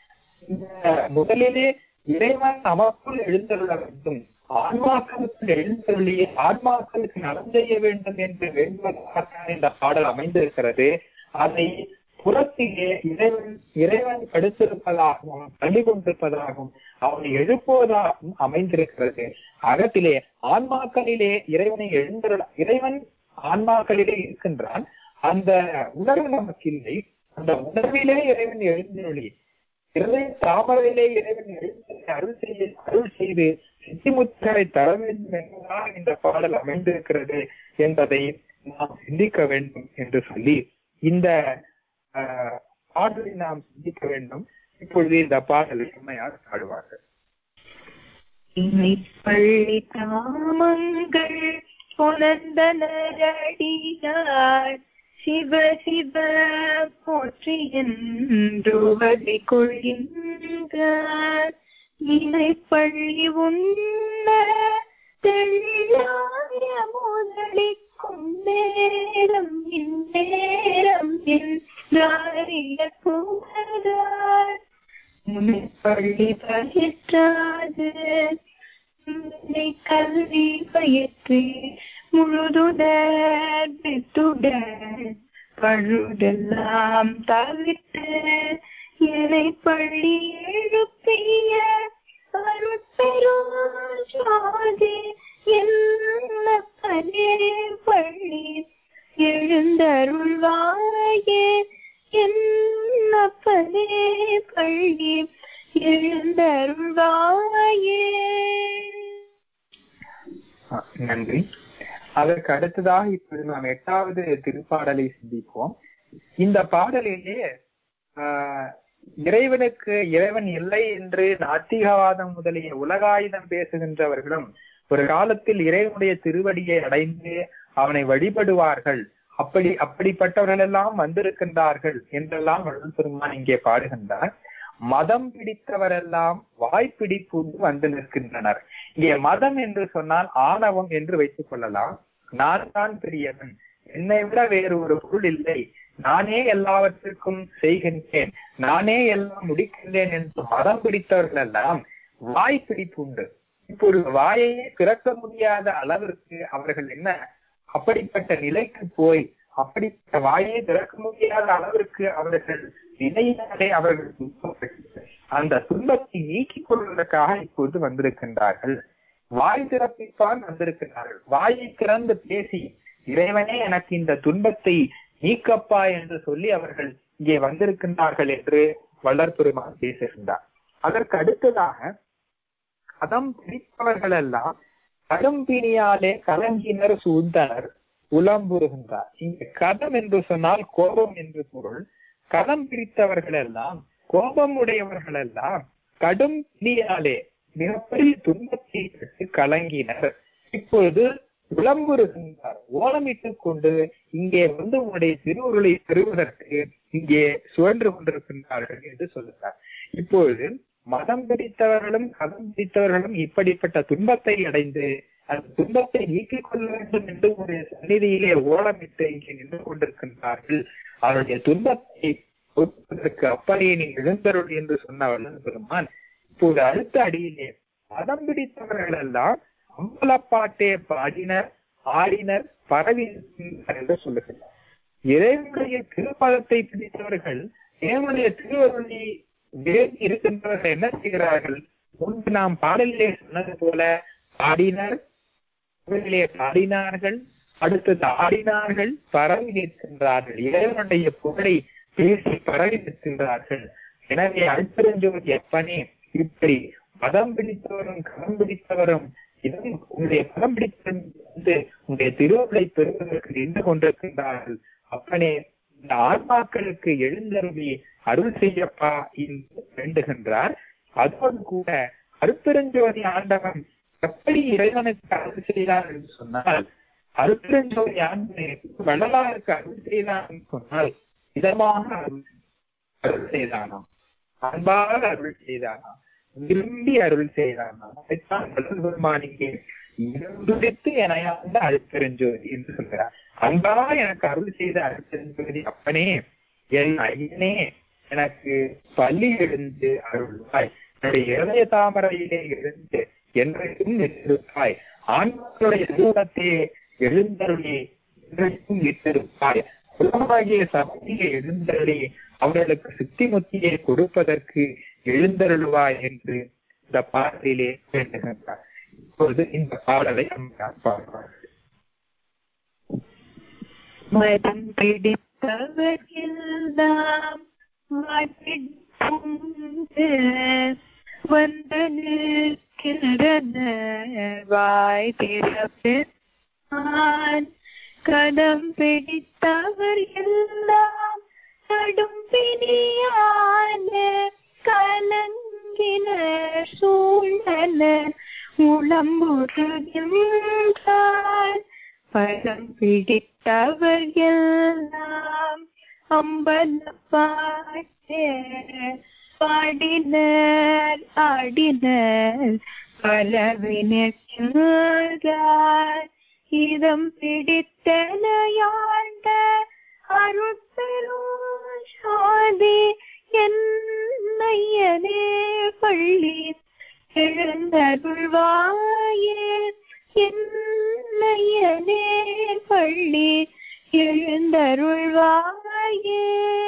இந்த முதலிலே இறைவன் நமக்குள் எழுந்தருள வேண்டும் ஆன்மாக்களுக்கு எழுந்தருளிய ஆன்மாக்களுக்கு நலம் செய்ய வேண்டும் என்று வேண்டுவதற்காக இந்த பாடல் அமைந்திருக்கிறது அதை புறத்திலே இறைவன் இறைவன் படுத்திருப்பதாகவும் பள்ளி கொண்டிருப்பதாகவும் அவனை எழுப்புவதாகவும் அமைந்திருக்கிறது அகத்திலே ஆன்மாக்களிலே இறைவனை எழுந்தருள இறைவன் ஆன்மாக்களிலே இருக்கின்றான் அந்த உணர்வு நமக்கு இல்லை அந்த உணர்விலே இறைவன் எழுந்தருளி இறை தாமரையிலே இறைவன் எழுந்து அருள் செய்ய அருள் செய்து சித்திமுத்திரை தர வேண்டும் என்பதால் இந்த பாடல் அமைந்திருக்கிறது என்பதை நாம் சிந்திக்க வேண்டும் என்று சொல்லி இந்த ஆஹ், பாடலை நாம் சிந்திக்க வேண்டும் இப்பொழுது இந்த பாடலை உண்மையாக பாடுவார்கள் பள்ளி தாமங்கள் புலந்தனரடியார் சிவ சிவ போற்றி என்றுவதை கொள்கின்றார் இணை பள்ளி உண்ண தெள்ளாய முதலிக்கும் நேரம் இந்நேரம் என்றாரிய புகழார் பள்ளி பயிற்றாது உன்னை கல்வி பயிற்று முழுதுடன் பெற்றுடன் பழுதெல்லாம் தவிர்த்து என்னை பள்ளி எழுப்பிய அருட்பெருஞ்சாதி என்ன பலே பள்ளி எழுந்தருள்வாயே என்ன பலே பள்ளி எழுந்தருள்வாயே ஆ, நன்றி அதற்கு அடுத்ததாக இப்பொழுது நாம் எட்டாவது திருப்பாடலை சிந்திப்போம் இந்த பாடலிலே ஆஹ், இறைவனுக்கு இறைவன் இல்லை என்று நாத்திகவாதம் முதலிய உலகாயுதம் பேசுகின்றவர்களும் ஒரு காலத்தில் இறைவனுடைய திருவடியை அடைந்து அவனை வழிபடுவார்கள் அப்படி அப்படிப்பட்டவர்கள் எல்லாம் வந்திருக்கின்றார்கள் என்றெல்லாம் வள்ளல் பெருமான் இங்கே பாடுகின்றார் மதம் பிடித்தவரெல்லாம் வாய்ப்பிடிப்புண்டு வந்து நிற்கின்றனர் இங்கே மதம் என்று சொன்னால் ஆணவம் என்று வைத்துக் கொள்ளலாம் நான் தான் பெரியவன் என்னை விட வேறு ஒரு பொருள் இல்லை நானே எல்லாவற்றிற்கும் செய்கின்றேன் நானே எல்லாம் முடிக்கின்றேன் என்று மதம் பிடித்தவர்கள் எல்லாம் வாய் பிடிப்புண்டு இப்பொழுது வாயையே திறக்க முடியாத அளவிற்கு அவர்கள் என்ன அப்படிப்பட்ட நிலைக்கு போய் அப்படிப்பட்ட வாயை திறக்க முடியாத அளவிற்கு அவர்கள் நிலையினாலே அவர்கள் துன்பப்பட்டு அந்த துன்பத்தை நீக்கிக் கொள்வதற்காக இப்போது வந்திருக்கின்றார்கள் வாய் திறப்பிப்பான் வந்திருக்கிறார்கள் வாயை திறந்து பேசி இறைவனே எனக்கு இந்த துன்பத்தை நீக்கப்பா என்று சொல்லி அவர்கள் இங்கே வந்திருக்கின்றார்கள் என்று வளர்பெருமான் பேசுகின்றார் அதற்கு அடுத்ததாக கதம் பிடிப்பவர்கள் எல்லாம் கடும் பிணியாலே கலங்கினர் சூழ்ந்தனர் உலம்புறுகின்றார் இங்கு கதம் என்று சொன்னால் கோபம் என்று பொருள் கதம் பிடித்தவர்கள் எல்லாம் கோபம் உடையவர்கள் எல்லாம் கடும் பிணியாலே மிகப்பெரிய துன்பத்தை பெற்று கலங்கினர் இப்பொழுது விளம்புறுகின்றார் ஓலமிட்டுக் கொண்டு இங்கே வந்து உன்னுடைய திருவுருளை பெறுவதற்கு இங்கே சுழன்று கொண்டிருக்கின்றார்கள் என்று சொல்லுகிறார் இப்பொழுது மதம் பிடித்தவர்களும் கதம் பிடித்தவர்களும் இப்படிப்பட்ட துன்பத்தை அடைந்து அந்த துன்பத்தை நீக்கிக் கொள்ள வேண்டும் என்று ஒரு சந்நிதியிலே ஓலமிட்டு இங்கே நின்று கொண்டிருக்கின்றார்கள் அவருடைய துன்பத்தை கொடுப்பதற்கு அப்படியே நீ எழுந்தருள் என்று சொன்னவர்கள் பெருமான் இப்போது அடுத்த அடியிலே மதம் பிடித்தவர்கள் எல்லாம் அம்பலப்பாட்டே பாடினர் ஆடினர் பரவி என்று சொல்லுகிறார் இறைவனுடைய திருப்பதத்தை பிடித்தவர்கள் இறைவனுடைய திருவருளை வேண்டி இருக்கின்றவர்கள் என்ன செய்கிறார்கள் முன்பு நாம் பாடலிலே சொன்னது போல பாடினர் முதலிலே பாடினார்கள் அடுத்தது ஆடினார்கள் பரவி நிற்கின்றார்கள் இறைவனுடைய புகழை பேசி பரவி நிற்கின்றார்கள் எனவே அழுத்தறிஞ்சோர் எப்பனே இப்படி மதம் பிடித்தவரும் களம் பிடித்தவரும் இதன் உங்களுடைய பலம் பிடித்து உங்களுடைய திருவுருளை பெறுவதற்கு நின்று கொண்டிருக்கின்றார்கள் அப்பனே இந்த ஆன்மாக்களுக்கு எழுந்தருளி அருள் செய்யப்பா என்று வேண்டுகின்றார் அதோடு கூட அருப்பெருஞ்சோதி ஆண்டவன் எப்படி இறைவனுக்கு அருள் செய்தார் என்று சொன்னால் அருப்பெருஞ்சோதி ஆண்டவனுக்கு வள்ளலாருக்கு அருள் செய்தான் என்று சொன்னால் இதமாக அருள் அருள் செய்தானாம் அன்பாக அருள் செய்தானாம் விரும்பி அருள் செய்தானாம் அதைத்தான் வள்ளல் பெருமான் இங்கே இருந்துடித்து எனையாண்ட அருப்பெருஞ்சோதி என்று சொல்கிறார் அன்பாக எனக்கு அருள் செய்த அருப்பெருஞ்சோதி அப்பனே என் ஐயனே எனக்கு பள்ளி எழுந்து அருள்வாய் என்னுடைய இதய தாமரையிலே எழுந்து என்றைக்கும் நிற்றிருப்பாய் ஆண்களுடைய ரூபத்தை எழுந்தருளி என்றைக்கும் நிற்றிருப்பாய் உலகமாகிய சக்தியை எழுந்தருளி அவர்களுக்கு சித்தி முத்தியை கொடுப்பதற்கு எழுந்தருள்வாய் என்று இந்த பாடலிலே வேண்டுகின்றார் இப்பொழுது இந்த பாடலை நம்ம பாடுவார்கள் மதம் பிடித்தவர் எல்லாம் வாய்ப்பிடித்து வந்து நிற்கின்றன வாய் திறப்பின் கடம் பிடித்தவர் எல்லாம் கடும் பிணியான கலங்கின சூழன உளம்புறுகின்றார் பழம் பிடித்தவர் எல்லாம் அம்பலப்பாட்டே பாடினர் ஆடினர் பலவினார் இதம் பிடித்தனையாண்ட அருட்பெரும் சாதி என்னையனே பள்ளி எழுந்தருள்வாயே என்னையனே பள்ளி எழுந்தருள்வாயே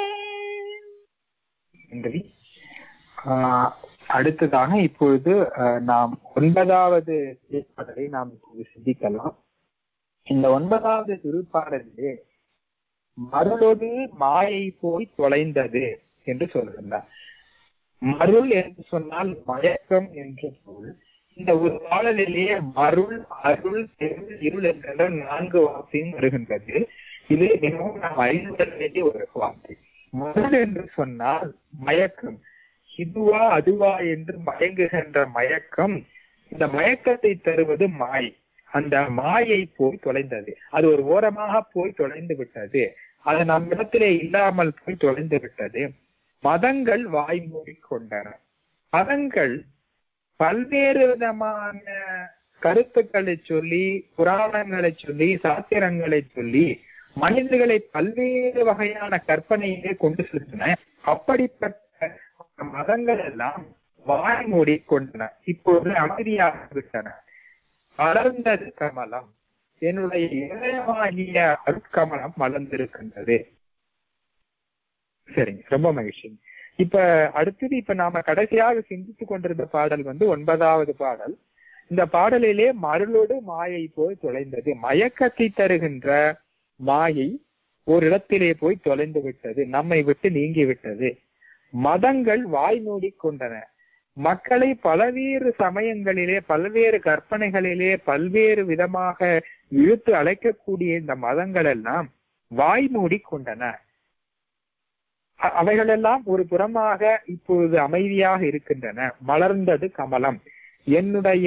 நன்றி ஆஹ் அடுத்ததாக இப்பொழுது ஆஹ் நாம் ஒன்பதாவது திருப்பாடலை நாம் இப்போது சிந்திக்கலாம் இந்த ஒன்பதாவது திருப்பாடலிலே மருளொடு மாயை போய் தொலைந்தது என்று சொல்கின்றார் மருள் என்று சொன்னால் மயக்கம் என்று பொருள் இந்த ஒரு பாடலிலேயே மருள் அருள் தெருள் இருள் என்ற நான்கு வார்த்தையும் வருகின்றது இது மிகவும் நாம் அறிந்து கொள்ள வேண்டிய ஒரு வார்த்தை மதம் என்று சொன்னால் மயக்கம் இதுவா அதுவா என்று மயங்குகின்ற மயக்கம் இந்த மயக்கத்தை தருவது மாய் அந்த மாயை போய் தொலைந்தது அது ஒரு ஓரமாக போய் தொலைந்து விட்டது அது நம்மிடத்திலே இல்லாமல் போய் தொலைந்து விட்டது மதங்கள் வாய் மூடிக்கொண்டன மதங்கள் பல்வேறு விதமான கருத்துக்களை சொல்லி புராணங்களை சொல்லி சாத்திரங்களை சொல்லி மனிதர்களை பல்வேறு வகையான கற்பனையிலே கொண்டு செலுத்தின அப்படிப்பட்ட மதங்கள் எல்லாம் வாய் மூடிக்கொண்டன இப்போது அமைதியாக விட்டன வளர்ந்தது கமலம் என்னுடைய இதயமாகிய அருட்கமலம் மலர்ந்திருக்கின்றது சரிங்க ரொம்ப மகிழ்ச்சி இப்ப அடுத்தது இப்ப நாம கடைசியாக சிந்தித்துக் கொண்டிருந்த பாடல் வந்து ஒன்பதாவது பாடல் இந்த பாடலிலே மருளோடு மாயை போய் தொலைந்தது மயக்கத்தை தருகின்ற மாயை ஒரு இடத்திலே போய் தொலைந்து விட்டது நம்மை விட்டு நீங்கி விட்டது மதங்கள் வாய் மூடிக்கொண்டன மக்களை பல்வேறு சமயங்களிலே பல்வேறு கற்பனைகளிலே பல்வேறு விதமாக இழுத்து அழைக்கக்கூடிய இந்த மதங்கள் எல்லாம் வாய் மூடிக்கொண்டன அ- அவைகளெல்லாம் ஒரு புறமாக இப்பொழுது அமைதியாக இருக்கின்றன மலர்ந்தது கமலம் என்னுடைய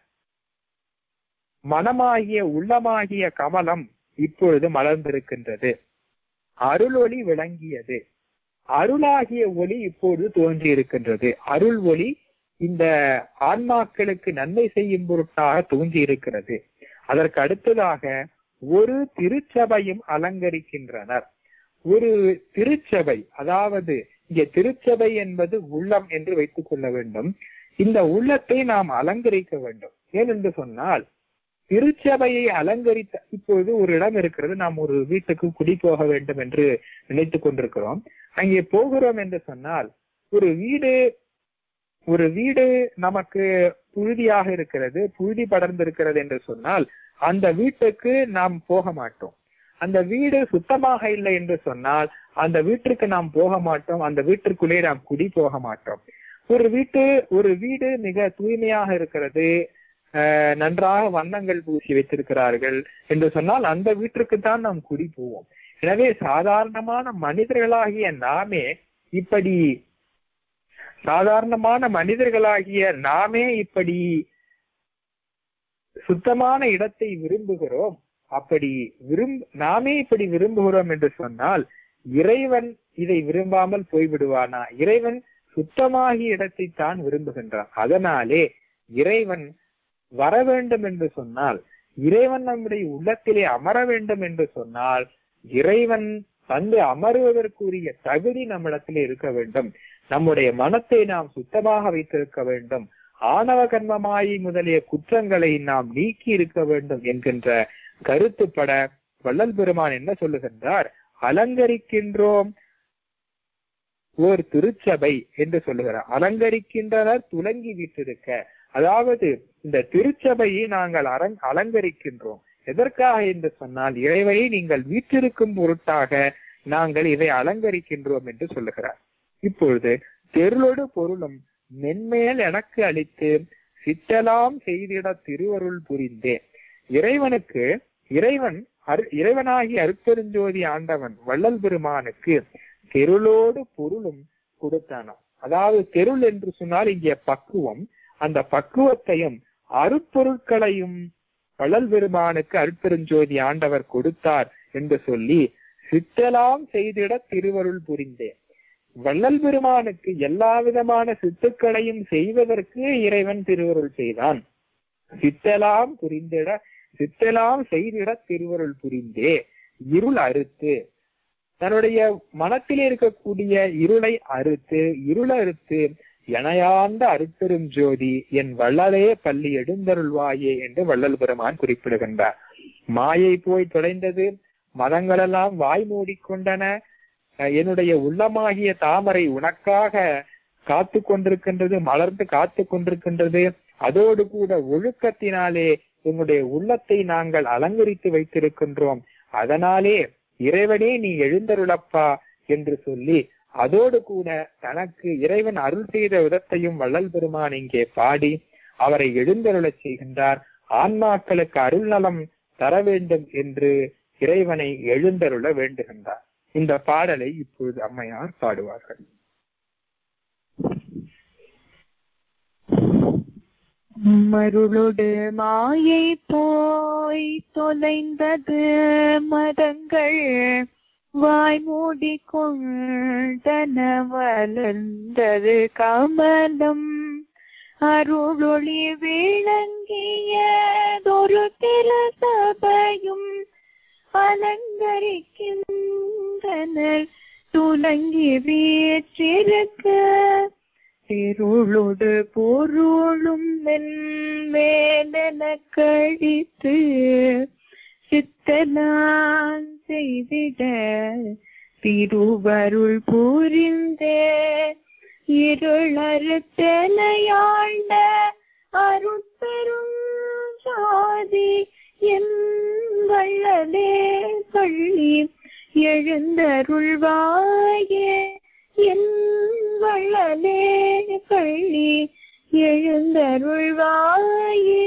மனமாகிய உள்ளமாகிய கமலம் இப்பொழுது மலர்ந்திருக்கின்றது அருளொளி விளங்கியது அருளாகிய ஒளி இப்பொழுது தோன்றி இருக்கின்றது அருள் ஒளி இந்த ஆன்மாக்களுக்கு நன்மை செய்யும் பொருட்டாக தோன்றி இருக்கிறது அதற்கு அடுத்ததாக ஒரு திருச்சபையும் அலங்கரிக்கின்றனர் ஒரு திருச்சபை அதாவது இங்கே திருச்சபை என்பது உள்ளம் என்று வைத்துக் கொள்ள வேண்டும் இந்த உள்ளத்தை நாம் அலங்கரிக்க வேண்டும் ஏனென்று சொன்னால் திருச்சபையை அலங்கரித்த இப்பொழுது ஒரு இடம் இருக்கிறது நாம் ஒரு வீட்டுக்கு குடி போக வேண்டும் என்று நினைத்துக் கொண்டிருக்கிறோம் அங்கே போகிறோம் என்று சொன்னால் ஒரு வீடு ஒரு வீடு நமக்கு புழுதியாக இருக்கிறது புழுதி படர்ந்திருக்கிறது என்று சொன்னால் அந்த வீட்டுக்கு நாம் போக மாட்டோம் அந்த வீடு சுத்தமாக இல்லை என்று சொன்னால் அந்த வீட்டிற்கு நாம் போக மாட்டோம் அந்த வீட்டிற்குள்ளே நாம் குடி போக மாட்டோம் ஒரு வீட்டு ஒரு வீடு மிக தூய்மையாக இருக்கிறது அஹ், நன்றாக வண்ணங்கள் பூசி வைத்திருக்கிறார்கள் என்று சொன்னால் அந்த வீட்டிற்கு தான் நாம் குடி போவோம் எனவே சாதாரணமான மனிதர்களாகிய நாமே இப்படி சாதாரணமான மனிதர்களாகிய நாமே இப்படி சுத்தமான இடத்தை விரும்புகிறோம் அப்படி விரும்ப நாமே இப்படி விரும்புகிறோம் என்று சொன்னால் இறைவன் இதை விரும்பாமல் போய்விடுவானா இறைவன் சுத்தமாகிய இடத்தை தான் விரும்புகின்றான் அதனாலே இறைவன் வர வேண்டும் என்று சொன்னால் இறைவன் நம்முடைய உள்ளத்திலே அமர வேண்டும் என்று சொன்னால் இறைவன் வந்து அமருவதற்குரிய தகுதி நம்மிடத்திலே இருக்க வேண்டும் நம்முடைய மனத்தை நாம் சுத்தமாக வைத்திருக்க வேண்டும் ஆணவ கர்மமாயி முதலிய குற்றங்களை நாம் நீக்கி இருக்க வேண்டும் என்கின்ற கருத்துப்பட வள்ளல் பெருமான் என்ன சொல்லுகின்றார் அலங்கரிக்கின்றோம் ஓர் திருச்சபை என்று சொல்லுகிறார் அலங்கரிக்கின்றனர் துலங்கி விட்டிருக்க அதாவது இந்த திருச்சபையை நாங்கள் அரங் அலங்கரிக்கின்றோம் எதற்காக என்று சொன்னால் இறைவனை நீங்கள் வீற்றிருக்கும் பொருட்டாக நாங்கள் இதை அலங்கரிக்கின்றோம் என்று சொல்லுகிறார் இப்பொழுது தெருளொடு பொருளும் மென்மேல் எனக்கு அளித்து சித்தலாம் செய்திட திருவருள் புரிந்தேன் இறைவனுக்கு இறைவன் அரு- இறைவனாகி அருட்பெருஞ்சோதி ஆண்டவன் வள்ளல் பெருமானுக்கு தெருளோடு பொருளும் கொடுத்தானாம் அதாவது தெருள் என்று சொன்னால் இங்கே பக்குவம் அந்த பக்குவத்தையும் அருட்பொருட்களையும் வள்ளல் பெருமானுக்கு அருட்பெருஞ்சோதி ஆண்டவர் கொடுத்தார் என்று சொல்லி சித்தலாம் செய்திட திருவருள் புரிந்தேன் வள்ளல் பெருமானுக்கு எல்லா விதமான சித்துக்களையும் செய்வதற்கு இறைவன் திருவருள் செய்தான் சித்தலாம் புரிந்திட சித்தலாம் செய்திட திருவருள் புரிந்தே இருள் அறுத்து தன்னுடைய மனத்திலே இருக்கக்கூடிய இருளை அறுத்து இருள் அறுத்து எனையாண்ட அருட்பெரும் ஜோதி என் வள்ளலே பள்ளி எழுந்தருள்வாயே என்று வள்ளல் பெருமான் குறிப்பிடுகின்றார் மாயை போய் தொலைந்தது மதங்களெல்லாம் வாய் மூடிக்கொண்டன அஹ் என்னுடைய உள்ளமாகிய தாமரை உனக்காக காத்து கொண்டிருக்கின்றது மலர்ந்து காத்து கொண்டிருக்கின்றது அதோடு கூட ஒழுக்கத்தினாலே என்னுடைய உள்ளத்தை நாங்கள் அலங்கரித்து வைத்திருக்கின்றோம் அதனாலே இறைவனே நீ எழுந்தருளப்பா என்று சொல்லி அதோடு கூட தனக்கு இறைவன் அருள் செய்த விதத்தையும் வள்ளல் பெருமான் இங்கே பாடி அவரை எழுந்தருளச் செய்கின்றார் ஆன்மாக்களுக்கு அருள் நலம் தர வேண்டும் என்று இறைவனை எழுந்தருள வேண்டுகின்றார் இந்த பாடலை இப்பொழுது அம்மையார் பாடுவார்கள் மருளொடு மாயை போய் தொலைந்தது மதங்கள் வாய் மூடி கொண்டன வளர்ந்தது கமலம் அருளொளி விளங்கியதொரு திரு சபையும் அலங்கரிக்கின்றனர் துலங்கி வீற்றிருக்க திருளொடு பொருளும் மேலென கழித்து சித்தனான் செய்திட திருவருள் புரிந்தே இருளறுத்தனையாண்ட அருட்பெரும் சாதி என் வள்ளலே பள்ளி எழுந்தருள்வாயே என் வள்ளலே பள்ளி எழுந்தருள்வாயே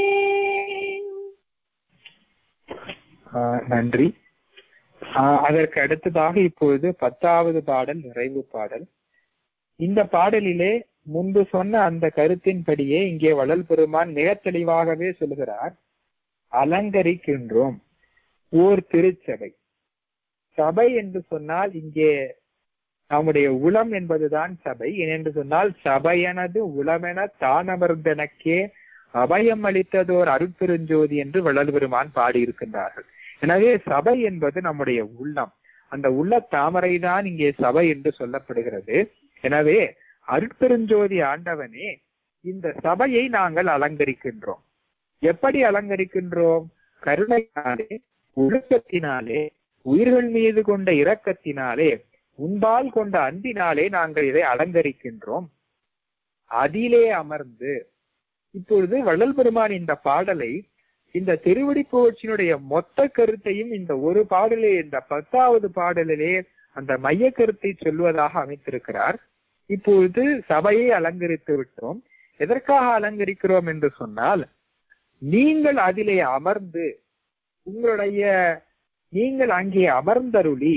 ஆஹ் நன்றி ஆஹ் அதற்கு அடுத்ததாக இப்பொழுது பத்தாவது பாடல் நிறைவு பாடல் இந்த பாடலிலே முன்பு சொன்ன அந்த கருத்தின்படியே இங்கே வள்ளல் பெருமான் மிக தெளிவாகவே சொல்கிறார் அலங்கரிக்கின்றோம் ஓர் திருச்சபை சபை என்று சொன்னால் இங்கே நம்முடைய உளம் என்பதுதான் சபை ஏனென்று சொன்னால் சபையனது உளமென தானமர்ந்தனக்கே அபயம் அளித்ததோர் அருட்பெருஞ்சோதி என்று வள்ளல் பெருமான் பாடியிருக்கின்றார்கள் எனவே சபை என்பது நம்முடைய உள்ளம் அந்த உள்ள தாமரைதான் இங்கே சபை என்று சொல்லப்படுகிறது எனவே அருட்பெருஞ்சோதி ஆண்டவனே இந்த சபையை நாங்கள் அலங்கரிக்கின்றோம் எப்படி அலங்கரிக்கின்றோம் கருணையினாலே ஒழுக்கத்தினாலே உயிர்கள் மீது கொண்ட இரக்கத்தினாலே உன்பால் கொண்ட அன்பினாலே நாங்கள் இதை அலங்கரிக்கின்றோம் அதிலே அமர்ந்து இப்பொழுது வள்ளல் பெருமான் இந்த பாடலை இந்த திருவடி புகழ்ச்சியினுடைய மொத்த கருத்தையும் இந்த ஒரு பாடலே இந்த பத்தாவது பாடலிலே அந்த மைய கருத்தை சொல்வதாக அமைத்திருக்கிறார் இப்பொழுது சபையை அலங்கரித்து விட்டோம் எதற்காக அலங்கரிக்கிறோம் என்று சொன்னால் நீங்கள் அதிலே அமர்ந்து உங்களுடைய நீங்கள் அங்கே அமர்ந்தருளி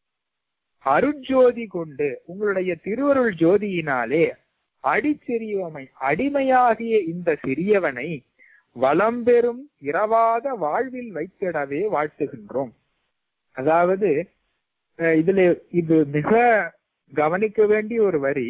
அருட்ஜோதி கொண்டு உங்களுடைய திருவருள் ஜோதியினாலே அடிச்செறியவமை அடிமையாகிய இந்த சிறியவனை வளம்பெறும் இரவாத வாழ்வில் வைத்திடவே வாழ்த்துகின்றோம் அதாவது அஹ் இதுல இது மிக கவனிக்க வேண்டிய ஒரு வரி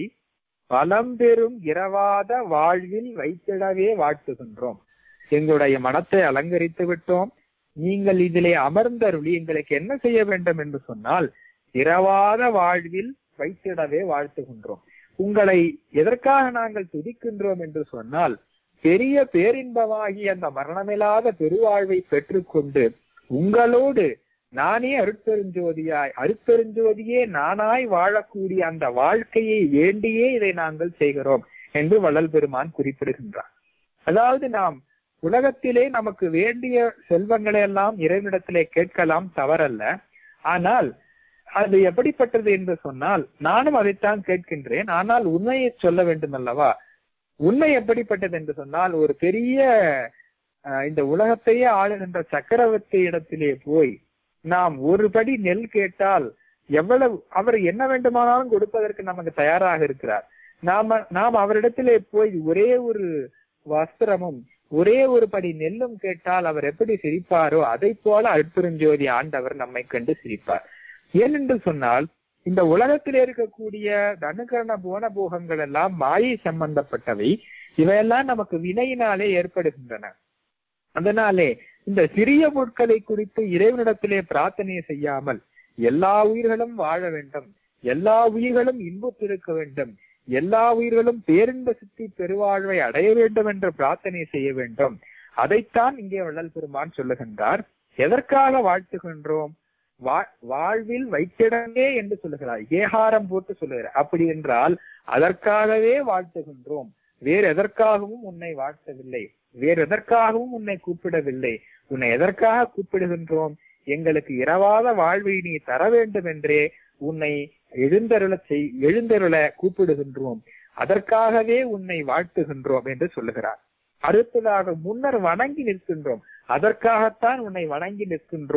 வளம்பெறும் இரவாத வாழ்வில் வைத்திடவே வாழ்த்துகின்றோம் எங்களுடைய மனத்தை அலங்கரித்து விட்டோம் நீங்கள் இதிலே அமர்ந்தருளி எங்களுக்கு என்ன செய்ய வேண்டும் என்று சொன்னால் இரவாத வாழ்வில் வைத்திடவே வாழ்த்துகின்றோம் உங்களை எதற்காக நாங்கள் துதிக்கின்றோம் என்று சொன்னால் பெரிய பேரின்பமாகி அந்த மரணமில்லாத பெருவாழ்வை பெற்றுக்கொண்டு உங்களோடு நானே அருட்பெருஞ்சோதியாய் அருட்பெருஞ்சோதியே நானாய் வாழக்கூடிய அந்த வாழ்க்கையை வேண்டியே இதை நாங்கள் செய்கிறோம் என்று வள்ளல் பெருமான் குறிப்பிடுகின்றார் அதாவது நாம் உலகத்திலே நமக்கு வேண்டிய செல்வங்களை எல்லாம் இறைவனிடத்திலே கேட்கலாம் தவறல்ல ஆனால் அது எப்படிப்பட்டது என்று சொன்னால் நானும் அதைத்தான் கேட்கின்றேன் ஆனால் உண்மையை சொல்ல வேண்டும் அல்லவா உண்மை எப்படிப்பட்டது என்று சொன்னால் ஒரு பெரிய அஹ், இந்த உலகத்தையே ஆளுகின்ற சக்கரவர்த்தி இடத்திலே போய் நாம் ஒரு படி நெல் கேட்டால் எவ்வளவு அவர் என்ன வேண்டுமானாலும் கொடுப்பதற்கு நமக்கு தயாராக இருக்கிறார் நாம நாம் அவரிடத்திலே போய் ஒரே ஒரு வஸ்திரமும் ஒரே ஒரு படி நெல்லும் கேட்டால் அவர் எப்படி சிரிப்பாரோ அதை போல அற்புறஞ்சோதி ஆண்டவர் நம்மை கண்டு சிரிப்பார் ஏனென்று சொன்னால் இந்த உலகத்திலே இருக்கக்கூடிய தனுகரண போன போகங்கள் எல்லாம் மாயை சம்பந்தப்பட்டவை இவையெல்லாம் நமக்கு வினையினாலே ஏற்படுகின்றன அதனாலே இந்த சிறிய பொருட்களை குறித்து இறைவனிடத்திலே பிரார்த்தனை செய்யாமல் எல்லா உயிர்களும் வாழ வேண்டும் எல்லா உயிர்களும் இன்புற்றிருக்க வேண்டும் எல்லா உயிர்களும் பேரின்ப சித்தி பெருவாழ்வை அடைய வேண்டும் என்று பிரார்த்தனை செய்ய வேண்டும் அதைத்தான் இங்கே வள்ளல் பெருமான் சொல்லுகின்றார் எதற்காக வாழ்த்துகின்றோம் வா- வாழ்வில் வைத்திடமே என்று சொல்லுகிறார் ஏகாரம் போட்டு சொல்லுகிறார் அப்படி என்றால் அதற்காகவே வாழ்த்துகின்றோம் வேறு எதற்காகவும் உன்னை வாழ்த்தவில்லை வேறு எதற்காகவும் உன்னை கூப்பிடவில்லை உன்னை எதற்காக கூப்பிடுகின்றோம் எங்களுக்கு இரவாத வாழ்வை நீ தர வேண்டும் என்றே உன்னை எழுந்தருள செய் எழுந்தருள கூப்பிடுகின்றோம் அதற்காகவே உன்னை வாழ்த்துகின்றோம் என்று சொல்லுகிறார் அடுத்ததாக முன்னர் வணங்கி நிற்கின்றோம் அதற்காகத்தான் உன்னை வணங்கி நிற்கின்றோம்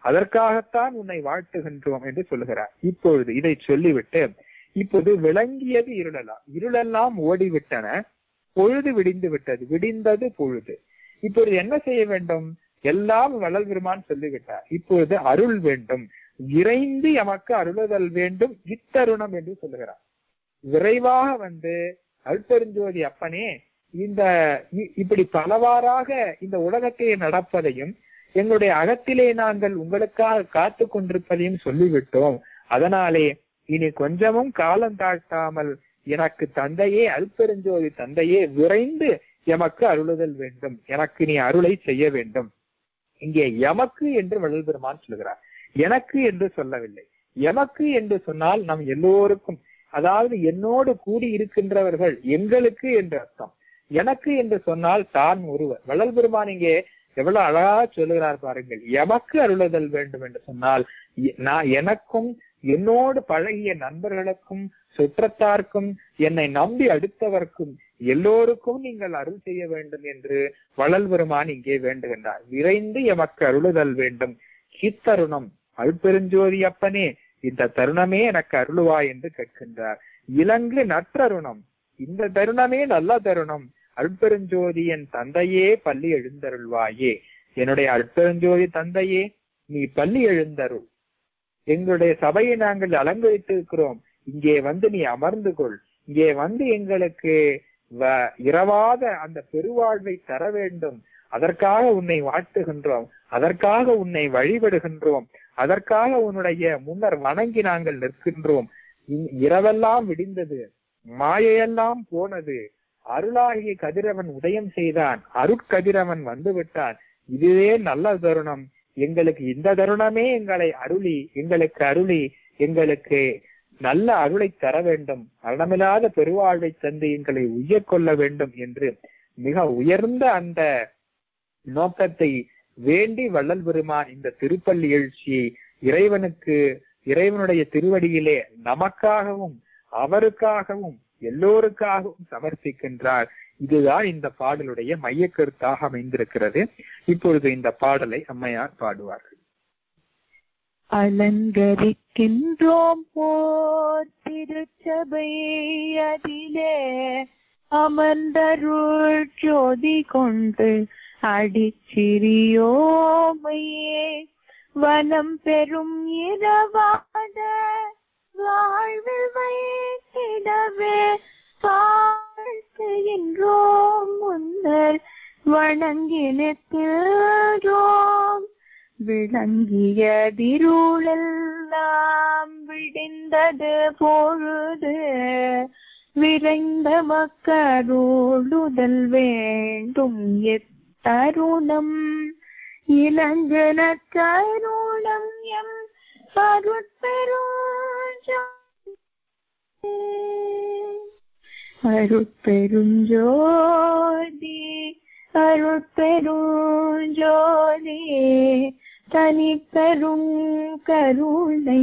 அதற்காகத்தான் உன்னை வாழ்த்துகின்றோம் என்று சொல்லுகிறார் இப்பொழுது இதை சொல்லிவிட்டு இப்போது விளங்கியது இருளெல்லாம் இருளெல்லாம் ஓடிவிட்டன பொழுது விடிந்து விட்டது விடிந்தது பொழுது இப்பொழுது என்ன செய்ய வேண்டும் எல்லாம் வள்ளல் பெருமான் சொல்லிவிட்டார் இப்பொழுது அருள் வேண்டும் விரைந்து எமக்கு அருளுதல் வேண்டும் இத்தருணம் என்று சொல்லுகிறார் விரைவாக வந்து அருட்பெருஞ்சோதி அப்பனே இந்த இ- இப்படி பலவாறாக இந்த உலகத்தை நடப்பதையும் எங்களுடைய அகத்திலே நாங்கள் உங்களுக்காக காத்து கொண்டிருப்பதையும் சொல்லிவிட்டோம் அதனாலே இனி கொஞ்சமும் காலம் தாழ்த்தாமல் எனக்கு தந்தையே அல்பெருஞ்சோதி தந்தையே விரைந்து எமக்கு அருளுதல் வேண்டும் எனக்கு நீ அருளை செய்ய வேண்டும் இங்கே எமக்கு என்று வள்ளல் பெருமான் சொல்கிறார் எனக்கு என்று சொல்லவில்லை எமக்கு என்று சொன்னால் நம் எல்லோருக்கும் அதாவது என்னோடு கூடி இருக்கின்றவர்கள் எங்களுக்கு என்று அர்த்தம் எனக்கு என்று சொன்னால் தான் ஒருவர் வள்ளல் பெருமான் இங்கே எவ்வளவு அழகா சொல்லுகிறார் பாருங்கள் எமக்கு அருளுதல் வேண்டும் என்று சொன்னால் எ- நான் எனக்கும் என்னோடு பழகிய நண்பர்களுக்கும் சுற்றத்தார்க்கும் என்னை நம்பி அடுத்தவர்க்கும் எல்லோருக்கும் நீங்கள் அருள் செய்ய வேண்டும் என்று வள்ளல் பெருமான் இங்கே வேண்டுகின்றார் விரைந்து எமக்கு அருளுதல் வேண்டும் இத்தருணம் அருட்பெருஞ்சோதி அப்பனே இந்த தருணமே எனக்கு அருளுவா என்று கேட்கின்றார் இலங்கு நற்றருணம் இந்த தருணமே நல்ல தருணம் அருட்பெருஞ்சோதி என் தந்தையே பள்ளி எழுந்தருள்வாயே என்னுடைய அருட்பெருஞ்சோதி தந்தையே நீ பள்ளி எழுந்தருள் எங்களுடைய சபையை நாங்கள் அலங்கரித்திருக்கிறோம் இங்கே வந்து நீ அமர்ந்து கொள் இங்கே வந்து எங்களுக்கு வ- இரவாத அந்த பெருவாழ்வை தர வேண்டும் அதற்காக உன்னை வாழ்த்துகின்றோம் அதற்காக உன்னை வழிபடுகின்றோம் அதற்காக உன்னுடைய முன்னர் வணங்கி நாங்கள் நிற்கின்றோம் இ- இரவெல்லாம் விடிந்தது மாயையெல்லாம் போனது அருளாகிய கதிரவன் உதயம் செய்தான் அருட்கதிரவன் வந்து விட்டான் இதுவே நல்ல தருணம் எங்களுக்கு இந்த தருணமே எங்களை அருளி எங்களுக்கு அருளி எங்களுக்கு நல்ல அருளை தர வேண்டும் மரணமில்லாத பெருவாழ்வை தந்து எங்களை உய்யக் கொள்ள வேண்டும் என்று மிக உயர்ந்த அந்த நோக்கத்தை வேண்டி வள்ளல் பெருமான் இந்த திருப்பள்ளி எழுச்சியை இறைவனுக்கு இறைவனுடைய திருவடியிலே நமக்காகவும் அவருக்காகவும் எல்லோருக்காகவும் சமர்ப்பிக்கின்றார் இதுதான் இந்த பாடலுடைய மையக்கருத்தாக அமைந்திருக்கிறது இப்பொழுது இந்த பாடலை அம்மையார் பாடுவார்கள் அலங்கரிக்கின்றோம் போர் திருச்சபை அதிலே அமர்ந்தருள் ஜோதி கொண்டு அடிச்சிறியோமையே வனம் பெரும் இரவாத வாழ்வில் வைத்திடவே வாழ்த்துகின்றோம் முன்னர் வணங்கினோம் விளங்கியதிருளெல்லாம் விடிந்தது பொழுது விரைந்த மக்களுதல் வேண்டும் எத்தருணம் இளஞ்சன கருணம் எம் அருட்பெருஞ்சோதி அருட்பெருஞ்சோதி தனி பெரும் கருணை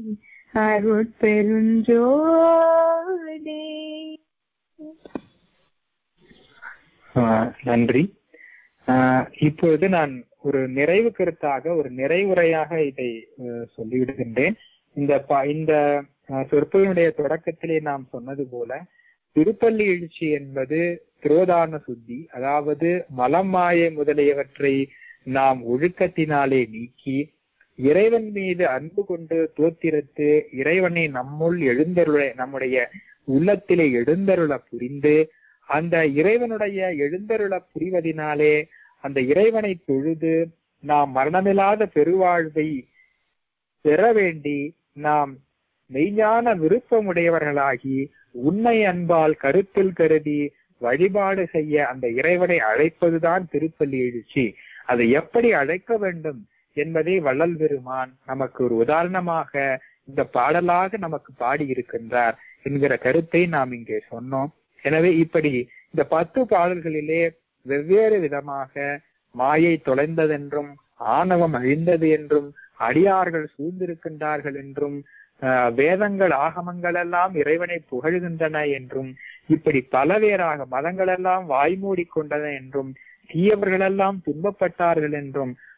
அருட்பெருஞ்சோதி ஆஹ் நன்றி ஆஹ் இப்பொழுது நான் ஒரு நிறைவு கருத்தாக ஒரு நிறைவுரையாக இதை ஆஹ் சொல்லிவிடுகின்றேன் இந்த ப- இந்த ஆஹ் சொற்பொழினுடைய தொடக்கத்திலே நாம் சொன்னது போல திருப்பள்ளி எழுச்சி என்பது திரோதான சுத்தி அதாவது மலம் மாயை முதலியவற்றை நாம் ஒழுக்கத்தினாலே நீக்கி இறைவன் மீது அன்பு கொண்டு தோத்திரத்து இறைவனை நம்முள் எழுந்தருள நம்முடைய உள்ளத்திலே எழுந்தருள புரிந்து அந்த இறைவனுடைய எழுந்தருள புரிவதினாலே அந்த இறைவனை தொழுது நாம் மரணமில்லாத பெருவாழ்வை பெற வேண்டி நாம் மெய்ஞான விருப்பமுடையவர்களாகி உண்மை அன்பால் கருத்தில் கருதி வழிபாடு செய்ய அந்த இறைவனை அழைப்பதுதான் திருப்பள்ளி எழுச்சி அதை எப்படி அழைக்க வேண்டும் என்பதை வள்ளல் பெருமான் நமக்கு ஒரு உதாரணமாக இந்த பாடலாக நமக்கு பாடி இருக்கின்றார் என்கிற கருத்தை நாம் இங்கே சொன்னோம் எனவே இப்படி இந்த பத்து பாடல்களிலே வெவ்வேறு விதமாக மாயை தொலைந்ததென்றும் ஆணவம் அழிந்தது என்றும் அடியார்கள் சூழ்ந்திருக்கின்றார்கள் என்றும் ஆஹ், வேதங்கள் ஆகமங்கள் எல்லாம் இறைவனை புகழ்கின்றன என்றும் இப்படி பலவேறாக மதங்கள் எல்லாம் வாய்மூடி கொண்டன என்றும் தீயவர்களெல்லாம் துன்பப்பட்டார்கள் என்றும்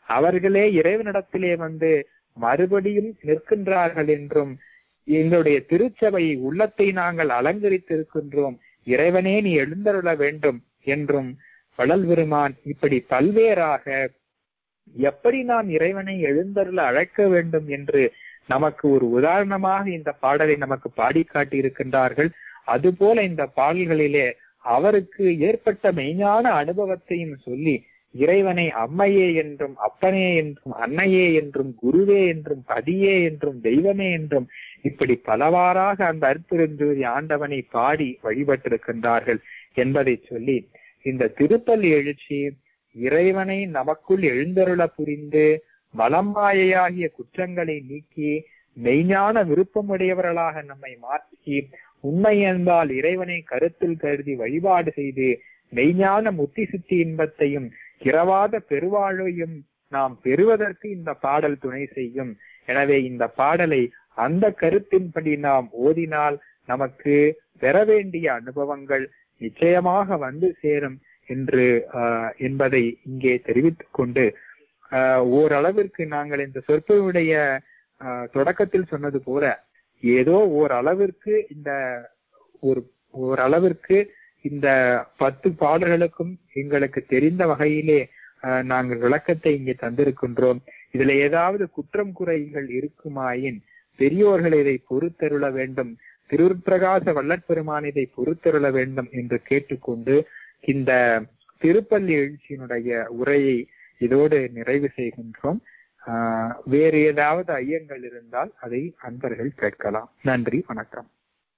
அவர்களே இறைவனிடத்திலே வந்து மறுபடியும் நிற்கின்றார்கள் என்றும் எங்களுடைய திருச்சபை உள்ளத்தை நாங்கள் அலங்கரித்திருக்கின்றோம் இறைவனே நீ எழுந்தருள வேண்டும் என்றும் வள்ளல் பெருமான் இப்படி பல்வேறாக எப்படி நான் இறைவனை எழுந்தருள அழைக்க வேண்டும் என்று நமக்கு ஒரு உதாரணமாக இந்த பாடலை நமக்கு பாடி காட்டி இருக்கின்றார்கள் அதுபோல இந்த பாடல்களிலே அவருக்கு ஏற்பட்ட மெய்ஞான அனுபவத்தையும் சொல்லி இறைவனை அம்மையே என்றும் அப்பனே என்றும் அன்னையே என்றும் குருவே என்றும் பதியே என்றும் தெய்வமே என்றும் இப்படி பலவாறாக அந்த அற்புதஞ்சோதி ஆண்டவனை பாடி வழிபட்டிருக்கின்றார்கள் என்பதை சொல்லி இந்த திருப்பள்ளி எழுச்சி இறைவனை நமக்குள் எழுந்தருள புரிந்து மலமாயையாகிய குற்றங்களை நீக்கி மெய்ஞான விருப்பமுடையவர்களாக நம்மை மாற்றி உண்மை என்பால் இறைவனை கருத்தில் கருதி வழிபாடு செய்து மெய்ஞான முத்தி சுத்தி இன்பத்தையும் கிரவாத பெருவாழையும் நாம் பெறுவதற்கு இந்த பாடல் துணை செய்யும் எனவே இந்த பாடலை அந்த கருத்தின்படி நாம் ஓதினால் நமக்கு பெற வேண்டிய அனுபவங்கள் நிச்சயமாக வந்து சேரும் என்று ஆஹ், என்பதை இங்கே தெரிவித்துக் கொண்டு ஆஹ், ஓரளவிற்கு நாங்கள் இந்த சொற்பொழிவுடைய ஆஹ், தொடக்கத்தில் சொன்னது போல ஏதோ ஓரளவிற்கு இந்த ஒரு ஓரளவிற்கு இந்த பத்து பாடல்களுக்கும் எங்களுக்கு தெரிந்த வகையிலே ஆஹ், நாங்கள் விளக்கத்தை இங்கே தந்திருக்கின்றோம் இதுல ஏதாவது குற்றம் குறைகள் இருக்குமாயின் பெரியோர்கள் இதை பொறுத்தருள வேண்டும் திருப்பிரகாச வல்லற்பெருமான் இதை பொறுத்தருள வேண்டும் என்று கேட்டுக்கொண்டு இந்த திருப்பள்ளி எழுச்சியினுடைய உரையை இதோடு நிறைவு செய்கின்றோம் ஆஹ், வேறு ஏதாவது ஐயங்கள் இருந்தால் அதை அன்பர்கள் கேட்கலாம் நன்றி வணக்கம்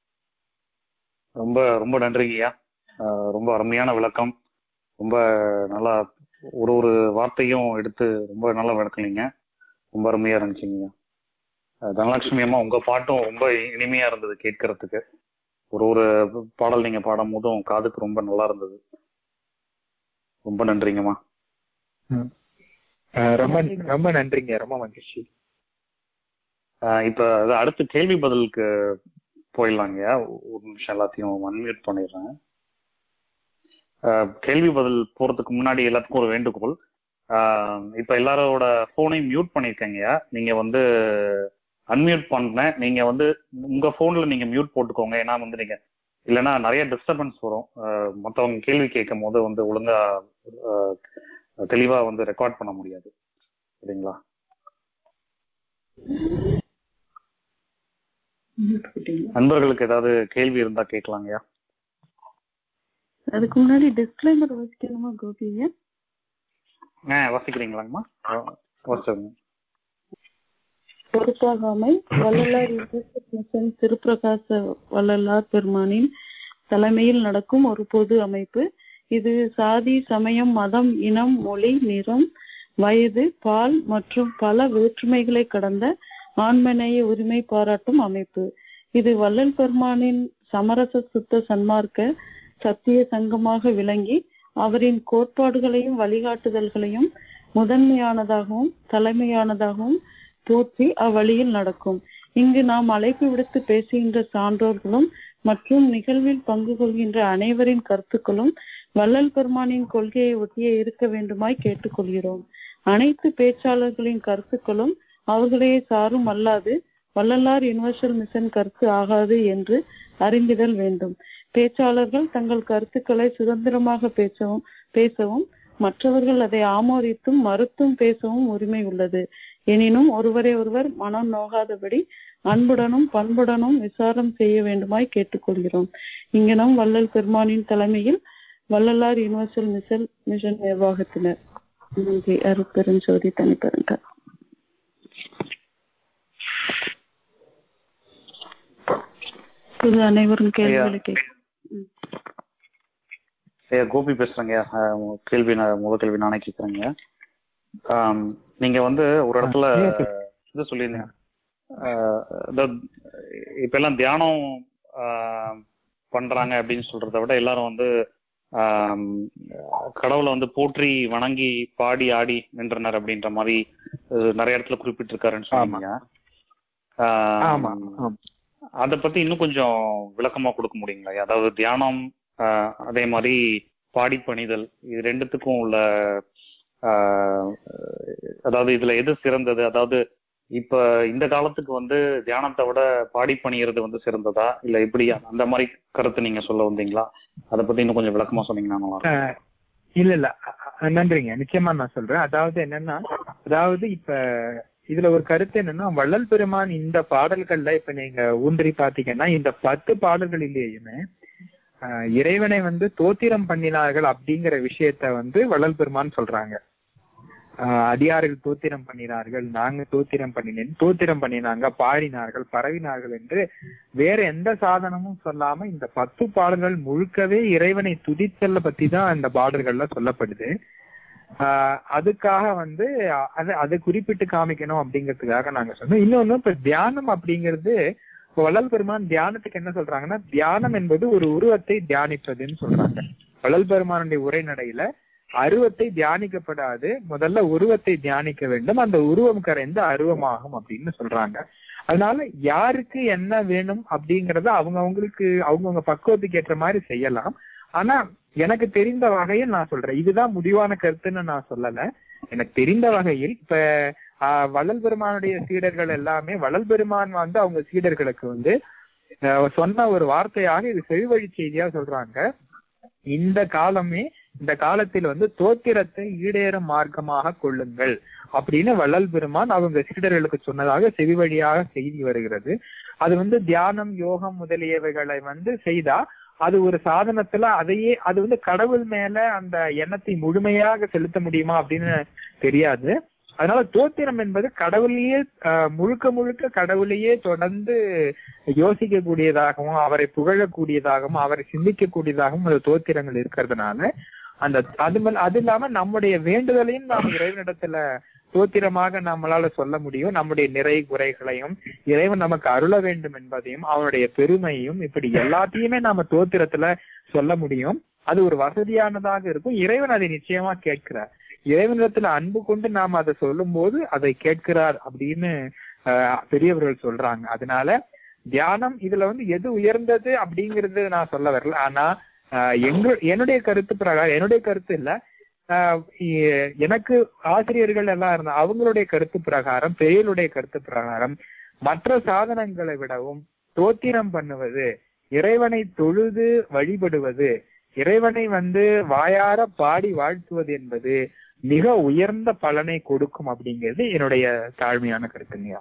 ரொம்ப ரொம்ப நன்றிங்கய்யா ஆஹ் ரொம்ப அருமையான விளக்கம் ரொம்ப நல்லா ஒரு ஒரு வார்த்தையும் எடுத்து ரொம்ப நல்லா விளக்குனீங்க ரொம்ப அருமையா இருந்துச்சுங்கய்யா ஆஹ் தனலட்சுமி அம்மா உங்க பாட்டும் ரொம்ப இனிமையா இருந்தது கேட்கறதுக்கு ஒரு ஒரு பாடல் நீங்க பாடும் போதும் காதுக்கு ரொம்ப நல்லா இருந்தது ரொம்ப நன்றிங்கம்மா ஆஹ் ரொம்ப ரொம்ப நன்றிங்க ரொம்ப மகிழ்ச்சி ஆஹ் இப்ப அது அடுத்து கேள்வி பதிலுக்கு போயிடலாங்கய்யா ஒரு நிமிஷம் எல்லாத்தையும் அன்மியூட் பண்ணிடுறேன் ஆஹ் கேள்வி பதில் போறதுக்கு முன்னாடி எல்லாத்துக்கும் ஒரு வேண்டுகோள் ஆஹ் இப்ப எல்லாரோட போனையும் மியூட் பண்ணிருக்கேங்கய்யா நீங்க வந்து அன்மியூட் பண்ணேன் நீங்க வந்து உங்க போன்ல நீங்க மியூட் போட்டுக்கோங்க ஏன்னா வந்து நீங்க இல்லைன்னா நிறைய டிஸ்டர்பன்ஸ் வரும் ஆஹ் மத்தவங்க கேள்வி கேட்கும் போது வந்து ஒழுங்கா ஆஹ் தெளிவா வந்து ரெக்கார்ட் பண்ண முடியாது சரிங்களா நண்பர்களுக்கு ஏதாவது கேள்வி இருந்தா கேட்கலாங்கய்யா அதுக்கு முன்னாடி டிஸ்க்ளைமர் வச்சுக்கணுமா கோபிங்க ஆ வாசிக்கிறீங்களாங்கம்மா வாசிச்சுங்க பொறுப்பாகாமை வள்ளலார் யூனிவர்சிட்டி மிஷன் திருப்பிரகாச வள்ளலார் பெருமானின் தலைமையில் நடக்கும் ஒரு பொது அமைப்பு இது சாதி சமயம் மதம் இனம் மொழி நிறம் வயது பால் மற்றும் பல வேற்றுமைகளை கடந்த ஆண்மநேய உரிமை பாராட்டும் அமைப்பு இது வள்ளல் பெருமானின் சமரச சுத்த சன்மார்க்க சத்திய சங்கமாக விளங்கி அவரின் கோட்பாடுகளையும் வழிகாட்டுதல்களையும் முதன்மையானதாகவும் தலைமையானதாகவும் போற்றி அவ்வழியில் நடக்கும் இங்கு நாம் அழைப்பு விடுத்து பேசுகின்ற சான்றோர்களும் மற்றும் நிகழ்வில் பங்கு கொள்கின்ற அனைவரின் கருத்துக்களும் வள்ளல் பெருமானின் கொள்கையை ஒட்டியே இருக்க வேண்டுமாய் கேட்டுக்கொள்கிறோம் அனைத்து பேச்சாளர்களின் கருத்துக்களும் அவர்களையே சாரும் அல்லாது வள்ளலார் யுனிவர்சல் மிஷன் கருத்து ஆகாது என்று அறிந்திடல் வேண்டும் பேச்சாளர்கள் தங்கள் கருத்துக்களை சுதந்திரமாக பேசவும் பேசவும் மற்றவர்கள் அதை ஆமோதித்தும் மறுத்தும் பேசவும் உரிமை உள்ளது எனினும் ஒருவரை ஒருவர் மனம் நோகாதபடி அன்புடனும் பண்புடனும் விசாரம் செய்ய வேண்டுமாய் கேட்டுக்கொள்கிறோம் இங்கனம் வள்ளல் பெருமானின் தலைமையில் வள்ளலார் யுனிவர்சல் மிஷன் மிஷன் நிர்வாகத்தினர் நன்றி அருட்பெருஞ்சோதி தனிப்பெருங்க இது அனைவரும் கேள்விகளை கேட்க ஐயா கோபி பேசுறேங்க கேள்வி நான் முதல் கேள்வி நானே கேட்குறேங்க நீங்க வந்து ஒரு இடத்துல இது சொல்லியிருந்தீங்க ஆஹ் இந்த இப்ப எல்லாம் தியானம் ஆஹ் பண்றாங்க அப்படின்னு சொல்றதை விட எல்லாரும் வந்து ஆஹ் கடவுளை வந்து போற்றி வணங்கி பாடி ஆடி நின்றனர் அப்படின்ற மாதிரி அஹ் நிறைய இடத்துல குறிப்பிட்டிருக்காருன்னு சொன்னீங்க ஆமா ஆஹ் ஆமா அதை பத்தி இன்னும் கொஞ்சம் விளக்கமா கொடுக்க முடியுங்களா அதாவது தியானம் ஆஹ் அதே மாதிரி பாடி பணிதல் இது ரெண்டுத்துக்கும் உள்ள ஆஹ் அதாவது இதுல எது சிறந்தது அதாவது இப்ப இந்த காலத்துக்கு வந்து தியானத்தை விட பாடி பணியறது வந்து சிறந்ததா இல்ல எப்படி அந்த மாதிரி கருத்து நீங்க சொல்ல வந்தீங்களா அதை பத்தி இன்னும் கொஞ்சம் விளக்கமா சொன்னீங்கன்னா நல்லா இருக்கும். அஹ் இல்ல இல்ல அ- அ- நன்றிங்க நிச்சயமா நான் சொல்றேன் அதாவது என்னன்னா அதாவது இப்ப இதுல ஒரு கருத்து என்னன்னா வள்ளல் பெருமான் இந்த பாடல்கள்ல இப்ப நீங்க ஊன்றி பாத்தீங்கன்னா இந்த பத்து பாடல்களிலேயுமே அஹ், இறைவனை வந்து தோத்திரம் பண்ணினார்கள் அப்படிங்கிற விஷயத்த வந்து வள்ளல் பெருமான் சொல்றாங்க ஆஹ் அடியார்கள் தோத்திரம் பண்ணினார்கள் நாங்க தோத்திரம் பண்ணினேன் தோத்திரம் பண்ணினாங்க பாடினார்கள் பரவினார்கள் என்று வேற எந்த சாதனமும் சொல்லாம இந்த பத்து பாடல்கள் முழுக்கவே இறைவனை துதித்தல்ல பத்தி தான் இந்த பாடல்கள்ல சொல்லப்படுது ஆஹ் அதுக்காக வந்து அ- அது அதை குறிப்பிட்டு காமிக்கணும் அப்படிங்கிறதுக்காக நாங்க சொன்னோம் இன்னொன்னு இப்ப தியானம் அப்படிங்கிறது இப்ப வள்ளல் பெருமான் தியானத்துக்கு என்ன சொல்றாங்கன்னா தியானம் என்பது ஒரு உருவத்தை தியானிப்பதுன்னு சொல்றாங்க வள்ளல் பெருமானுடைய உரைநடையில அருவத்தை தியானிக்கப்படாது முதல்ல உருவத்தை தியானிக்க வேண்டும் அந்த உருவம் கரைந்து அருவமாகும் அப்படின்னு சொல்றாங்க அதனால யாருக்கு என்ன வேணும் அப்படிங்கறத அவங்க அவங்களுக்கு அவங்கவுங்க பக்குவத்துக்கு ஏற்ற மாதிரி செய்யலாம் ஆனா எனக்கு தெரிந்த வகையில் நான் சொல்றேன் இதுதான் முடிவான கருத்துன்னு நான் சொல்லல எனக்கு தெரிந்த வகையில் இப்ப ஆஹ், வள்ளல் பெருமானுடைய சீடர்கள் எல்லாமே வள்ளல் பெருமான் வந்து அவங்க சீடர்களுக்கு வந்து ஆஹ், சொன்ன ஒரு வார்த்தையாக இது செவிவழி செய்தியா சொல்றாங்க இந்த காலமே இந்த காலத்தில் வந்து தோத்திரத்தை ஈடேறும் மார்க்கமாக கொள்ளுங்கள் அப்படின்னு வள்ளல் பெருமான் அவங்க சீடர்களுக்கு சொன்னதாக செவி வழியாக செய்தி வருகிறது அது வந்து தியானம் யோகம் முதலியவைகளை வந்து செய்தா அது ஒரு சாதனத்துல அதையே அது வந்து கடவுள் மேல அந்த எண்ணத்தை முழுமையாக செலுத்த முடியுமா அப்படின்னு தெரியாது அதனால தோத்திரம் என்பது கடவுளையே ஆஹ், முழுக்க முழுக்க கடவுளையே தொடர்ந்து யோசிக்க கூடியதாகவும் அவரை புகழக்கூடியதாகவும் அவரை சிந்திக்க கூடியதாகவும் அந்த தோத்திரங்கள் இருக்கிறதுனால அந்த அது மேல- அது இல்லாம நம்முடைய வேண்டுதலையும் நாம் இறைவனிடத்துல தோத்திரமாக நம்மளால சொல்ல முடியும் நம்முடைய நிறை குறைகளையும் இறைவன் நமக்கு அருள வேண்டும் என்பதையும் அவனுடைய பெருமையும் இப்படி எல்லாத்தையுமே நாம தோத்திரத்துல சொல்ல முடியும் அது ஒரு வசதியானதாக இருக்கும் இறைவன் அதை நிச்சயமா கேட்கிறார் இறைவனிடத்துல அன்பு கொண்டு நாம் அதை சொல்லும் போது அதை கேட்கிறார் அப்படின்னு ஆஹ், பெரியவர்கள் சொல்றாங்க அதனால தியானம் இதுல வந்து எது உயர்ந்தது அப்படிங்கறது நான் சொல்ல வரல ஆனா ஆஹ், எங்க என்னுடைய கருத்து பிரகாரம் என்னுடைய கருத்து இல்ல ஆஹ், எ- எனக்கு ஆசிரியர்கள் எல்லாம் இருந்தா அவங்களுடைய கருத்து பிரகாரம் பெரியவருடைய கருத்து பிரகாரம் மற்ற சாதனங்களை விடவும் தோத்திரம் பண்ணுவது இறைவனை தொழுது வழிபடுவது இறைவனை வந்து வாயார பாடி வாழ்த்துவது என்பது மிக உயர்ந்த பலனை கொடுக்கும் அப்படிங்கிறது என்னுடைய தாழ்மையான கருத்துங்கய்யா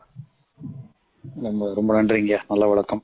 ரொம்ப ரொம்ப நன்றிங்க நல்ல விளக்கம்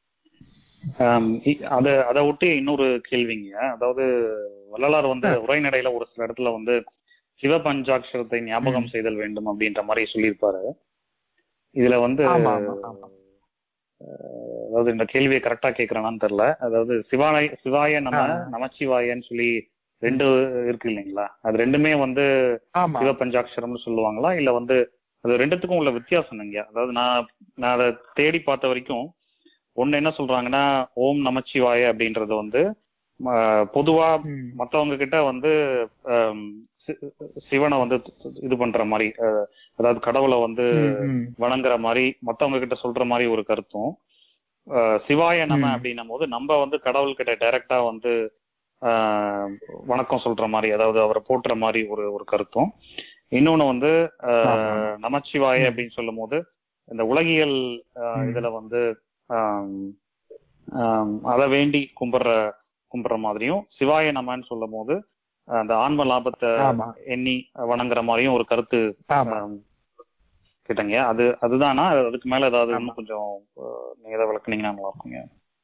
ஆம், இ- அத அதை ஒட்டி இன்னொரு கேள்விங்க அதாவது வள்ளலார் வந்து உரைநடையில ஒரு சில இடத்துல வந்து சிவ பஞ்சாட்சரத்தை ஞாபகம் செய்தல் வேண்டும் அப்படின்ற மாதிரி சொல்லியிருப்பாரு இதுல வந்து ஆமா ஆமா ஆமா அஹ், அதாவது இந்த கேள்வியை கரெக்டா கேக்குறானான்னு தெரியல அதாவது சிவாய சிவாய நம ஆ. நமச்சிவாயன்னு சொல்லி ரெண்டு இருக்கு இல்லைங்களா அது ரெண்டுமே வந்து ஆமா சிவ பஞ்சாட்சரம்னு சொல்லுவாங்களா இல்ல வந்து அது ரெண்டுத்துக்கும் உள்ள வித்தியாசம் என்னங்க அதாவது நான் நான் அதை தேடி பார்த்த வரைக்கும் ஒண்ணு என்ன சொல்றாங்கன்னா ஓம் நமச்சிவாய அப்படின்றது வந்து ம, பொதுவா ம். மத்தவங்க கிட்ட வந்து ஆம், சி- சிவனை வந்து இது பண்ற மாதிரி அஹ், அதாவது கடவுளை வந்து ம், ம். வணங்குற மாதிரி மத்தவங்க கிட்ட சொல்ற மாதிரி ஒரு கருத்தும் அஹ், சிவாய நம ம். அப்படின்னும் போது நம்ம வந்து கடவுள் கிட்ட டைரக்டா வந்து ஆஹ், வணக்கம் சொல்ற மாதிரி அதாவது அவரை போற்றுற மாதிரி ஒரு ஒரு கருத்தும் இன்னொன்னு வந்து ஆஹ், ஆமா. நமச்சிவாய ம். அப்படின்னு சொல்லும் போது இந்த உலகியல் ஆஹ், ம். இதுல வந்து ஆம், ஆம், அதை வேண்டி கும்பிடுற கும்பிடுற மாதிரியும் சிவாய நமன்னு சொல்லும் போது அந்த ஆன்ம லாபத்தை ஆமா எண்ணி வணங்குற மாதிரியும் ஒரு கருத்து ஆமா ஆம், கேட்டங்க அது அதுதானா அதுக்கு மேல ஏதாவது ஆமா. இன்னும் கொஞ்சம் ஆஹ், நீங்க ஏதாவது விளக்குனீங்கன்னா நல்லா இருக்குங்க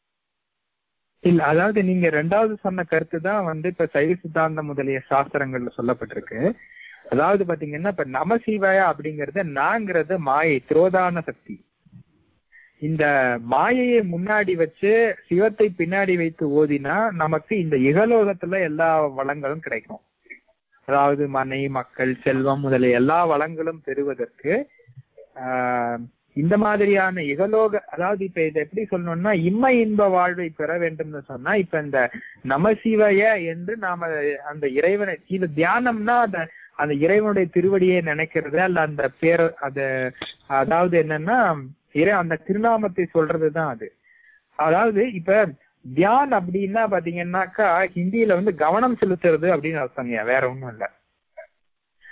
இல்ல அதாவது நீங்க ரெண்டாவது சொன்ன கருத்து தான் வந்து இப்ப சைவ சித்தாந்தம் முதலிய சாஸ்திரங்கள்ல சொல்லப்பட்டிருக்கு அதாவது பாத்தீங்கன்னா இப்ப நமசிவாய அப்படிங்கறது நாங்கிறது மாயை திரோதான சக்தி இந்த மாயையை முன்னாடி வச்சு சிவத்தை பின்னாடி வைத்து ஓதினா நமக்கு இந்த இகலோகத்துல எல்லா வளங்களும் கிடைக்கும் அதாவது மனை மக்கள் செல்வம் முதலிய எல்லா வளங்களும் பெறுவதற்கு ஆஹ், இந்த மாதிரியான இகலோக அதாவது இப்ப இதை எப்படி சொல்லணும்னா இம்மை இன்ப வாழ்வை பெற வேண்டும்னு சொன்னா இப்ப இந்த நமசிவய என்று நாம அந்த இறைவனை இது தியானம்னா அந்த அந்த இறைவனுடைய திருவடியை நினைக்கிறது அல்ல அந்த பேர அத அதாவது என்னன்னா இறை அந்த திருநாமத்தை சொல்றதுதான் அது அதாவது இப்ப தியான் அப்படின்னா பாத்தீங்கன்னாக்கா ஹிந்தியில வந்து கவனம் செலுத்துறது அப்படின்னு அர்த்தங்க வேற ஒண்ணும் இல்ல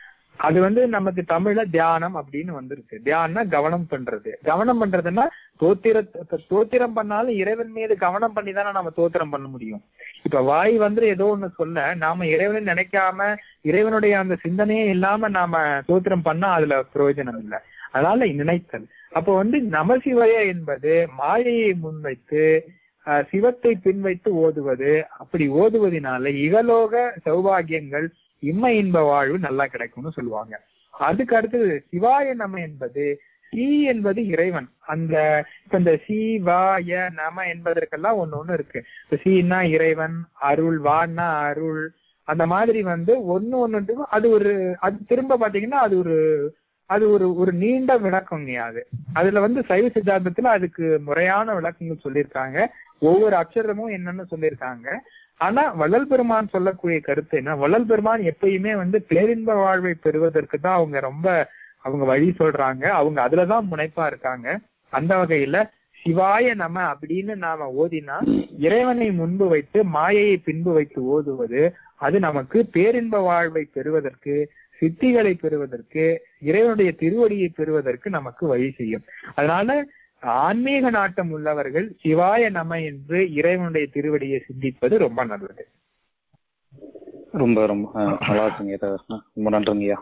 அது வந்து நமக்கு தமிழ்ல தியானம் அப்படின்னு வந்துருச்சு தியானம்னா கவனம் பண்றது கவனம் பண்றதுன்னா தோத்திர தோத்திரம் பண்ணாலும் இறைவன் மீது கவனம் பண்ணி தானே நம்ம தோத்திரம் பண்ண முடியும் இப்ப வாய் வந்து ஏதோ ஒண்ணு சொல்ல நாம இறைவனை நினைக்காம இறைவனுடைய அந்த சிந்தனையே இல்லாம நாம தோத்திரம் பண்ணா அதுல பிரயோஜனம் இல்லை அதனால நினைத்தல் அப்போ வந்து நமசிவய என்பது மாயையை முன்வைத்து அஹ், சிவத்தை பின்வைத்து ஓதுவது அப்படி ஓதுவதனால இகலோக சௌபாகியங்கள் இம்ம இன்ப வாழ்வு நல்லா கிடைக்கும்னு சொல்லுவாங்க அதுக்கு அடுத்தது சிவாய நம என்பது சி என்பது இறைவன் அந்த இப்ப இந்த சிவாய நம என்பதற்கெல்லாம் ஒண்ணு ஒண்ணு இருக்கு இப்ப சீனா இறைவன் அருள் வான்னா அருள் அந்த மாதிரி வந்து ஒண்ணு ஒண்ணுக்கும் அது ஒரு அது திரும்ப பாத்தீங்கன்னா அது ஒரு அது ஒரு ஒரு நீண்ட விளக்கங்க அது அதுல வந்து சைவ சித்தாந்தத்துல அதுக்கு முறையான விளக்கங்கள் சொல்லியிருக்காங்க ஒவ்வொரு அக்ஷரமும் என்னன்னு சொல்லியிருக்காங்க ஆனா வள்ளல் பெருமான் சொல்லக்கூடிய கருத்து என்ன வள்ளல் பெருமான் எப்பயுமே வந்து பேரின்ப வாழ்வை பெறுவதற்கு தான் அவங்க ரொம்ப அவங்க வழி சொல்றாங்க அவங்க அதுலதான் முனைப்பா இருக்காங்க அந்த வகையில சிவாய நம அப்படின்னு நாம ஓதினா இறைவனை முன்பு வைத்து மாயையை பின்பு வைத்து ஓதுவது அது நமக்கு பேரின்ப வாழ்வை பெறுவதற்கு சித்திகளை பெறுவதற்கு இறைவனுடைய திருவடியை பெறுவதற்கு நமக்கு வழி செய்யும் அதனால ஆன்மீக நாட்டம் உள்ளவர்கள் சிவாய நம என்று இறைவனுடைய திருவடியை சிந்திப்பது ரொம்ப நல்லது ரொம்ப ரொம்ப அஹ், நல்லா இருக்குங்க இதை ரொம்ப நன்றிங்கய்யா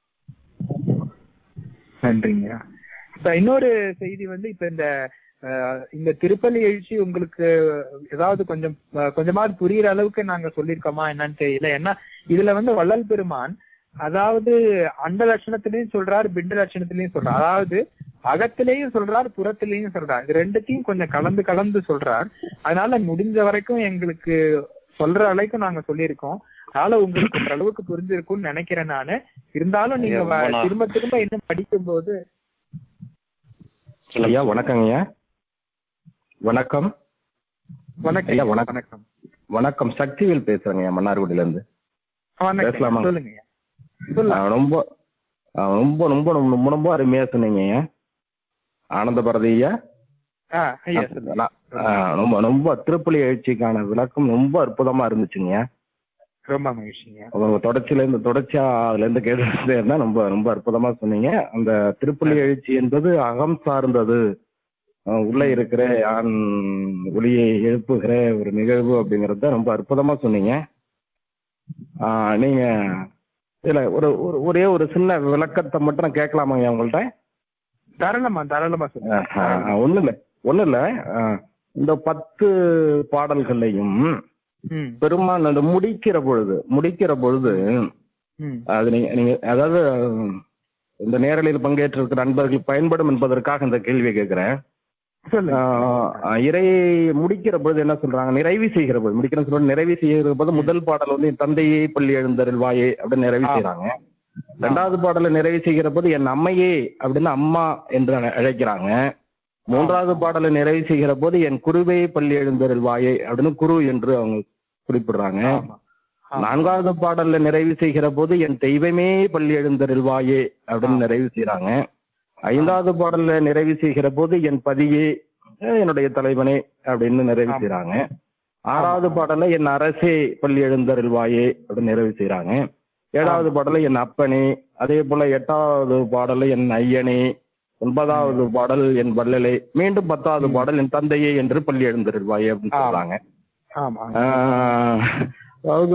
நன்றிங்க இப்ப இன்னொரு செய்தி வந்து இப்ப இந்த அஹ், இந்த திருப்பள்ளி எழுச்சி உங்களுக்கு ஏதாவது கொஞ்சம் அஹ், கொஞ்சமாவது புரியுற அளவுக்கு நாங்க சொல்லியிருக்கோமா என்னன்னு தெரியல ஏன்னா இதுல வந்து வள்ளல் பெருமான் அதாவது அண்ட லட்சணத்திலையும் சொல்றாரு பிண்ட லட்சணத்திலையும் சொல்றார் அதாவது அகத்திலையும் சொல்றார் புறத்திலையும் சொல்றார் இது ரெண்டுத்தையும் கொஞ்சம் கலந்து கலந்து சொல்றார் அதனால முடிஞ்ச வரைக்கும் எங்களுக்கு சொல்ற அளவுக்கு நாங்க சொல்லியிருக்கோம் அதனால உங்களுக்கு ஒரு அளவுக்கு புரிஞ்சிருக்கும்னு நினைக்கிறேன் நானு இருந்தாலும் நீங்க ஐயா, ரொம்ப வ- நா- திரும்ப திரும்ப இன்னும் படிக்கும்போது ஐயா வணக்கங்க ஐயா வணக்கம் வணக்கம் ஐயா, ஐயா, வணக்கம். வணக்கம் வணக்கம் சக்திவேல் பேசுறேங்க ஐயா மன்னார்குடியில இருந்து வணக்கம் பேசலாமா? சொல்லுங்க ஐயா. சொல்லுங்க ஆ, ரொம்ப ஆ, ரொம்ப ரொம்ப ரொம்ப ரொம்ப ரொம்ப அருமையா சொன்னீங்க ஐயா ஆனந்த பாரதி ஐயா ஆ, ஐயா சொல்லுங்க நான், ஆ, ரொம்ப ரொம்ப திருப்பலி எழுச்சிக்கான விளக்கம் ரொம்ப அற்புதமா இருந்துச்சுங்க ரொம்ப மகிழ்ச்சிங்க உங்க தொடர்ச்சியில இருந்து தொடர்ச்சியா அதுல இருந்து கேட்டுட்டே இருந்தா ரொம்ப ரொம்ப அற்புதமா சொன்னீங்க அந்த திருப்பலி எழுச்சி என்பது அகம் சார்ந்தது அஹ் உள்ள இருக்கிற ஆண் ஒளியை எழுப்புகிற ஒரு நிகழ்வு அப்படிங்கறத ரொம்ப அற்புதமா சொன்னீங்க ஆஹ் நீங்க இதுல ஒரு ஒரு ஒரே ஒரு சின்ன விளக்கத்தை மட்டும் நான் கேட்கலாமாங்க உங்கள்ட்ட தாராளமா தாராளமா சொல்லுங்க ஒண்ணு இல்ல ஒண்ணு இல்ல ஆஹ் இந்த பத்து பாடல்களையும் ம், பெருமான் அந்த முடிக்கிற பொழுது முடிக்கிற பொழுது ம், அது நீங்க நீங்க அதாவது உம், இந்த நேரலையில் பங்கேற்றிருக்கிற நண்பர்கள் பயன்படும் என்பதற்காக இந்த கேள்வியை கேட்கிறேன் சொல்லுங்க ஆஹ் இறை முடிக்கிற பொழுது என்ன சொல்றாங்க நிறைவு செய்கிற போது முடிக்கிற சொல்ல நிறைவு செய்கிற போது முதல் பாடல் வந்து என் தந்தையே பள்ளி எழுந்தருள் வாயே அப்படின்னு நிறைவு ஆமா. செய்யறாங்க ரெண்டாவது பாடலை நிறைவு செய்கிற போது என் அம்மையே அப்படின்னு அம்மா என்று அழை- அழைக்கிறாங்க மூன்றாவது பாடலை நிறைவு செய்கிற போது என் குருவே பள்ளி எழுந்தருள் வாயே அப்படின்னு குரு என்று அவங்க குறிப்பிடுறாங்க ஆமா ஆமா. நான்காவது பாடல்ல நிறைவு செய்கிற போது என் தெய்வமே பள்ளி எழுந்தருள் வாயே அப்படின்னு நிறைவு செய்யறாங்க ஐந்தாவது பாடல்ல நிறைவு செய்கிற போது என் பதியே அஹ் என்னுடைய தலைவனே அப்படின்னு நிறைவு ஆமா. செய்யறாங்க ஆறாவது பாடல்ல என் அரசே பள்ளி எழுந்தருள் வாயே அப்படின்னு நிறைவு செய்யறாங்க ஏழாவது பாடல்ல என் அப்பனே அதே போல எட்டாவது பாடல்ல என் ஐயனே ஒன்பதாவது பாடல் என் வள்ளலே மீண்டும் பத்தாவது பாடல் என் தந்தையே என்று பள்ளி எழுந்தருள் வாயே அப்படின்னு ஆமா. சொல்றாங்க ஆமா ஆஹ் அதாவது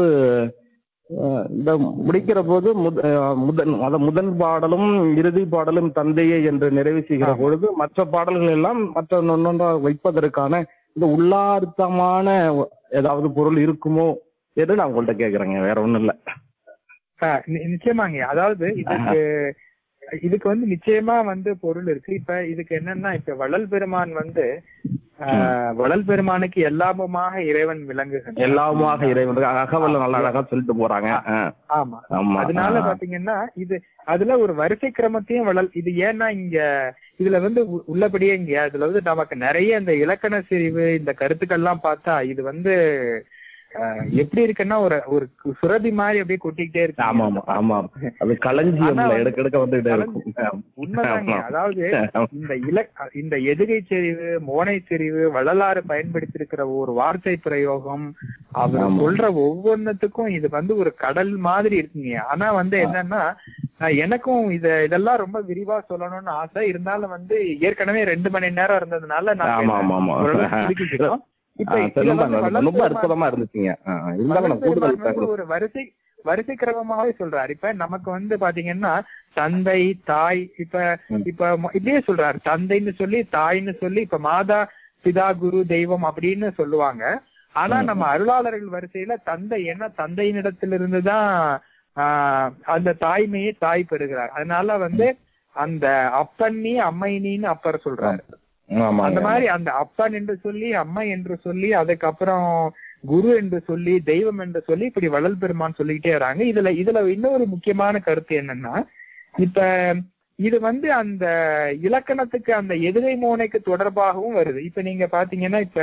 ஆஹ் இந்த முடிக்கிற போது முத- ஆஹ் முதன் அத முதல் பாடலும் இறுதி பாடலும் தந்தையே என்று நிறைவு செய்கிற ஆமா. பொழுது மற்ற பாடல்கள் எல்லாம் மற்ற ஒன்னொன்றா வைப்பதற்கான இந்த உள்ளார்த்தமான ஏதாவது பொருள் இருக்குமோ என்று நான் உங்கள்ட்ட கேக்குறேங்க வேற ஒண்ணும் இல்ல ஆ, நி- நிச்சயமாங்க அதாவது இதுக்கு இதுக்கு வந்து நிச்சயமா வந்து பொருள் இருக்கு இப்ப இதுக்கு என்னன்னா இப்ப வள்ளல் பெருமான் வந்து ஆ, வள்ளல் பெருமானுக்கு எல்லாமுமாக இறைவன் விளங்குகின்றான் எல்லாமாக இறைவன் அகவல் நல்லா அழகா சொல்லிட்டு போறாங்க ஆஹ் ஆமா ஆமா அதனால ஆஹ் பாத்தீங்கன்னா இது அதுல ஒரு வரிசை கிரமத்தையும் வளல் இது ஏன்னா இங்க இதுல வந்து உ- உள்ளபடியே இங்க அதுல வந்து நமக்கு நிறைய இந்த இலக்கண செறிவு இந்த கருத்துக்கள்லாம் பார்த்தா இது வந்து அஹ், எப்படி இருக்குன்னா ஒரு ஒரு சுரபி மாதிரி அப்படியே கொட்டிக்கிட்டே இருக்கு ஆமா ஆமா ஆமா அது களஞ்சியம்ல ஆனா எடுக்க எடுக்க வந்துகிட்டே இருக்கும் உண்மைதாங்க ஆமா. அதாவது இந்த இல இந்த எதுகை செறிவு மோனை செறிவு வள்ளலாறு பயன்படுத்தியிருக்கிற ஒரு வார்த்தை பிரயோகம் அவர் ஆமா. சொல்ற ஒவ்வொன்னுத்துக்கும் இது வந்து ஒரு கடல் மாதிரி இருக்குங்க ஆனா வந்து என்னன்னா அஹ் எனக்கும் இத இதெல்லாம் ரொம்ப விரிவா சொல்லணும்னு ஆசை இருந்தாலும் வந்து ஏற்கனவே ரெண்டு மணி நேரம் இருந்ததுனால ஆமா நாங்க ஆமா ஆமா ஓரளவுக்கு சுருக்கிக்கிட்டோம். இப்ப ஆ, இதுல ரொம்ப வந்து வள்ளல் ரொம்ப பெருமான் அற்புதமா இருந்துச்சுங்க ஆ, ஆ. இருந்தாலும் நான் கூடுதல் வள்ளல் பெருமான் வந்து ஒரு வரிசை வரிசை கிரமமாவே சொல்றாரு இப்ப நமக்கு வந்து பாத்தீங்கன்னா தந்தை தாய் இப்ப ம். இப்ப மொ- இப்படியே சொல்றாரு தந்தைன்னு சொல்லி தாய்ன்னு சொல்லி இப்ப மாதா பிதா குரு தெய்வம் அப்படின்னு சொல்லுவாங்க ஆனா ம். நம்ம அருளாளர்கள் வரிசையில தந்தை என்ன தந்தையினிடத்திலிருந்து தான் ஆஹ் அந்த தாய்மையை தாய் பெறுகிறார் அதனால வந்து அந்த அப்பன் நீ அம்மை நீன்னு அப்பர் சொல்றாரு ஆமா அந்த மாதிரி அந்த அப்பன் என்று சொல்லி அம்மை என்று சொல்லி அதுக்கப்புறம் குரு என்று சொல்லி தெய்வம் என்று சொல்லி இப்படி வள்ளல் பெருமான் சொல்லிக்கிட்டே வராங்க இதுல இதுல இன்னொரு முக்கியமான கருத்து என்னன்னா இப்ப இது வந்து அந்த இலக்கணத்துக்கு அந்த எதிரை மோனைக்கு தொடர்பாகவும் வருது இப்ப நீங்க பாத்தீங்கன்னா இப்ப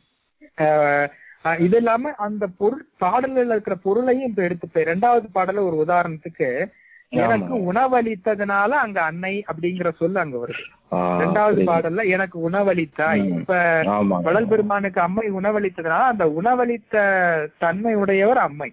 ஆஹ், ஆஹ், இது இல்லாம அந்த பொருள் பாடல்ல இருக்கிற பொருளையும் இப்ப எடுத்துப்பேன் ரெண்டாவது பாடல ஒரு உதாரணத்துக்கு எனக்கு உணவளித்ததுனால அங்க அன்னை அப்படிங்கிற சொல் அங்க வருது ரெண்டாவது பாடல்ல எனக்கு உணவளித்தாய் ம். இப்ப ஆமா வள்ளல் பெருமானுக்கு அம்மை உணவளித்ததுனால அந்த உணவளித்த தன்மை உடையவர் அம்மை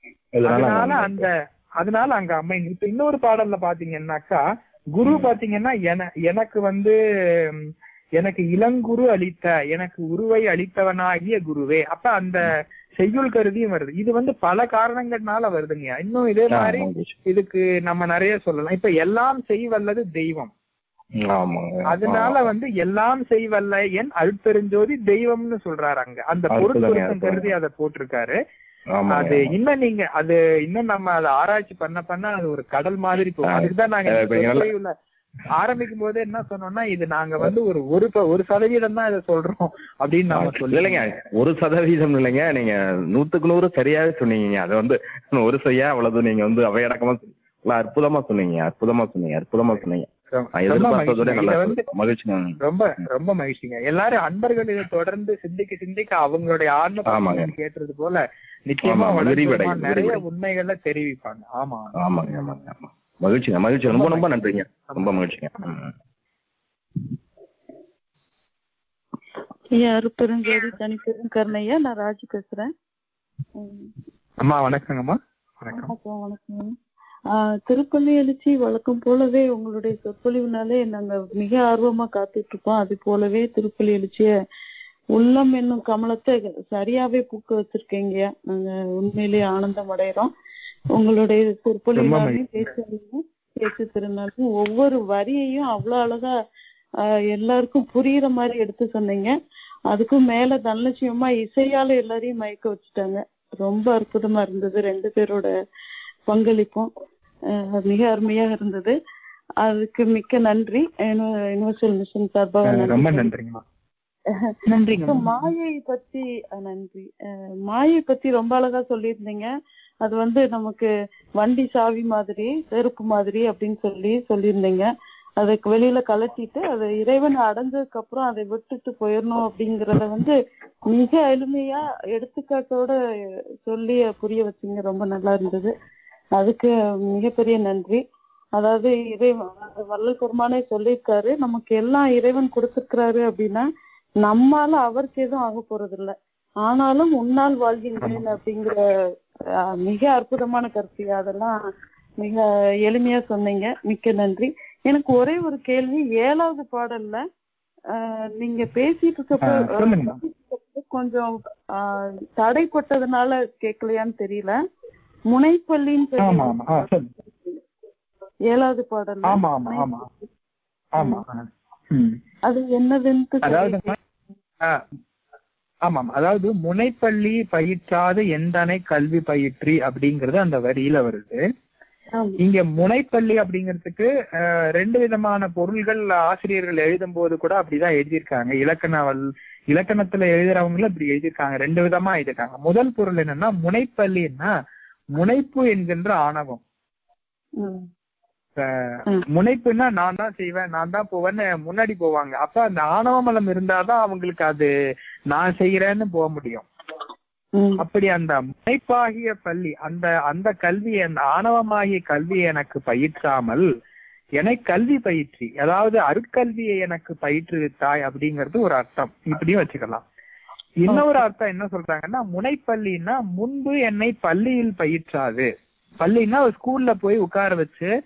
அதனால அந்த அதனால அங்க அம்மை இப்ப இன்னொரு பாடல்ல பாத்தீங்கன்னாக்கா குரு பாத்தீங்கன்னா என- எனக்கு வந்து ம், எனக்கு இளங்குரு அளித்த எனக்கு உருவை அளித்தவனாகிய குருவே அப்ப அந்த செய்யுள் கருதியும் வருது இது வந்து பல காரணங்கள்னால வருதுங்க இன்னும் இதே மாதிரி இதுக்கு நம்ம நிறைய சொல்லலாம் இப்ப எல்லாம் செய்வல்லது தெய்வம் ஆமாங்க அதனால வந்து எல்லாம் செய்வல்ல என் அருட்பெருஞ்சோதி தெய்வம்னு சொல்றாரு அங்க அந்த பொருள் அற்புதங்க, பொருத்தம் கருதி அதை போட்டிருக்காரு ஆமா அது இன்னும் நீங்க அது இன்னும் நம்ம அதை ஆராய்ச்சி பண்ண பண்ண அது ஒரு கடல் மாதிரி போகும் ஆ. அதுக்குதான் நாங்க அஹ் இப்ப என்னால- சொற்பொழிவுல ஆரம்பிக்கும் போதே என்ன சொன்னோம்னா இது நாங்க வந்து ஒரு ஒரு ப- ஒரு சதவீதம் தான் இதை சொல்றோம் அப்படின்னு நாம சொல்லி இல்லைங்க ஒரு சதவீதம் இல்லைங்க நீங்க நூத்துக்கு நூறு சரியாவே சொன்னீங்க அது வந்து ஒரு செய்யா அவ்வளவு நீங்க வந்து அவையடக்கமா நல்லா அற்புதமா சொன்னீங்க அற்புதமா சொன்னீங்க அற்புதமா சொன்னீங்க ரொம்ப நான் எதிர்பார்த்ததோட மகிழ்ச்சிங்க. நல்லா இதை வந்து மகிழ்ச்சிங்க ரொம்ப ரொம்ப மகிழ்ச்சிங்க எல்லாரும் அன்பர்கள் இதை தொடர்ந்து சிந்திக்க சிந்திக்க அவங்களுடைய ஆன்ம ஆமாங்க. பக்தியை கேட்டது போல நிச்சயமா ஆமா, வளர்ந்து விரிவடை, வருமா, நிறைய விரிவடை. உண்மைகளை தெரிவிப்பாங்க ஆமா ஆமாங்க ஆமாங்க ஆமா மகிழ்ச்சிங்க மகிழ்ச்சி ரொம்ப ரொம்ப நன்றிங்க ரொம்ப மகிழ்ச்சிங்க ம். ஐயா அருப்பெருஞ்சோதி தனிப்பெரும் கருணையா நான் ராஜி பேசுறேன் உம் அம்மா வணக்கங்கம்மா வணக்கம் வணக்கம் வணக்கம் ஆஹ் திருப்பள்ளி எழுச்சி வழக்கம் போலவே உங்களுடைய சொற்பொழிவுனாலே நாங்க மிக ஆர்வமா காத்துட்டு இருக்கோம் அது போலவே திருப்பள்ளி எழுச்சிய உள்ளம் என்னும் கமலத்தை சரியாவே பூக்க வச்சிருக்கீங்க நாங்க உண்மையிலேயே ஆனந்தம் அடைகிறோம் உங்களுடைய சொற்பொழிவுனாலையும் பேசுறதையும் பேச்சு திறனாலும் ஒவ்வொரு வரியையும் அவ்வளவு அழகா ஆஹ் எல்லாருக்கும் புரியுற மாதிரி எடுத்து சொன்னீங்க அதுக்கும் மேல தனலட்சியமா இசையால எல்லாரையும் மயக்க வச்சுட்டாங்க ரொம்ப அற்புதமா இருந்தது ரெண்டு பேரோட பங்களிப்பும் அஹ் மிக அருமையா இருந்தது அதுக்கு மிக்க நன்றி யூனிவர்சல் மிஷன் சார்பாக அஹ் ரொம்ப நன்றி நன்றிங்கம்மா நன்றிங்க இப்ப மாயை பத்தி அஹ் நன்றி அஹ் மாயை பத்தி ரொம்ப அழகா சொல்லியிருந்தீங்க அது வந்து நமக்கு வண்டி சாவி மாதிரி செருப்பு மாதிரி அப்படின்னு சொல்லி சொல்லியிருந்தீங்க அதுக்கு வெளியில கலட்டிட்டு அது இறைவன் அடைஞ்சதுக்கு அப்புறம் அதை விட்டுட்டு போயிடணும் அப்படிங்கறத வந்து மிக எளிமையா எடுத்துக்காட்டோட சொல்லி புரிய வச்சீங்க ரொம்ப நல்லா இருந்தது அதுக்கு மிகப்பெரிய நன்றி அதாவது இறைவன் வள்ளல் பெருமானே சொல்லியிருக்காரு நமக்கு எல்லாம் இறைவன் கொடுத்திருக்கிறாரு அப்படின்னா நம்மால அவருக்கு எதுவும் ஆக போறது இல்ல ஆனாலும் உன்னால் வாழ்கின்றேன் அப்படிங்கிற அஹ், மிக அற்புதமான கருத்து அதெல்லாம் மிக எளிமையா சொன்னீங்க மிக்க நன்றி எனக்கு ஒரே ஒரு கேள்வி ஏழாவது பாடல்ல அஹ், நீங்க பேசிட்டு இருக்கப்ப ஆஹ் சொல்லுங்கம்மா. அஹ், கொஞ்சம் அஹ், தடைப்பட்டதுனால கேட்கலையான்னு தெரியல முனைப்பள்ளின்னு சொல்லி ஆமா ஆமா ஆ, சொல்லுங்க ஏழாவது பாடல்ல ஆமா ஆமா ஆமா ஆமா ஆ. ம். அது என்னதுன்னு அதாவது ஆமாம் அதாவது முனைப்பள்ளி பயிற்றாத எந்தனை கல்வி பயிற்றி அப்படிங்கறது அந்த வரியில வருது இங்க முனைப்பள்ளி அப்படிங்கிறதுக்கு அஹ், ரெண்டு விதமான பொருள்கள் ஆசிரியர்கள் எழுதும் போது கூட அப்படிதான் எழுதியிருக்காங்க இலக்கண வல் இலக்கணத்துல எழுதுறவங்களும் இப்படி எழுதியிருக்காங்க ரெண்டு விதமா எழுதியிருக்காங்க முதல் பொருள் என்னன்னா முனைப்பள்ளின்னா முனைப்பு என்கின்ற ஆணவம் ம். அஹ், ம். முனைப்புன்னா நான் தான் செய்வேன் நான் தான் போவேன்னு முன்னாடி போவாங்க அப்ப அந்த ஆணவ மலம் இருந்தாதான் அவங்களுக்கு அது நான் செய்யறேன்னு போக முடியும் ம். அப்படி அந்த முனைப்பாகிய பள்ளி அந்த அந்த கல்வி அந்த ஆணவமாகிய கல்வியை எனக்கு பயிற்றாமல் என்னை கல்வி பயிற்சி அதாவது அருட்கல்வியை எனக்கு பயிற்றுவித்தாய் அப்படிங்கிறது ஒரு அர்த்தம் இப்படியும் வச்சுக்கலாம் இன்னொரு அர்த்தம் என்ன சொல்றாங்கன்னா முனைப்பள்ளின்னா முன்பு என்னை பள்ளியில் பயிற்றாது பள்ளின்னா ஒரு ஸ்கூல்ல போய் உட்கார வச்சு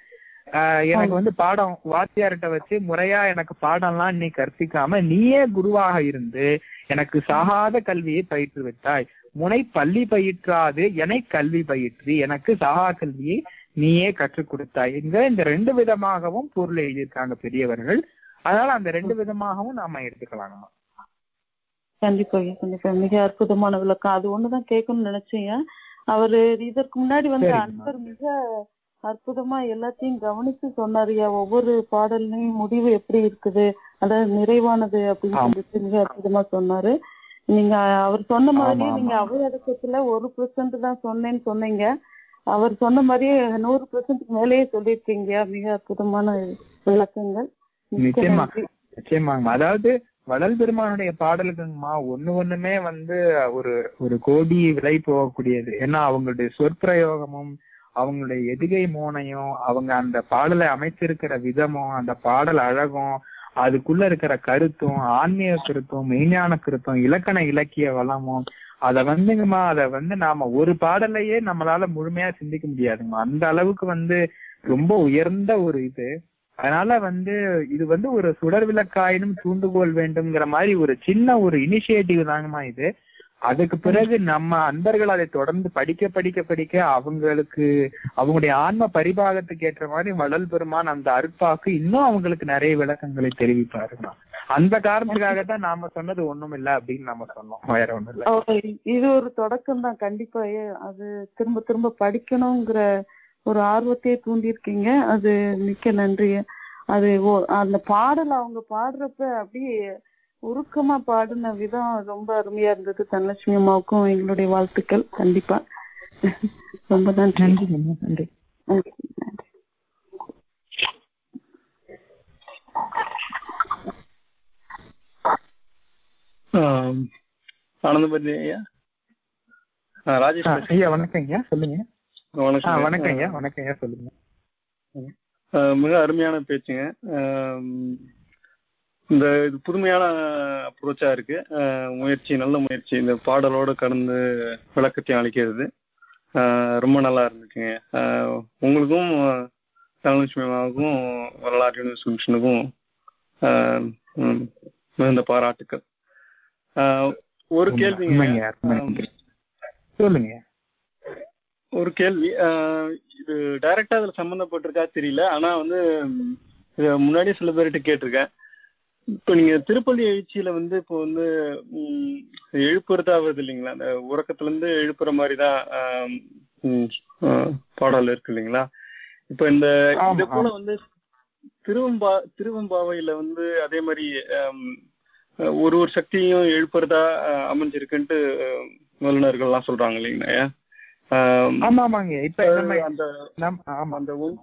ஆஹ் எனக்கு வந்து பாடம் வாத்தியார்கிட்ட வச்சு முறையா எனக்கு பாடம்லாம் நீ கற்பிக்காம நீயே குருவாக இருந்து எனக்கு சாகாத கல்வியை பயிற்றுவித்தாய் முனை பள்ளி பயிற்றாது எனை கல்வி பயிற்றி எனக்கு சகா கல்வியை நீயே கற்றுக் கொடுத்தாய் இந்த இந்த ரெண்டு விதமாகவும் பொருள் எழுதியிருக்காங்க பெரியவர்கள் அதனால அந்த ரெண்டு விதமாகவும் நாம எடுத்துக்கலாங்கம்மா கண்டிப்பா ஐயா, கண்டிப்பா மிக அற்புதமான விளக்கம் அது ஒண்ணுதான் கேட்கணும்னு நினைச்சேங்க அவரு இதற்கு முன்னாடி வந்து சரிங்கம்மா. அன்பர் மிக அற்புதமா எல்லாத்தையும் கவனிச்சு சொன்னாருயா ஒவ்வொரு பாடல்லையும் முடிவு எப்படி இருக்குது அதாவது நிறைவானது அப்படின்னு ஆமா. சொல்லிட்டு மிக அற்புதமா சொன்னாரு நீங்க அவர் சொன்ன மாதிரி ஆமா, நீங்க ஆமா. அவை அடக்கத்துல ஒரு பெர்சன்ட் தான் சொன்னேன்னு சொன்னீங்க அவர் சொன்ன மாதிரியே நூறு பெர்சன்ட்க்கு மேலேயே சொல்லியிருக்கீங்க மிக அற்புதமான விளக்கங்கள் மிக்க நிச்சயமா நன்றி. நிச்சயமாங்கம்மா அதாவது வள்ளல் பெருமானுடைய பாடல்கள்மா ஒண்ணு ஒண்ணுமே வந்து ஒரு ஒரு கோடி விலை போகக்கூடியது ஏன்னா அவங்களுடைய சொற்பிரயோகமும் அவங்களுடைய எதுகை மோனையும் அவங்க அந்த பாடலை அமைச்சிருக்கிற விதமும் அந்த பாடல் அழகும் அதுக்குள்ள இருக்கிற கருத்தும் ஆன்மீக கருத்தும் மெய்ஞான கருத்தும் இலக்கண இலக்கிய வளமும் அத வந்துங்கம்மா அத வந்து நாம ஒரு பாடலையே நம்மளால முழுமையா சிந்திக்க முடியாதுங்கம்மா அந்த அளவுக்கு வந்து ரொம்ப உயர்ந்த ஒரு இது அதனால வந்து இது வந்து ஒரு சுடர் விளக்காயினும் தூண்டுகோல் வேண்டும்ங்கிற மாதிரி ஒரு சின்ன ஒரு இனிஷியேட்டிவ் தாங்கம்மா இது அதுக்கு பிறகு நம்ம அன்பர்கள் அதை தொடர்ந்து படிக்க படிக்க படிக்க அவங்களுக்கு அவங்களுடைய ஆன்ம பரிபாகத்துக்கு ஏற்ற மாதிரி வள்ளல் பெருமான் அந்த அருட்பாக்கு இன்னும் அவங்களுக்கு நிறைய விளக்கங்களை தெரிவிப்பாருங்க அந்த காரணத்துக்காக தான் நாம சொன்னது ஒண்ணும் இல்ல அப்படின்னு நம்ம சொன்னோம் வேற ஒண்ணும் இல்ல ஓ, இது ஒரு தொடக்கம் தான் கண்டிப்பா ஏ- அது திரும்ப திரும்ப படிக்கணுங்கிற ஒரு ஆர்வத்தையே தூண்டியிருக்கீங்க அது மிக்க நன்றி அது ஓ- அந்த பாடல் அவங்க பாடுறப்ப அப்படியே உருக்கமா பாடின விதம் ரொம்ப அருமையா இருந்தது தனலட்சுமி அம்மாவுக்கும் எங்களுடைய வாழ்த்துக்கள் கண்டிப்பா ரொம்ப நன்றி நன்றிங்கம்மா நன்றி நன்றி நன்றி ஆம். ஆனந்தபதி ஐயா ஆ, ராஜேஷ் ஆ, பேசுறேன். ஐயா வணக்கம் ஐயா சொல்லுங்க ஆ, வணக்கம் வணக்கம் ஐயா வணக்கம் ஐயா சொல்லுங்க ஆ, மிக அருமையான பேச்சுங்க ஆம், இந்த இது புதுமையான அப்ரோச்சா இருக்கு ஆ, முயற்சி நல்ல முயற்சி இந்த பாடலோட கடந்து விளக்கத்தையும் அளிக்கிறது ஆ, ரொம்ப நல்லா இருந்துச்சுங்க ஆ, உங்களுக்கும் தனலட்சுமி அம்மாவுக்கும் வரலாறு யூனிவர்சிட்டினுக்கும் மிகுந்த பாராட்டுக்கள் ஆ, ஒரு கேள்விங்க உண்மைங்க, உண்மைங்க. சொல்லுங்க ஒரு கேள்வி ஆஹ் இது டைரக்டா அதுல சம்பந்தப்பட்டிருக்கா தெரியல ஆனா வந்து ம், இத முன்னாடி சில பேர்கிட்ட கேட்டிருக்கேன் இப்போ நீங்க திருப்பள்ளி எழுச்சியில வந்து இப்போ வந்து ம், எழுப்புறதா வருது இல்லைங்களா அந்த உறக்கத்துல இருந்து எழுப்புற மாதிரி தான் ஆம், ம், ஆஹ், பாடல் இருக்கு இல்லைங்களா இப்போ இந்த ஆமா, இது போல ஆமா. வந்து திருவம்பா திருவம்பாவையில வந்து அதே மாதிரி ஆம், ஒரு ஒரு சக்தியும் எழுப்புறதா ஆஹ், அமைஞ்சிருக்குன்ட்டு ஆஹ், வல்லுநர்கள்லாம் சொல்றாங்க இல்லைங்களா ஆம், ஆமா ஆமாங்க இப்ப நம்ம அந்த நம்- ஆமா அந்த ஒன்-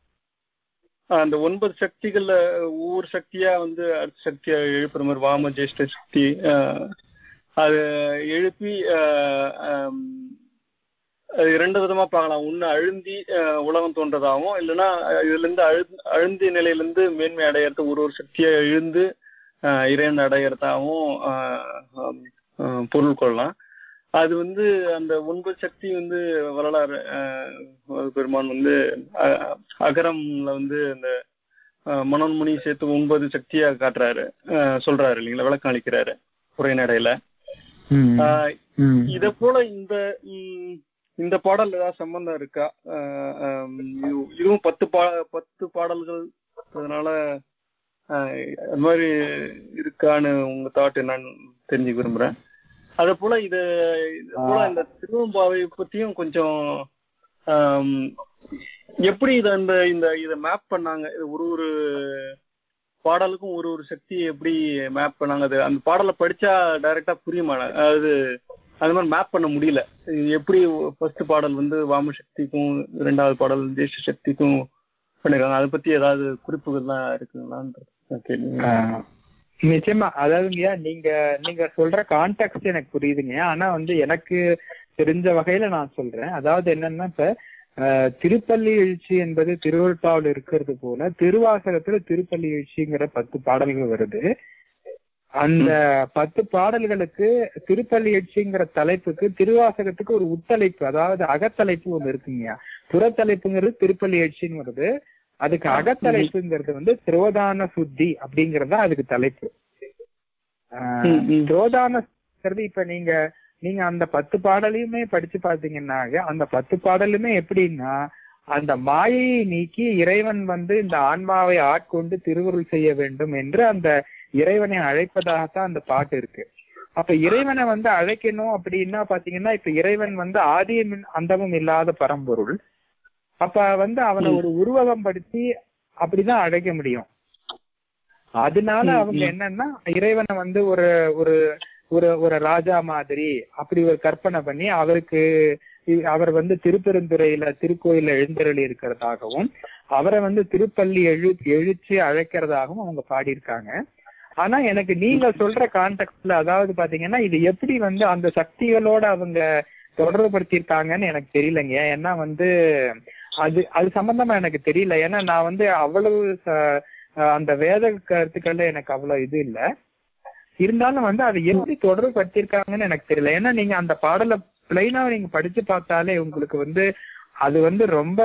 அந்த ஒன்பது சக்திகள்ல ஒவ்வொரு சக்தியா வந்து அடுத்த சக்தியா எழுப்புற மாதிரி வாம ஜேஷ்ட சக்தி ஆஹ், அது எழுப்பி ஆஹ், ஆம், அது இரண்டு விதமா பார்க்கலாம் ஒண்ணு அழுந்தி ஆஹ், உலகம் தோன்றதாகவும் இல்லைன்னா இதுல இருந்து அழு அழுந்திய நிலையில இருந்து மேன்மை அடையறது ஒரு ஒரு சக்தியா எழுந்து ஆஹ், இறைவன் அடையறதாகவும் ஆஹ், ஆம், ஆஹ், பொருள் கொள்ளலாம் அது வந்து அந்த ஒன்பது சக்தி வந்து வரலாறு ஆஹ், பெருமான் வந்து அஹ், அகரம்ல வந்து அந்த ஆஹ், மனோன்மணி சேர்த்து ஒன்பது சக்தியா காட்டுறாரு ஆஹ், சொல்றாரு இல்லைங்களா விளக்கம் அளிக்கிறாரு உரைநடையில ம். ஆஹ், ம். இத போல இந்த ம், இந்த பாடல் ஏதாவது சம்பந்தம் இருக்கா ஆஹ், ஆம், இது- இதுவும் பத்து பா பத்து பாடல்கள் அதனால ஆஹ், அது மாதிரி இருக்கான்னு உங்க தாட் என்னன்னு தெரிஞ்சுக்க விரும்புறேன் அதே போல இது இது போல இந்த திருவம்பாவை பத்தியும் கொஞ்சம் ஆம், எப்படி இத இந்த இந்த இத மேப் பண்ணாங்க இது ஒரு ஒரு பாடலுக்கும் ஒரு ஒரு சக்தியை எப்படி மேப் பண்ணாங்க அது அந்த பாடலை படிச்சா டைரக்டா புரியுமா அது அது மாதிரி மேப் பண்ண முடியல இது எப்படி ஃபர்ஸ்ட் பாடல் வந்து வாம சக்திக்கும் இரண்டாவது பாடல் தேச சக்திக்கும் பண்ணிருக்காங்க அதை பத்தி ஏதாவது குறிப்புகள்லாம் இருக்குங்களான்னு கேள்வி ஆஹ் நிச்சயமா அதாவதுங்கய்யா நீங்க நீங்க சொல்ற கான்டெக்ட் எனக்கு புரியுதுங்க ஆனா வந்து எனக்கு தெரிஞ்ச வகையில நான் சொல்றேன் அதாவது என்னன்னா இப்ப ஆஹ், திருப்பள்ளி எழுச்சி என்பது திருவருட்பாவில் இருக்கிறது போல திருவாசகத்துல திருப்பள்ளி எழுச்சிங்கிற பத்து பாடல்கள் வருது அந்த பத்து பாடல்களுக்கு திருப்பள்ளி எழுச்சிங்கிற தலைப்புக்கு திருவாசகத்துக்கு ஒரு உத்தலைப்பு அதாவது அகத்தலைப்பு ஒண்ணு இருக்குங்கய்யா புறத்தலைப்புங்கிறது திருப்பள்ளி எழுச்சின்னு வருது அதுக்கு அகத்தலைப்புங்கிறது வந்து திரோதான சுத்தி அப்படிங்கறது தான் அதுக்கு தலைப்பு ஆஹ் ம், ம். திரோதானங்கிறது இப்ப நீங்க நீங்க அந்த பத்து பாடலையுமே படிச்சு பாத்தீங்கன்னாக்க அந்த பத்து பாடலுமே எப்படின்னா அந்த மாயையை நீக்கி இறைவன் வந்து இந்த ஆன்மாவை ஆட்கொண்டு திருவருள் செய்ய வேண்டும் என்று அந்த இறைவனை அழைப்பதாகத்தான் அந்த பாட்டு இருக்கு அப்ப இறைவனை வந்து அழைக்கணும் அப்படின்னா பாத்தீங்கன்னா இப்ப இறைவன் வந்து ஆதியும் அந்தமும் இல்லாத பரம்பொருள் அப்ப வந்து அவனை ஒரு உருவகம் படுத்தி அப்படிதான் அழைக்க முடியும் அதனால ம், அவங்க ம். என்னன்னா இறைவனை வந்து ஒரு ஒரு ஒரு ஒரு ராஜா மாதிரி அப்படி ஒரு கற்பனை பண்ணி அவருக்கு இ- அவர் வந்து திருப்பெருந்துறையில திருக்கோயில எழுந்தருளி இருக்கிறதாகவும் அவரை வந்து திருப்பள்ளி எழு எழுச்சி அழைக்கிறதாகவும் அவங்க பாடியிருக்காங்க ஆனா எனக்கு நீங்க சொல்ற கான்டெக்ட்ல அதாவது பாத்தீங்கன்னா இது எப்படி வந்து அந்த சக்திகளோட அவங்க தொடர்புபடுத்தியிருக்காங்கன்னு எனக்கு தெரியலங்க ஏன்னா வந்து அது அது சம்பந்தமா எனக்கு தெரியல ஏன்னா நான் வந்து அவ்வளவு ச- அந்த வேத கருத்துக்கள்ல எனக்கு அவ்வளவு இது இல்ல இருந்தாலும் வந்து அதை எப்படி தொடர்பு படுத்திருக்காங்கன்னு எனக்கு தெரியல ஏன்னா நீங்க அந்த பாடலை பிளைனா நீங்க படிச்சு பார்த்தாலே உங்களுக்கு வந்து அது வந்து ரொம்ப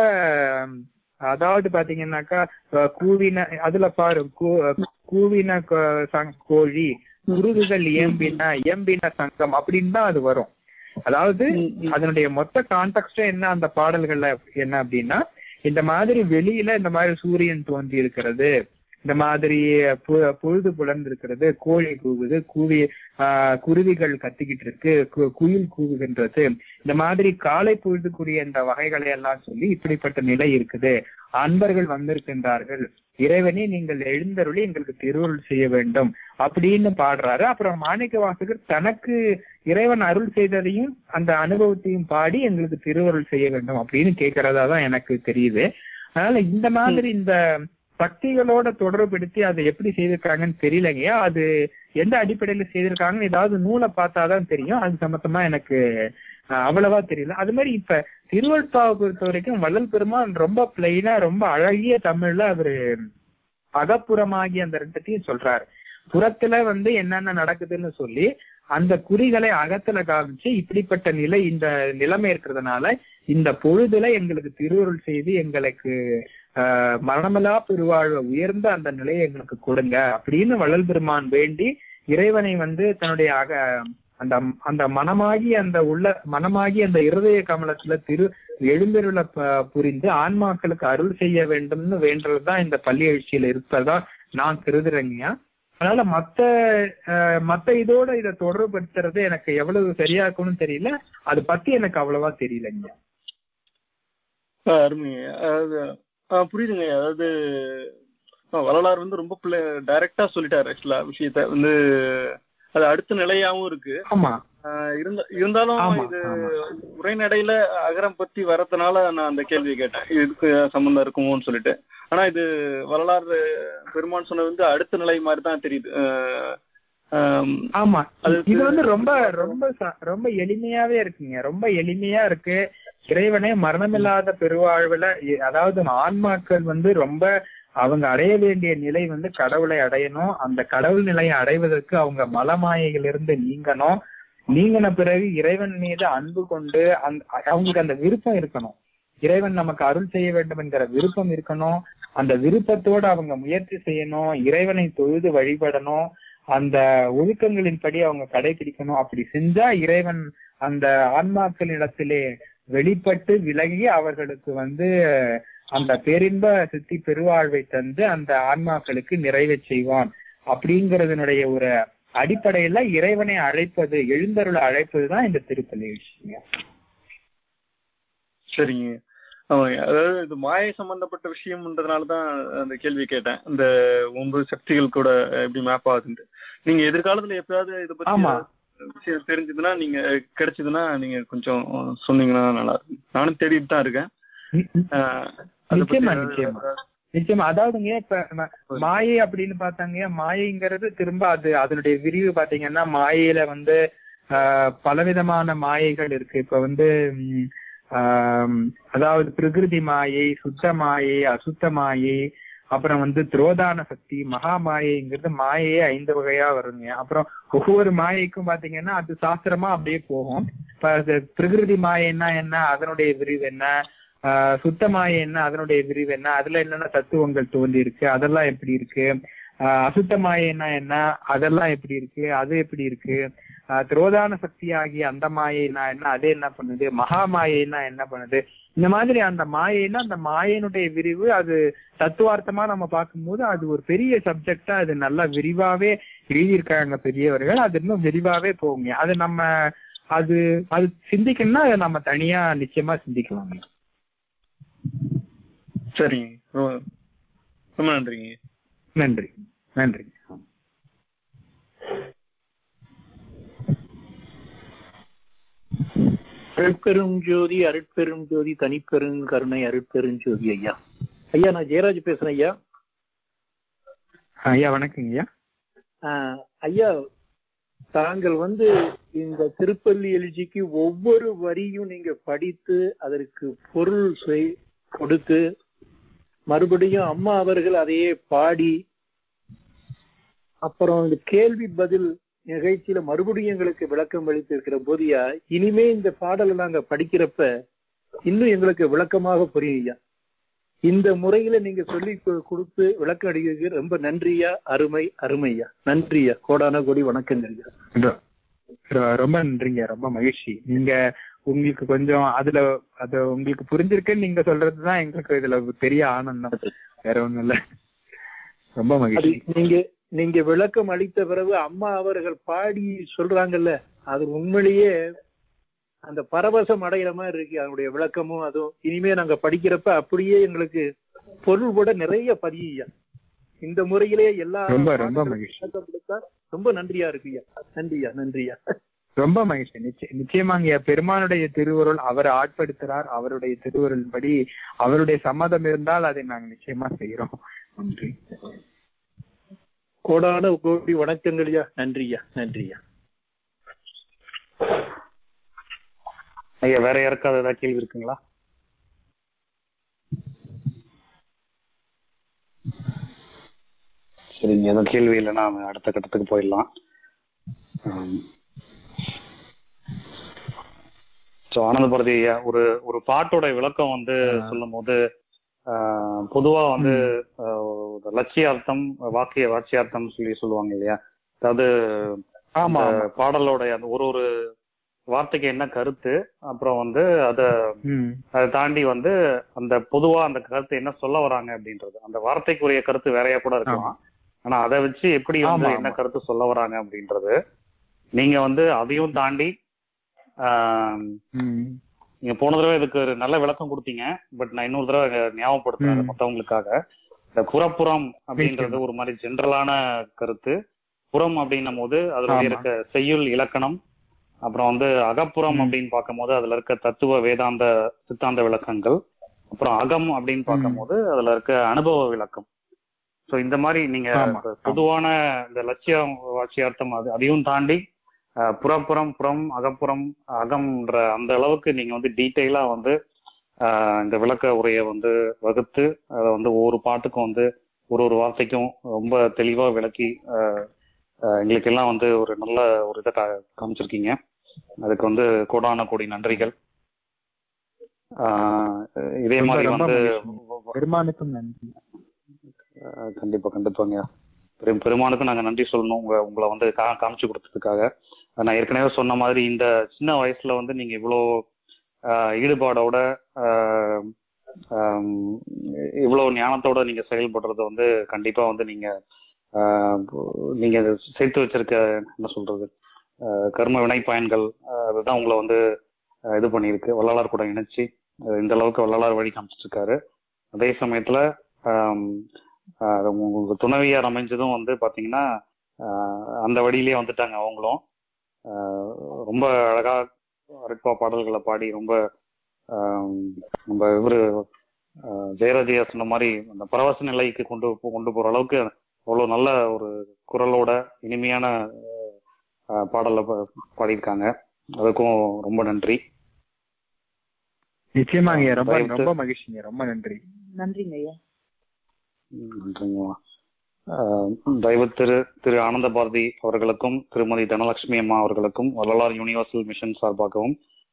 அதாவது பாத்தீங்கன்னாக்கா அஹ், கூவின அதுல பாரு கூ- கூவின கோ- சங்- கோழி குருகுகள் இயம்பின இயம்பின சங்கம் அப்படின்னு தான் அது வரும் அதாவது ம், ம். அதனுடைய மொத்த கான்டெக்ட் என்ன அந்த பாடல்கள்ல என்ன அப்படின்னா இந்த மாதிரி வெளியில இந்த மாதிரி சூரியன் தோன்றி இருக்கிறது இந்த மாதிரி பு- பொழுது புலர்ந்து இருக்கிறது கோழி கூவுது கூவி ஆஹ் குருவிகள் கத்திக்கிட்டு இருக்கு கு- குயில் கூவுகின்றது இந்த மாதிரி காலை பொழுதுக்குரிய இந்த வகைகளை எல்லாம் சொல்லி இப்படிப்பட்ட நிலை இருக்குது அன்பர்கள் வந்திருக்கின்றார்கள் இறைவனே நீங்கள் எழுந்தருளி எங்களுக்கு திருவருள் செய்ய வேண்டும் அப்படின்னு பாடுறாரு அப்புறம் மாணிக்க வாசகர் தனக்கு இறைவன் அருள் செய்ததையும் அந்த அனுபவத்தையும் பாடி எங்களுக்கு திருவருள் செய்ய வேண்டும் அப்படின்னு கேட்கறதா தான் எனக்கு தெரியுது அதனால இந்த மாதிரி இந்த சக்திகளோட தொடர்புபடுத்தி அதை எப்படி செய்திருக்காங்கன்னு தெரியலங்க அது எந்த அடிப்படையில செய்திருக்காங்கன்னு ஏதாவது நூலை பார்த்தாதான் தெரியும் அது சம்பந்தமா எனக்கு அஹ், அவ்வளவா தெரியல அது மாதிரி இப்ப திருவள்ளுவாவை பொறுத்த வரைக்கும் வள்ளல் பெருமான் ரொம்ப பிளைனா ரொம்ப அழகிய தமிழ்ல அவரு அகப்புறமாகி அந்த ரெண்டத்தையும் சொல்றாரு புறத்துல வந்து என்னென்ன நடக்குதுன்னு சொல்லி அந்த குறிகளை அகத்துல காமிச்சு இப்படிப்பட்ட நிலை இந்த நிலைமை இருக்கிறதுனால இந்த பொழுதுல எங்களுக்கு திருவருள் செய்து எங்களுக்கு ஆஹ் மரணமில்லா பெருவாழ்வை உயர்ந்த அந்த நிலையை எங்களுக்கு கொடுங்க அப்படின்னு வள்ளல் பெருமான் வேண்டி இறைவனை வந்து தன்னுடைய அக அந்த அந்த மனமாகி அந்த உள்ள மனமாகி அந்த இருதய கமலத்துல திரு எழுந்தருள ப- புரிந்து ஆன்மாக்களுக்கு அருள் செய்ய வேண்டும்னு வேண்டதுதான் இந்த பள்ளி எழுச்சியில இருப்பதா நான் கருதுறேங்கய்யா அதனால மத்த அஹ், மத்த இதோட இதை தொடர்புபடுத்துறது எனக்கு எவ்வளவு சரியா இருக்கும்னு தெரியல அது பத்தி எனக்கு அவ்வளவா தெரியலங்க ஆ, அருமைங்க அதாவது ஆ, புரியுதுங்க அதாவது ஆ, வரலாறு வந்து ரொம்ப டைரக்டா சொல்லிட்டாரு ஆக்சுவலா விஷயத்த வந்து அது அடுத்த நிலையாவும் இருக்கு ஆமா ஆ, இருந்த இருந்தாலும் ஆமா, இது ஆமா. உரைநடையில அகரம் பத்தி வரதுனால நான் அந்த கேள்வி கேட்டேன் இதுக்கு சம்பந்தம் இருக்குமோன்னு சொல்லிட்டு ஆனா இது வரலாறு பெருமான் சொன்னது வந்து அடுத்த நிலை மாதிரி தான் தெரியுது ஆ, ஆம், ஆமா அதுக்கு- இது வந்து ரொம்ப ரொம்ப ச- ரொம்ப எளிமையாவே இருக்குங்க ரொம்ப எளிமையா இருக்கு இறைவனே மரணமில்லாத பெருவாழ்வுல இ- அதாவது ஆன்மாக்கள் வந்து ரொம்ப அவங்க அடைய வேண்டிய நிலை வந்து கடவுளை அடையணும் அந்த கடவுள் நிலையை அடைவதற்கு அவங்க மலமாயையிலிருந்து நீங்கணும் நீங்கின பிறகு இறைவன் மீது அன்பு கொண்டு அந்த அவங்களுக்கு அந்த விருப்பம் இருக்கணும் இறைவன் நமக்கு அருள் செய்ய வேண்டும் என்கிற விருப்பம் இருக்கணும் அந்த விருப்பத்தோட அவங்க முயற்சி செய்யணும் இறைவனை தொழுது வழிபடணும் அந்த ஒழுக்கங்களின்படி அவங்க கடைபிடிக்கணும் அப்படி செஞ்சா இறைவன் அந்த ஆன்மாக்களிடத்திலே வெளிப்பட்டு விலகி அவர்களுக்கு வந்து அந்த பேரின்ப சித்தி பெருவாழ்வை தந்து அந்த ஆன்மாக்களுக்கு நிறைவை செய்வான் அப்படிங்கறதனுடைய ஒரு அடிப்படையில இறைவனை அழைப்பது எழுந்தருளை அழைப்பதுதான் இந்த திருப்பலி விஷயங்க சரிங்க ஆமாங்க அதாவது இது மாயை சம்பந்தப்பட்ட விஷயம்ன்றதுனால தான் அந்த கேள்வி கேட்டேன் இந்த ஒன்பது சக்திகள் கூட எப்படி மேப் ஆகுதுன்ட்டு நீங்க எதிர்காலத்துல எப்பயாவது இதை பத்தி ஆமா. விஷயம் தெரிஞ்சதுன்னா நீங்க கிடைச்சதுன்னா நீங்க கொஞ்சம் சொன்னீங்கன்னா நல்லா இருக்கும் நானும் தேடிட்டு தான் இருக்கேன் ஆஹ் அதை பத்தி நிச்சயமா ஏதாவது- நிச்சயமா நிச்சயமா அதாவதுங்க இப்ப ம- மாயை அப்படின்னு பார்த்தாங்க மாயைங்கிறது திரும்ப அது அதனுடைய விரிவு பாத்தீங்கன்னா மாயையில வந்து ஆஹ் பலவிதமான மாயைகள் இருக்கு இப்ப வந்து ம், ஆம், அதாவது பிரகிருதி மாயை சுத்த மாயை அசுத்த மாயை அப்புறம் வந்து துரோதான சக்தி மகா மாயைங்கிறது மாயையே ஐந்து வகையா வருங்க அப்புறம் ஒவ்வொரு மாயைக்கும் பாத்தீங்கன்னா அது சாஸ்திரமா அப்படியே போகும் இப்ப அது பிரகிருதி மாயைன்னா என்ன அதனுடைய விரிவு என்ன ஆஹ் சுத்தமாய என்ன அதனுடைய விரிவு என்ன அதுல என்னென்ன தத்துவங்கள் தோன்றி இருக்கு அதெல்லாம் எப்படி இருக்கு ஆஹ் அசுத்தமாயன்னா என்ன அதெல்லாம் எப்படி இருக்கு அது எப்படி இருக்கு ஆஹ் திரோதான சக்தி ஆகிய அந்த மாயைனா என்ன அது என்ன பண்ணுது மகா மாயைனா என்ன பண்ணுது இந்த மாதிரி அந்த மாயைனா அந்த மாயையினுடைய விரிவு அது தத்துவார்த்தமா நம்ம பார்க்கும்போது அது ஒரு பெரிய சப்ஜெக்டா அது நல்லா விரிவாவே எழுதியிருக்காங்க பெரியவர்கள் அது இன்னும் விரிவாவே போகுங்க அது நம்ம அது அது சிந்திக்கணும்னா அதை நம்ம தனியா நிச்சயமா சிந்திக்கலாம் சரிங்க ரொம்ப ரொம்ப நன்றிங்க நன்றி நன்றி அருட்பெரும் ஜோதி அருட்பெரும் ஜோதி தனிப்பெரும் கருணை அருட்பெரும் ஜோதி ஐயா ஐயா நான் ஜெயராஜ் பேசுறேன் ஐயா ஐயா வணக்கங்க ஐயா ஆஹ் ஐயா தாங்கள் வந்து இந்த திருப்பள்ளி எழுச்சிக்கு ஒவ்வொரு வரியும் நீங்க படித்து அதற்கு பொருள் செய்- கொடுத்து மறுபடியும் அம்மா அவர்கள் அதையே பாடி அப்புறம் இந்த கேள்வி பதில் நிகழ்ச்சியில மறுபடியும் எங்களுக்கு விளக்கம் அளித்திருக்கிற போதியா இனிமே இந்த பாடலை நாங்க படிக்கிறப்ப இன்னும் எங்களுக்கு விளக்கமாக புரியும் ஐயா இந்த முறையில நீங்க சொல்லி கு- கொடுத்து விளக்கம் அளிக்கிறதுக்கு ரொம்ப நன்றியா அருமை அருமையா நன்றியா கோடான கோடி வணக்கங்கள் ஐயா ரொ- ரொ- ரொம்ப நன்றிங்க ரொம்ப மகிழ்ச்சி நீங்க உங்களுக்கு கொஞ்சம் அதுல அது உங்களுக்கு புரிஞ்சிருக்குன்னு நீங்க சொல்றதுதான் எங்களுக்கு இதுல ஒரு பெரிய ஆனந்தம் வேற ஒண்ணும் இல்ல ரொம்ப அது மகிழ்ச்சி நீங்க நீங்க விளக்கம் அளித்த பிறகு அம்மா அவர்கள் பாடி சொல்றாங்கல்ல அது உண்மையிலேயே அந்த பரவசம் அடைகிற மாதிரி இருக்கு அதனுடைய விளக்கமும் அதுவும் இனிமே நாங்க படிக்கிறப்ப அப்படியே எங்களுக்கு பொருள் கூட நிறைய பதியா இந்த முறையிலே எல்லா ரொம்ப, ரொம்ப பாடல்களும் மகிழ்ச்சி. விளக்கம் கொடுத்தா ரொம்ப நன்றியா இருக்குய்யா நன்றியா நன்றியா ரொம்ப மகிழ்ச்சி நிச்சய நிச்சயமாங்க பெருமானுடைய திருவுருள் அவர் ஆட்படுத்துறார் அவருடைய திருவுருள் படி அவருடைய சம்மதம் இருந்தால் அதை நாங்க நிச்சயமா செய்யறோம் நன்றி கோடான கோடி வணக்கங்கள்யா நன்றியா நன்றியா ஐயா வேற யாருக்காவது ஏதாவது கேள்வி இருக்குங்களா சரிங்க எதுவும் கேள்வி இல்லைன்னா நம்ம அடுத்த கட்டத்துக்கு போயிடலாம் ஸோ ஆனந்த பாரதி ஐயா ஒரு ஒரு பாட்டோட விளக்கம் வந்து சொல்லும் போது ஆஹ் பொதுவா வந்து ஆஹ் ஒரு லட்சியார்த்தம் வாக்கிய வாட்சியார்த்தம் சொல்லி சொல்லுவாங்க இல்லையா அதாவது ஆமா அந்த பாடலோட அந்த ஒரு ஒரு வார்த்தைக்கு என்ன கருத்து அப்புறம் வந்து அத ம் அதை தாண்டி வந்து அந்த பொதுவா அந்த கருத்து என்ன சொல்ல வராங்க அப்படின்றது அந்த வார்த்தைக்குரிய கருத்து வேறையா கூட இருக்கலாம் ஆனா அதை வச்சு எப்படி வந்து ஆமா, என்ன ஆமா. கருத்து சொல்ல வராங்க அப்படின்றது நீங்க வந்து அதையும் தாண்டி ஆஹ் ம் நீங்க போன தடவை இதுக்கு ஒரு நல்ல விளக்கம் கொடுத்தீங்க பட் நான் இன்னொரு தடவை இதை ஞாபகப்படுத்துறேன் அதை ம். மத்தவங்களுக்காக இந்த புறப்புறம் அப்படின்றது ஒரு மாதிரி ஜென்ரலான கருத்து புறம் அப்படின்னும் போது அதுல ஆமா. இருக்க செய்யுள் இலக்கணம் அப்புறம் வந்து அகப்புறம் ம். அப்படின்னு பார்க்கும்போது அதுல இருக்க தத்துவ வேதாந்த சித்தாந்த விளக்கங்கள் அப்புறம் அகம் அப்படின்னு பார்க்கும்போது அதுல இருக்க அனுபவ விளக்கம் சோ இந்த மாதிரி நீங்க ஆமா, இப்ப பொதுவான இந்த லட்சிய வாட்சியார்த்தம் அது அதையும் தாண்டி அஹ், புறப்புறம் புறம் அகப்புறம் அகம்ன்ற அந்த அளவுக்கு நீங்க வந்து டீட்டெயிலா வந்து ஆஹ், இந்த விளக்க உரையை வந்து வகுத்து அதை வந்து ஒவ்வொரு பாட்டுக்கும் வந்து ஒரு ஒரு வார்த்தைக்கும் ரொம்ப தெளிவா விளக்கி ஆஹ், ஆஹ், எங்களுக்கு எல்லாம் வந்து ஒரு நல்ல ஒரு இதை கா- காமிச்சிருக்கீங்க அதுக்கு வந்து கோடான கோடி நன்றிகள் ஆஹ், இதே ரொம்ப, மாதிரி ரொம்ப வந்து மகிழ்ச்சி. பெருமானுக்கும் நன்றி ஆஹ் கண்டிப்பா கண்டிப்பாங்க பெரும் பெருமானுக்கு நாங்க நன்றி சொல்லணும் உங்க உங்களை வந்து கா காமிச்சு கொடுத்ததுக்காக நான் ஏற்கனவே சொன்ன மாதிரி இந்த சின்ன வயசுல வந்து நீங்க இவ்வளோ ஆஹ் ஈடுபாடோட ஆஹ் ஆம், இவ்வளவு ஞானத்தோட நீங்க செயல்படுறது வந்து கண்டிப்பா வந்து நீங்க ஆஹ் நீங்க சேர்த்து வச்சிருக்க என்ன சொல்றது ஆஹ் கர்ம வினை பயன்கள் ஆஹ் அதுதான் உங்களை வந்து ஆஹ் இது பண்ணியிருக்கு வள்ளலார் கூட இணைச்சு ஆஹ் இந்த அளவுக்கு வள்ளலார் வழி காமிச்சிட்டு இருக்காரு அதே சமயத்துல ஆம், ஆஹ் உங்களுக்கு துணைவியார் அமைஞ்சதும் வந்து பாத்தீங்கன்னா ஆஹ் அந்த வழியிலேயே வந்துட்டாங்க அவங்களும் ஆஹ் ரொம்ப அழகா அருட்பா பாடல்களை பாடி ரொம்ப ஆம், நம்ம இவரு ஆஹ் ஜெயராஜையா சொன்ன மாதிரி அந்த பரவச நிலைக்கு கொண்டு போ- கொண்டு போற அளவுக்கு அவ்வளவு நல்ல ஒரு குரலோட இனிமையான ஆஹ் பாடலை பா- பாடியிருக்காங்க அதுக்கும் ரொம்ப நன்றி நிச்சயமாங்க ரொம்ப தயவுத்து- ரொம்ப மகிழ்ச்சிங்க ரொம்ப நன்றி நன்றிங்க ஐயா நன்றிங்கம்மா ஆஹ் தயவு திரு திரு ஆனந்த பாரதி அவர்களுக்கும் திருமதி தனலட்சுமி அம்மா அவர்களுக்கும் வள்ளலார் யூனிவர்சல் மிஷன் சார்பாகவும்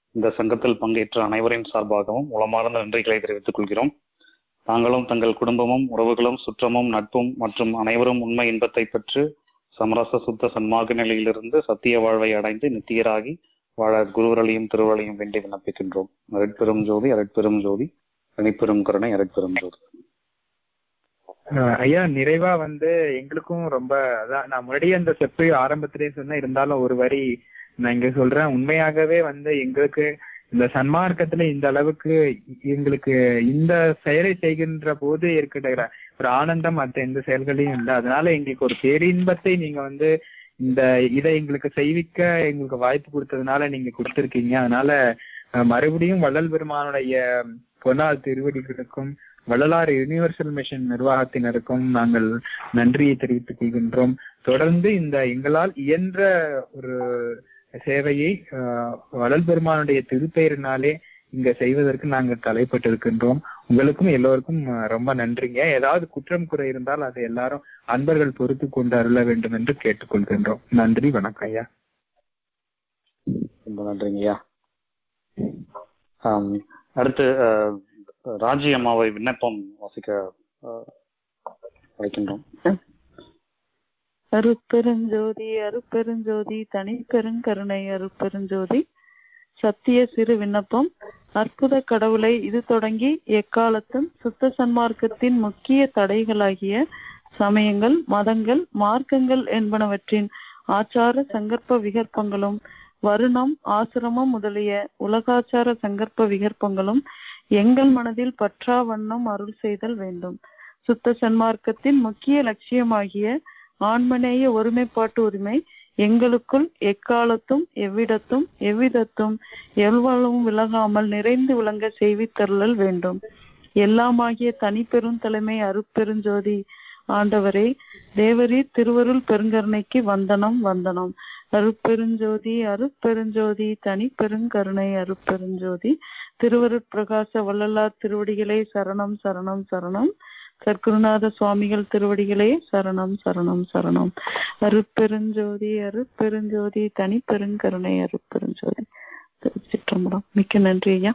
இந்த சங்கத்தில் பங்கேற்ற அனைவரின் சார்பாகவும் உளமார்ந்த நன்றிகளை தெரிவித்துக் கொள்கிறோம் தாங்களும் தங்கள் குடும்பமும் உறவுகளும் சுற்றமும் நட்பும் மற்றும் அனைவரும் உண்மை இன்பத்தை பெற்று சமரச சுத்த சன்மார்க்க நிலையிலிருந்து சத்திய வாழ்வை அடைந்து நித்தியராகி வாழ குருவரலையும் திருவரலையும் வேண்டி விண்ணப்பிக்கின்றோம் அருட்பெரும் ஜோதி அருட்பெரும் ஜோதி தனிப்பெரும் கருணை அருட்பெரும் ஜோதி அஹ் ஐயா நிறைவா வந்து எங்களுக்கும் ரொம்ப அதான் நான் முன்னாடியே அந்த செப்பு ஆரம்பத்திலேயே சொன்னேன் இருந்தாலும் ஒரு வரி நான் இங்க சொல்றேன் உண்மையாகவே வந்து எங்களுக்கு இந்த சன்மார்க்கத்துல இந்த அளவுக்கு எங்களுக்கு இந்த செயலை செய்கின்ற போது இருக்கிற ஒரு ஆனந்தம் மற்ற எந்த செயல்களையும் இல்லை அதனால எங்களுக்கு ஒரு பேரின்பத்தை நீங்க வந்து இந்த இதை எங்களுக்கு செய்விக்க எங்களுக்கு வாய்ப்பு கொடுத்ததுனால நீங்க கொடுத்திருக்கீங்க அதனால அஹ், மறுபடியும் வள்ளல் பெருமானுடைய பொன்னார் திருவடிகளுக்கும் வள்ளலார் யுனிவர்சல் மிஷன் நிர்வாகத்தினருக்கும் நாங்கள் நன்றியை தெரிவித்துக் கொள்கின்றோம் தொடர்ந்து இந்த எங்களால் இயன்ற ஒரு சேவையை அஹ், வள்ளல் பெருமானுடைய திருப்பெயரினாலே இங்க செய்வதற்கு நாங்கள் தலைப்பட்டிருக்கின்றோம் உங்களுக்கும் எல்லோருக்கும் அஹ், ரொம்ப நன்றிங்க ஏதாவது குற்றம் குறை இருந்தால் அதை எல்லாரும் அன்பர்கள் பொறுத்து கொண்டு அருள வேண்டும் என்று கேட்டுக்கொள்கின்றோம் நன்றி வணக்கம் ஐயா ரொம்ப நன்றிங்கய்யா ஆம், அடுத்து அஹ், ராஜி அம்மாவை விண்ணப்பம் வாசிக்க அஹ், அழைக்கின்றோம் அருட்பெருஞ்சோதி அருட்பெருஞ்சோதி தனிப்பெருங்கருணை அருட்பெருஞ்சோதி சத்திய சிறு விண்ணப்பம் அற்புத கடவுளை இது தொடங்கி எக்காலத்தும் சுத்த சன்மார்க்கத்தின் முக்கிய தடைகளாகிய சமயங்கள் மதங்கள் மார்க்கங்கள் என்பனவற்றின் ஆச்சார சங்கற்ப விகற்பங்களும் வருணம் ஆசிரமம் முதலிய உலகாச்சார சங்கற்ப விகற்பங்களும் எங்கள் மனதில் பற்றா வண்ணம் அருள் செய்தல் வேண்டும் சுத்த சன்மார்க்கத்தின் முக்கிய லட்சியமாகிய ஆன்மநேய ஒருமைப்பாட்டு உரிமை எங்களுக்குள் எக்காலத்தும் எவ்விடத்தும் எவ்விதத்தும் எவ்வளவும் விலகாமல் நிறைந்து விளங்க செய்வித்தருளல் வேண்டும் எல்லாமாகிய தனிப்பெரும் தலைமை அருட்பெருஞ்சோதி ஆண்டவரே தேவரீர் திருவருள் பெருங்கருணைக்கு வந்தனம் வந்தனம் அருட்பெருஞ்சோதி அருட்பெருஞ்சோதி தனி பெருங்கருணை அருட்பெருஞ்சோதி திருவருட் பிரகாச வள்ளலார் திருவடிகளே சரணம் சரணம் சரணம் சர்க்குருநாத சுவாமிகள் திருவடிகளே சரணம் சரணம் சரணம் அருட்பெருஞ்சோதி அருட்பெருஞ்சோதி தனி பெருங்கருணை அருட்பெருஞ்சோதி திருச்சிற்றம்பலம் மிக்க நன்றி ஐயா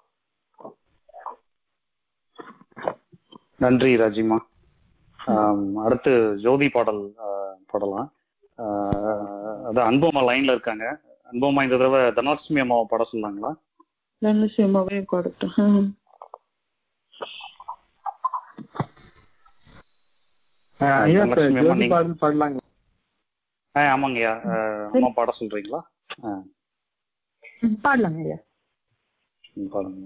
நன்றி ராஜிமா ஆம், அடுத்து ஜோதி பாடல் அஹ், பாடலாம் அஹ், அதான் அன்புமா லைன்ல இருக்காங்க அன்புமா இந்த தடவை தனலட்சுமி அம்மாவை பாட சொல்லாங்களா நல்ல சிவமாவே கொடுத்தோம் அஹ் ஐயா இப்ப லட்சுமி அம்மா ஜோதி நீங்க- பாடல் பாடலாங்க ஆ ஆமாங்கய்யா அஹ், அம்மா பாட சொல்றீங்களா ஆ, பாடலாங்க ஐயா ம், பாடுங்க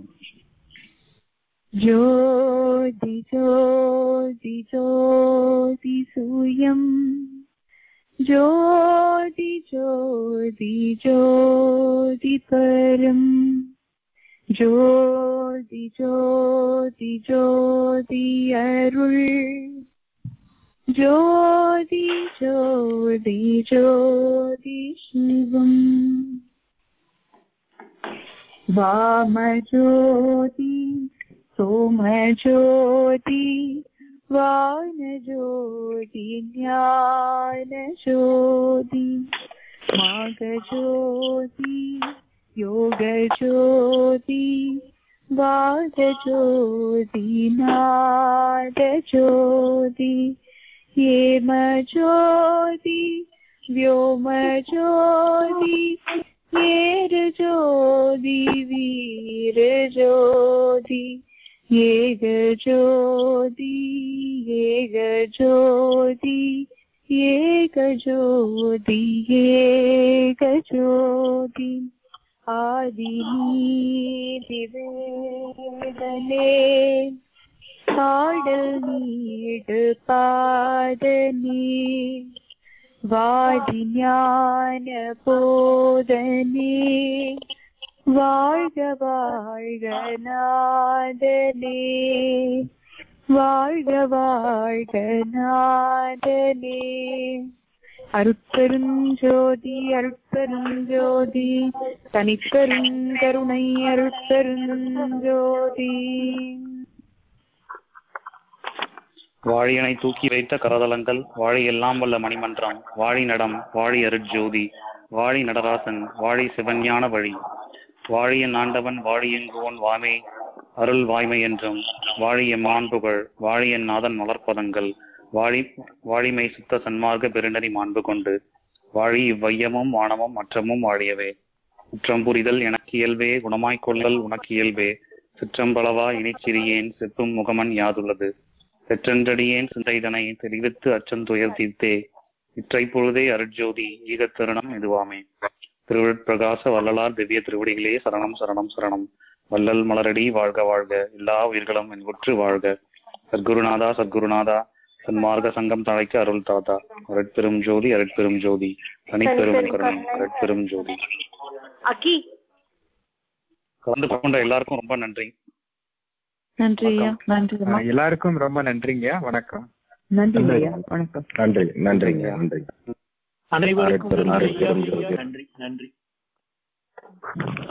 ज्योति ज्योति ज्योति सूयम् ज्योति ज्योति ज्योति परम् ज्योति ज्योति ज्योति अरुள் ज्योति ज्योति ज्योति शिवम् वामज्योति सोमज्योति वानज्योति ज्ञानज्योति माघज्योति योगज्योति वागज्योति नादज्योति हेमज्योति व्योमज्योति ज्योति वीरज्योति ஏகஜோதி ஏகஜோதி ஏகஜோதி ஏகஜோதி ஆதிநீதிவேதனே பாடல் நீடு பாதனே வாதி ஞான போதனே வாழ்க வாழ்க நாதனே வாழ்க வாழ்க நாதனே அருட்பெருஞ்சோதி அருட்பெருஞ்சோதி தனிப்பெருங்கருணை அருட்பெருஞ்சோதி வாழியனை தூக்கி வைத்த கரதலங்கள் வாழி எல்லாம் வல்ல மணிமன்றம் வாழி நடம் வாழி அருட்ஜோதி வாழி நடராசன் வாழி சிவஞான வழி வாழியன் ஆண்டவன் வாழியங்குவன் வாமை அருள் வாய்மை என்றும் வாழிய மாண்புகள் வாழியன் நாதன் மலர்ப்பதங்கள் வாழி வாழிமை சுத்த சன்மார்க்க பெருநெறி மாண்பு கொண்டு வாழி இவ்வையமும் வானமும் மற்றமும் வாழியவே குற்றம் புரிதல் எனக்கு இயல்பே குணமாய்க் கொள்ளல் உனக்கு இயல்பே சிற்றம்பளவா இனிச்சிறியேன் செப்பும் முகமன் யாதுள்ளது பெற்றென்றடியேன் சிந்தைதனை தெரிவித்து அச்சம் துயர் தீர்த்தே இற்றை பொழுதே அருட்ஜோதி ஈகத் தருணம் இதுவாமே திருவிழப்பிரகாச வள்ளலார் திவ்ய திருவடிகளே சரணம் சரணம் சரணம் வள்ளல் மலரடி வாழ்க வாழ்க எல்லா உயிர்களும் என்புற்று வாழ்க சத்குருநாதா சத்குருநாதா சன்மார்க்க சங்கம் தழைக்க அருள் தாத்தா அருட்பெரும் ஜோதி அருட்பெரும் ஜோதி தனிப்பெரும் கருணை அருட்பெரும் ஜோதி அக்கி கலந்து கொண்ட எல்லாருக்கும் ரொம்ப நன்றி நன்றி ஐயா நன்றி அம்மா. அஹ் எல்லாருக்கும் ரொம்ப நன்றிங்க வணக்கம் நன்றி ஐயா வணக்கம் நன்றி நன்றிங்க நன்றி அனைவருக்கும் அருட்பெரும் நன்றி ஐயா. அருட்பெரும் ஜோதி. நன்றி நன்றி